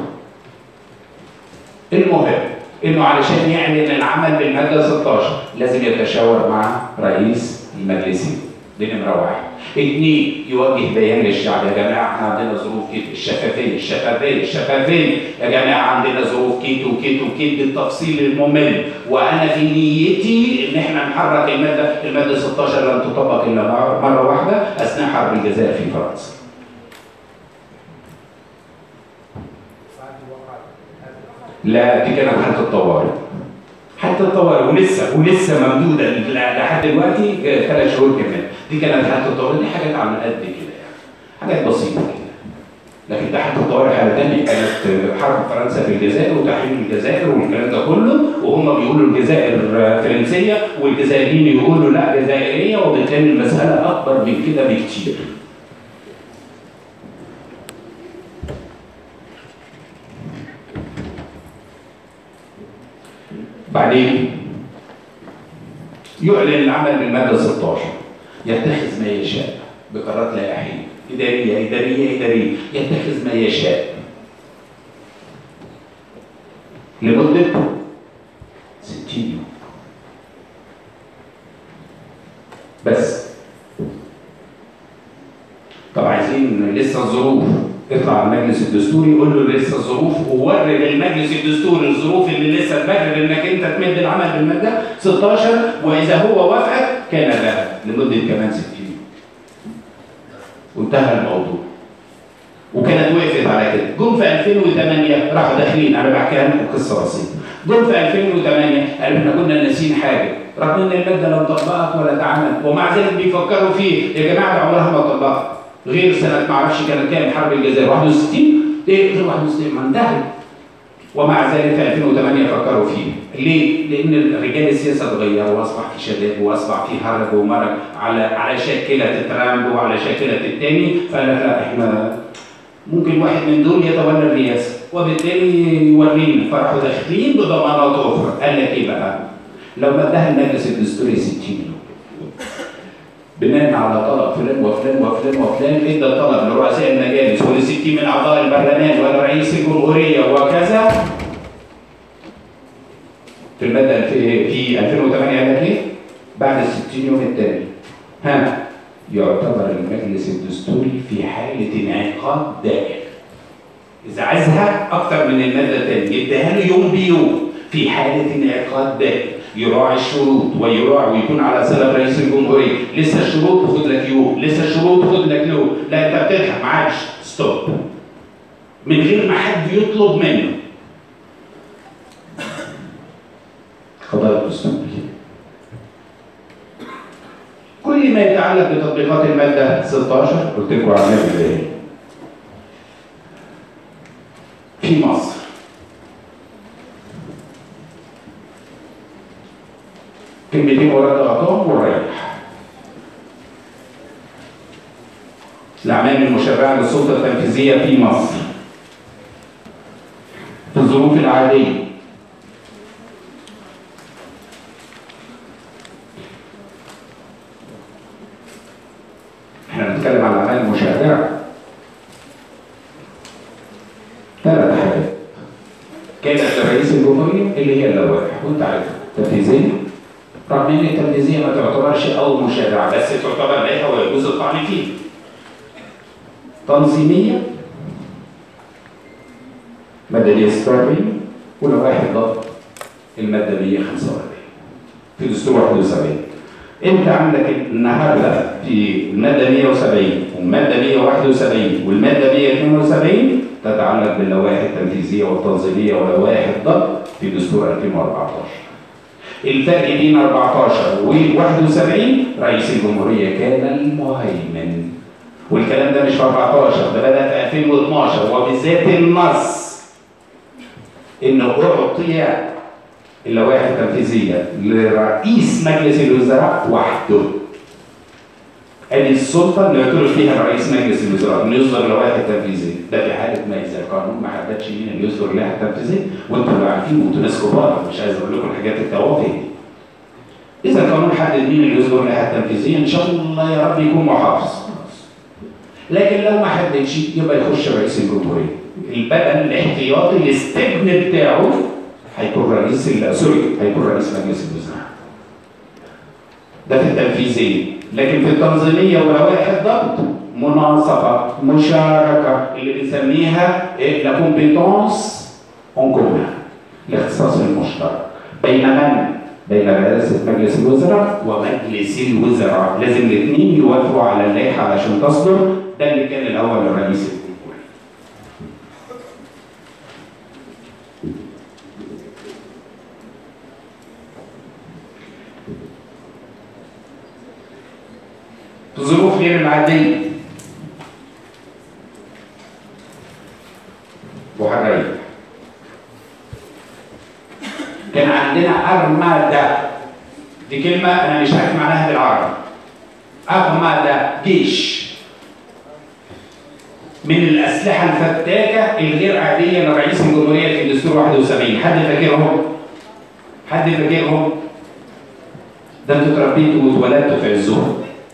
المهم انه علشان يعلن العمل بالمادة 16 لازم يتشاور مع رئيس المجلس دي نمره واحد. اثنين يوجه بيان للشعب يا جماعه احنا عندنا ظروف كده الشفافيه الشفافيه الشفافيه يا جماعه عندنا ظروف كيت وكيت وكيت بالتفصيل الممل وانا في نيتي ان احنا نحرك الماده الماده 16 لم تطبق الا مره مرة واحده اثناء حرب الجزائر في فرنسا. لا دي كانت حاله الطوارئ. حتى الطوارئ ولسه ولسه ممدوده ل- لحد دلوقتي ثلاث شهور كمان دي كانت حاله الطوارئ دي حاجات على قد كده يعني حاجات بسيطه كده لكن تحت الطوارئ حاله ثانيه كانت حرب فرنسا في الجزائر وتحرير الجزائر والكلام ده كله وهم بيقولوا الجزائر فرنسيه والجزائريين يقولوا لا جزائريه وبالتالي المساله اكبر من كده بكتير بعدين يعلن العمل بالماده 16 يتخذ ما يشاء بقرارات لائحيه اداريه اداريه اداريه يتخذ ما يشاء لمده 60 يوم بس طب عايزين لسه الظروف اطلع المجلس الدستوري يقول له لسه الظروف ووري للمجلس الدستوري الظروف اللي لسه تبرر انك انت تمد العمل بالماده 16 واذا هو وافقك كان لها لمده كمان 60 يوم. وانتهى الموضوع. وكانت وقفت على كده، جم في 2008 راحوا داخلين انا بحكي لكم قصه بسيطه. جم في 2008 قالوا احنا كنا ناسيين حاجه، رغم ان الماده لم تطبقت ولا اتعملت ومع ذلك بيفكروا فيه يا جماعه ده عمرها ما طبقت. غير سنه ما اعرفش كانت كام حرب الجزائر 61 ايه غير 61 ما انتهت ومع ذلك في 2008 فكروا فيه ليه؟ لان رجال السياسه اتغيروا واصبح في شباب واصبح في هرج ومرج على على شاكله ترامب وعلى شاكله التاني فقال لك لا احنا ممكن واحد من دول يتولى الرئاسه وبالتالي يورينا فراحوا داخلين بضمانات اخرى قال لك ايه بقى؟ لو مدها المجلس الدستوري 60 يوم بناء على طلب فلان وفلان وفلان وفلان ادى طلب لرؤساء المجالس ول 60 من اعضاء البرلمان ولرئيس الجمهوريه وكذا في الماده في في 2008 قال لك ايه؟ بعد ال 60 يوم التاني ها يعتبر المجلس الدستوري في حاله انعقاد دائم اذا عايزها اكتر من الماده الثانيه اداها له يوم بيوم في حاله انعقاد دائم يراعي الشروط ويراعي ويكون على صله برئيس الجمهوريه لسه الشروط خد لك يوم لسه الشروط خد لك يوم لا انت بتضحك معكش ستوب من غير ما حد يطلب منه قضايا الدستوري كل ما يتعلق بتطبيقات الماده 16 قلت لكم عملنا ازاي في مصر كلمتين ورا ضغطهم وريح الأعمال المشرعة للسلطة التنفيذية في مصر في الظروف العادية احنا بنتكلم عن الأعمال المشرعة ثلاث حاجات كانت لرئيس الجمهورية اللي هي اللوائح وانت عارف تنفيذية رغم ان التنفيذيه ما تعتبرش او مشرعه بس تعتبر لائحه ويجوز الطعن فيه. تنظيميه ماده 146 ولوائح الضبط الماده 145 في دستور 71 انت عندك النهارده في الماده 170 والماده 171 والماده 172 تتعلق باللوائح التنفيذيه والتنظيميه ولوائح الضبط في دستور 2014 الفرق بين 14 و 71 رئيس الجمهوريه كان المهيمن والكلام ده مش في 14 ده بدا في 2012 وبالذات النص انه اعطي اللوائح التنفيذيه لرئيس مجلس الوزراء وحده ادي السلطه اللي يعترف فيها رئيس مجلس الوزراء انه يصدر اللوائح التنفيذيه ده في حاله ما اذا القانون ما حددش مين اللي يصدر اللائحه التنفيذيه وانتم اللي عارفين وانتم ناس كبار مش عايز اقول لكم الحاجات التوافه دي اذا القانون حدد مين اللي يصدر اللائحه التنفيذيه ان شاء الله يا رب يكون محافظ لكن لو ما حددش يبقى يخش رئيس الجمهوريه البدن الاحتياطي الاستبن بتاعه هيكون رئيس ال- سوري هيكون رئيس مجلس الوزراء ده في التنفيذيه لكن في التنظيميه ولوائح الضبط مناصفه مشاركه اللي بنسميها لا كومبيتونس اون كومون الاختصاص المشترك بين من؟ بين رئاسة مجلس الوزراء ومجلس الوزراء لازم الاثنين يوافقوا على اللائحة علشان تصدر ده اللي كان الأول الرئيس الجمهوري في الظروف غير العادية وهريح كان عندنا أرمادة دي كلمة أنا مش عارف معناها بالعربي أرمادة جيش من الأسلحة الفتاكة الغير عادية لرئيس الجمهورية في الدستور 71 حد فاكرهم؟ حد فاكرهم؟ ده انتوا اتربيتوا واتولدتوا في عزهم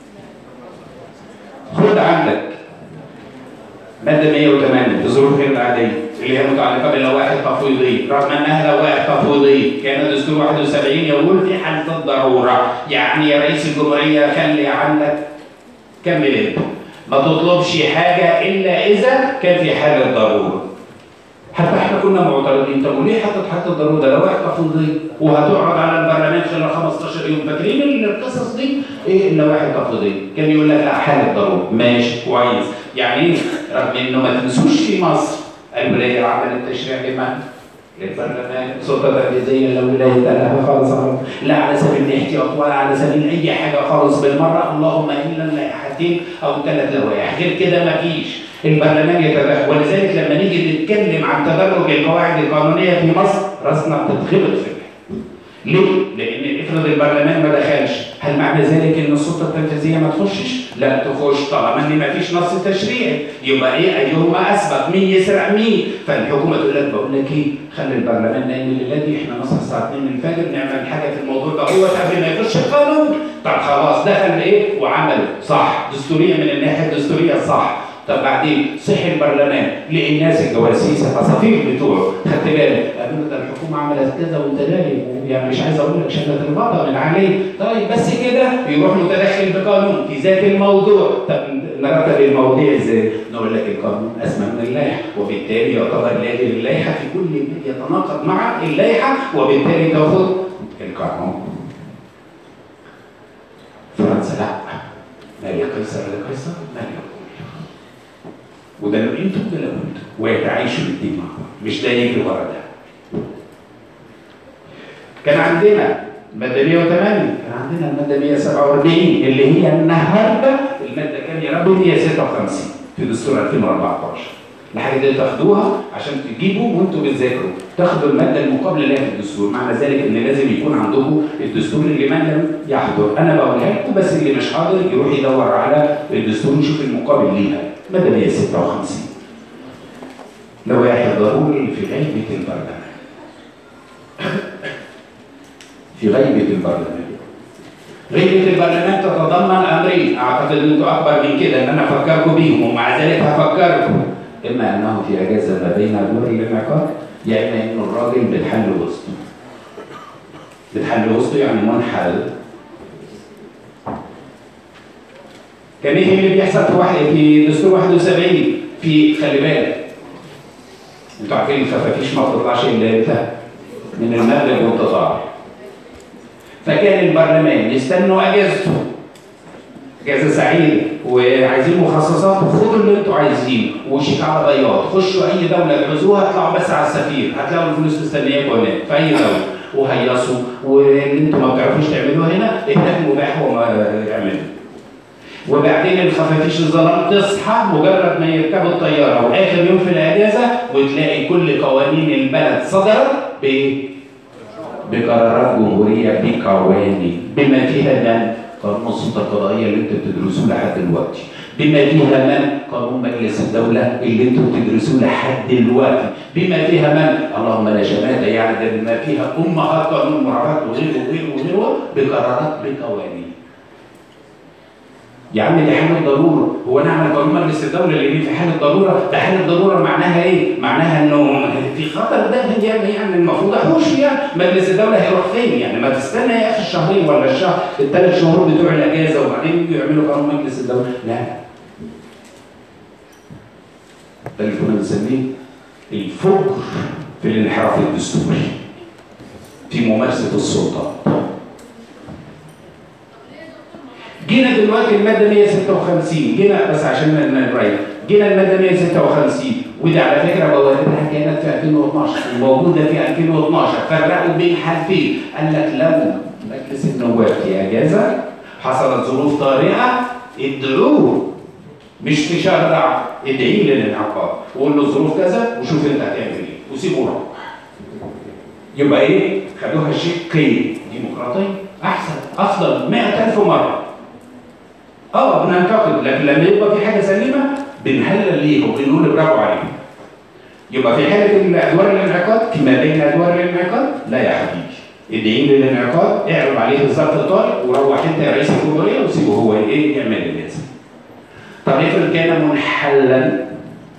خد عندك مادة 108 الظروف غير العادية اللي هي متعلقة باللوائح التفويضية رغم انها لوائح تفويضية كان دستور 71 يقول في حالة الضرورة يعني يا رئيس الجمهورية خلي عندك كمل انت ما تطلبش حاجة إلا إذا كان في حالة ضرورة حتى احنا كنا معترضين طب وليه حطت حالة الضرورة ده لوائح تفويضية وهتعرض على البرلمان خلال 15 يوم فاكرين القصص دي ايه اللوائح التفويضية كان يقول لك لا حالة ضرورة ماشي كويس يعني ايه رغم انه ما تنسوش في مصر الولايه العامه للتشريع لمن؟ للبرلمان سلطه تنفيذيه لو ولايه لها خالص لا على سبيل الاحتياط ولا على سبيل اي حاجه خالص بالمره اللهم الا اللائحتين او ثلاث لوائح غير كده ما فيش البرلمان يتدخل ولذلك لما نيجي نتكلم عن تدرج القواعد القانونيه في مصر راسنا بتتخبط في ليه؟ لأن افرض البرلمان ما دخلش، هل معنى ذلك إن السلطة التنفيذية ما تخشش؟ لا تخش طالما إن ما فيش نص تشريعي، يبقى إيه أيهما أسبق؟ مين يسرق مين؟ فالحكومة تقول لك بقول لك إيه؟ خلي البرلمان نايم الليلة دي إحنا نصحى الساعة 2 من الفجر نعمل حاجة في الموضوع ده هو قبل ما يخش القانون، طب خلاص دخل إيه؟ وعمله، صح، دستوريا من الناحية الدستورية صح، طب بعدين صحي البرلمان لقي الناس الجواسيس العصافير بتوعه خدت بالك قالوا ده الحكومه عملت كذا وانت داري يعني مش عايز اقول لك شلت البطل من عليه طيب بس كده يروح متدخل بقانون في ذات الموضوع طب نرتب المواضيع ازاي؟ نقول لك القانون اسمى من اللائحه وبالتالي يعتبر لاغي اللائحه في كل ما يتناقض مع اللائحه وبالتالي تاخذ القانون فرنسا لا ما لقيصر لقيصر ما لقيصر وده لو انتوا وده لو انتوا ويتعايشوا الاثنين مع بعض مش ده يجري ورا ده كان عندنا المادة 108 كان عندنا المادة 147 اللي هي النهارده المادة كام يا رب 156 في دستور 2014 الحاجة دي تاخدوها عشان تجيبوا وانتوا بتذاكروا تاخدوا المادة المقابلة لها في الدستور معنى ذلك ان لازم يكون عندكم الدستور اللي من لم يحضر انا بقولها لكم بس اللي مش حاضر يروح يدور على الدستور يشوف المقابل ليها مادة 156 لوائح ضروري في غيبة البرلمان في غيبة البرلمان غيبة البرلمان تتضمن أمرين أعتقد أن أنتم أكبر من كده أن أنا أفكركم بيهم ومع ذلك هفكركم إما أنه في أجازة ما بين دور الانعقاد يا إما إنه الراجل بتحل وسطه بتحل وسطه يعني منحل كان ايه اللي بيحصل في واحد في دستور 71 في خلي بالك انتوا عارفين الخفافيش ما بتطلعش الا امتى؟ من المغرب وانت طالع فكان البرلمان يستنوا اجازته اجازه سعيده وعايزين مخصصات خدوا اللي انتوا عايزينه وشيك على بياض خشوا اي دوله تحوزوها اطلعوا بس على السفير هتلاقوا الفلوس مستنياكم هناك في اي دوله وهيصوا واللي انتوا ما بتعرفوش تعملوه هنا هناك مباح وما يعملوا وبعدين الخفافيش الظلام تصحى مجرد ما يركبوا الطياره واخر يوم في الاجازه وتلاقي كل قوانين البلد صدرت ب بقرارات جمهوريه بقوانين بما فيها من قانون السلطه القضائيه اللي انتوا بتدرسوه لحد دلوقتي بما فيها من قانون مجلس الدوله اللي انتوا بتدرسوه لحد دلوقتي بما فيها من اللهم لا شماته يعني ده بما فيها امهات قانون المراعاه وغيره وغيره وغيره بقرارات بقوانين يا عم دي حالة ضرورة، هو نعمل قانون مجلس الدولة اللي في حالة ضرورة، ده حالة ضرورة معناها إيه؟ معناها إنه في خطر ده يعني يعني المفروض أحوش فيها، مجلس الدولة هيروح فين؟ يعني ما تستنى يا أخي الشهرين ولا الشهر الثلاث شهور بتوع الأجازة وبعدين يجوا يعملوا قانون مجلس الدولة، لا. ده اللي كنا بنسميه الفجر في الانحراف الدستوري في ممارسة السلطة. جينا دلوقتي المادة 156 جينا بس عشان نراجع جينا المادة 156 ودي على فكرة بوادرها كانت في 2012 وموجودة في 2012 فرقوا بين حالتين قال لك لو مجلس النواب في أجازة حصلت ظروف طارئة ادعوه مش في شهر رعب ادعيه للانعقاد وقول له الظروف كذا وشوف انت هتعمل ايه وسيبه يروح يبقى ايه؟ خدوها شقين ديمقراطية أحسن أفضل 100000 مرة اه بننتقد لكن لما يبقى في حاجه سليمه بنهلل ليها وبنقول برافو عليها يبقى في حاله ادوار الانعقاد فيما بين ادوار الانعقاد لا يا حبيبي ادعي لي للانعقاد اعرض عليه الظرف الطارئ وروح انت يا رئيس الجمهوريه وسيبه هو ايه يعمل اللازم طب افرض كان منحلا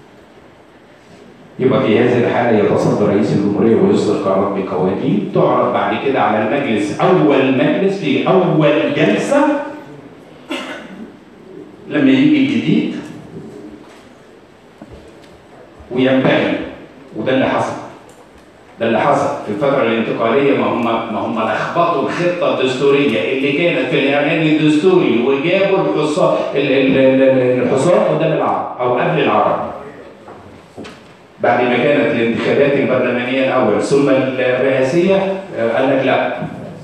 يبقى في هذه الحالة يتصدى رئيس الجمهورية ويصدر قرارات بقوانين تعرض بعد كده على المجلس أول مجلس في أول جلسة لما يجي الجديد وينبغي وده اللي حصل ده اللي حصل في الفترة الانتقالية ما هم ما هم لخبطوا الخطة الدستورية اللي كانت في الإعلان الدستوري وجابوا الحصان الحصان قدام العرب أو قبل العرب بعد ما كانت الانتخابات البرلمانية الأول ثم الرئاسية قال لك لا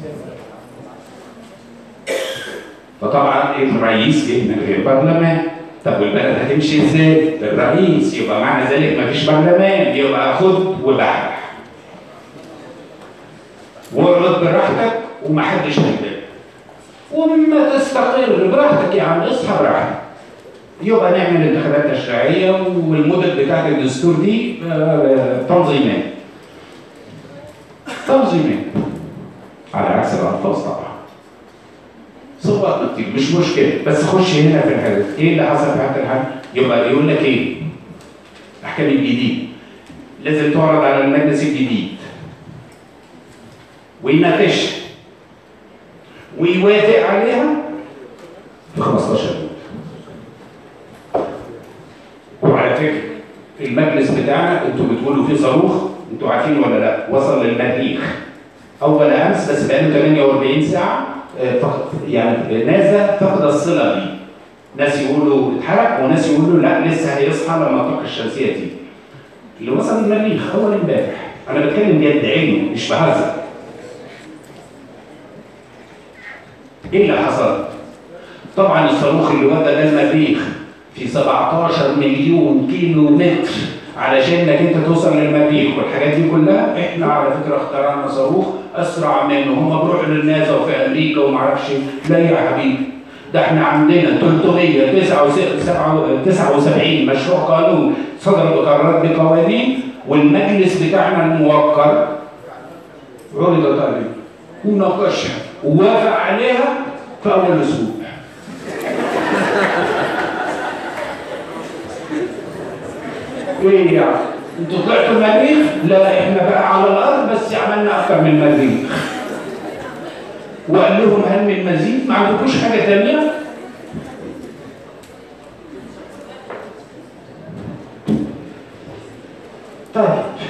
فطبعا الرئيس جه من غير برلمان طب والبلد هتمشي ازاي؟ بالرئيس يبقى معنى ذلك مفيش برلمان يبقى خد وبحر واقعد براحتك ومحدش هيبان وما تستقر براحتك يا عم اصحى براحتك يبقى نعمل انتخابات تشريعيه والمدد بتاعت الدستور دي تنظيمات تنظيمات على عكس الالفاظ طبعا صوتنا كتير مش مشكله بس خش هنا في الحاجات ايه اللي حصل في حاله الحل يبقى يقول لك ايه الاحكام الجديد لازم تعرض على المجلس الجديد ويناقشها ويوافق عليها في 15 يوم وعلى فكره المجلس بتاعنا انتوا بتقولوا فيه صاروخ انتوا عارفين ولا لا وصل للمريخ اول امس بس بقاله 48 ساعه يعني نازل فقد الصله بيه ناس يقولوا اتحرق وناس يقولوا لا لسه هيصحى لما الطاقه الشمسيه تيجي اللي وصل المريخ اول امبارح انا بتكلم جد علمي مش بهزر ايه اللي حصل؟ طبعا الصاروخ اللي ودى ده المريخ في 17 مليون كيلو متر علشان انك انت توصل للمريخ والحاجات دي كلها احنا على فكره اخترعنا صاروخ اسرع منه هم بيروحوا للناسا وفي امريكا وما اعرفش لا يا حبيبي ده احنا عندنا 379 مشروع قانون صدر بقرارات بقوانين والمجلس بتاعنا الموقر عرضت عليه وناقشها ووافق عليها في اول اسبوع ايه يعني؟ انتوا طلعتوا المريخ؟ لا احنا بقى على الارض بس عملنا اكتر من المريخ. وقال لهم هل من مزيد؟ ما عندكوش حاجه ثانيه؟ طيب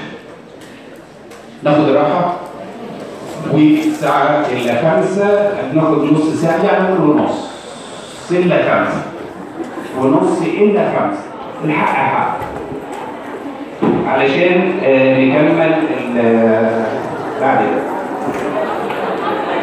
ناخد راحه والساعة إلا خمسة بناخد نص ساعة يعني نقول ونص إلا خمسة ونص إلا خمسة الحق حق علشان نكمل بعد كده